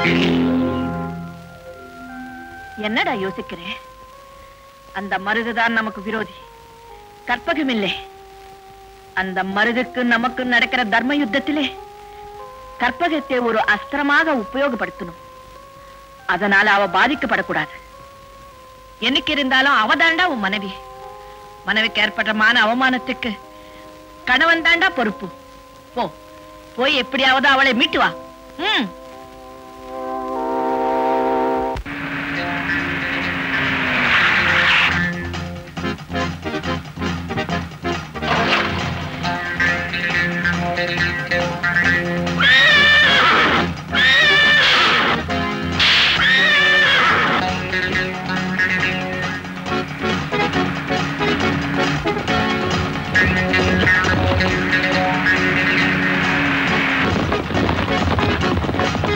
என்னடா யோசிக்கிறேன் அந்த மருதுதான் நமக்கு விரோதி கற்பகம் இல்லை அந்த மருதுக்கு நமக்கு நடக்கிற தர்ம யுத்தத்திலே கற்பகத்தை ஒரு அஸ்திரமாக உபயோகப்படுத்தணும் அதனால அவ பாதிக்கப்படக்கூடாது என்னைக்கு இருந்தாலும் அவதாண்டா உன் மனைவி மனைவிக்கு ஏற்பட்ட மான அவமானத்துக்கு கணவன் தாண்டா பொறுப்பு போ போய் எப்படியாவது அவளை மீட்டு வா ம் ஆ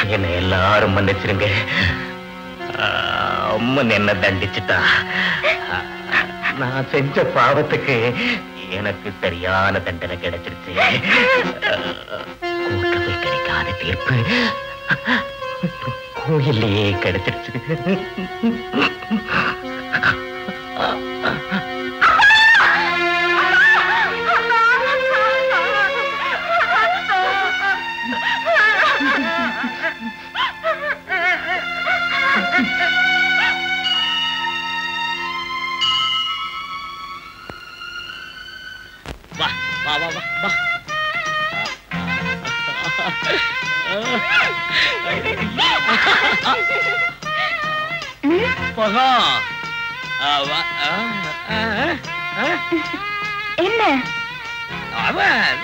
என்ன எல்லாரும் மன்னிச்சிருங்க ஆ, அம்மன் என்ன தண்டிச்சுட்டா ஆ, நான் செஞ்ச பாவத்துக்கு எனக்கு சரியான தண்டனை கிடைச்சிருச்சு கோர்ட்டுல கிடைக்காத தீர்ப்பு கோயில்லையே கிடைச்சிருச்சு வா வா வா வா வா மகா ஆ, வா, ஆ, ஆ, ஆ, என்ன அவன்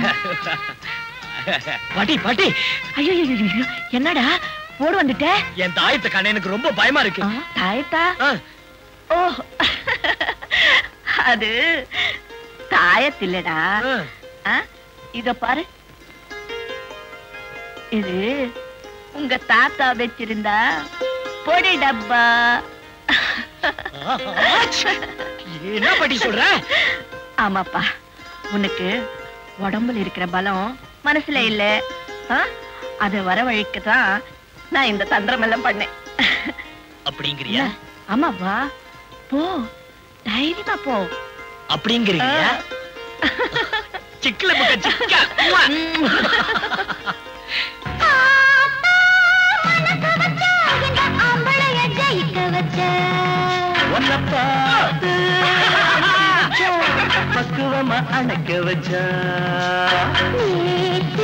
பாட்டி பாட்டி ஐயோ ஐயோ, ஐயோ, என்னடா ஓடு வந்துட்ட என் தாயத்தை கண்ண எனக்கு ரொம்ப பயமா இருக்கு தாயத்தா ஆ. ஓ அது தாயத்தில்லடா ஆ. ஆ, இத பாரு இது உங்க தாத்தா வச்சிருந்தா பொடி டப்பா என்ன பாட்டி சொல்ற ஆமாப்பா உனக்கு உடம்புல இருக்கிற பலம் மனசுல இல்ல ஆ? அது வரவழைக்க தான் நான் இந்த தந்திரம் எல்லாம் பண்ணேன் அப்படிங்கிறியா ஆமாப்பா போ தைரியமா போ அப்படிங்கிறியா சிக்கல பக்க சிக்கா உம்மா. உன்னை பார்த்து பக்குவமா அணைக்க வச்சா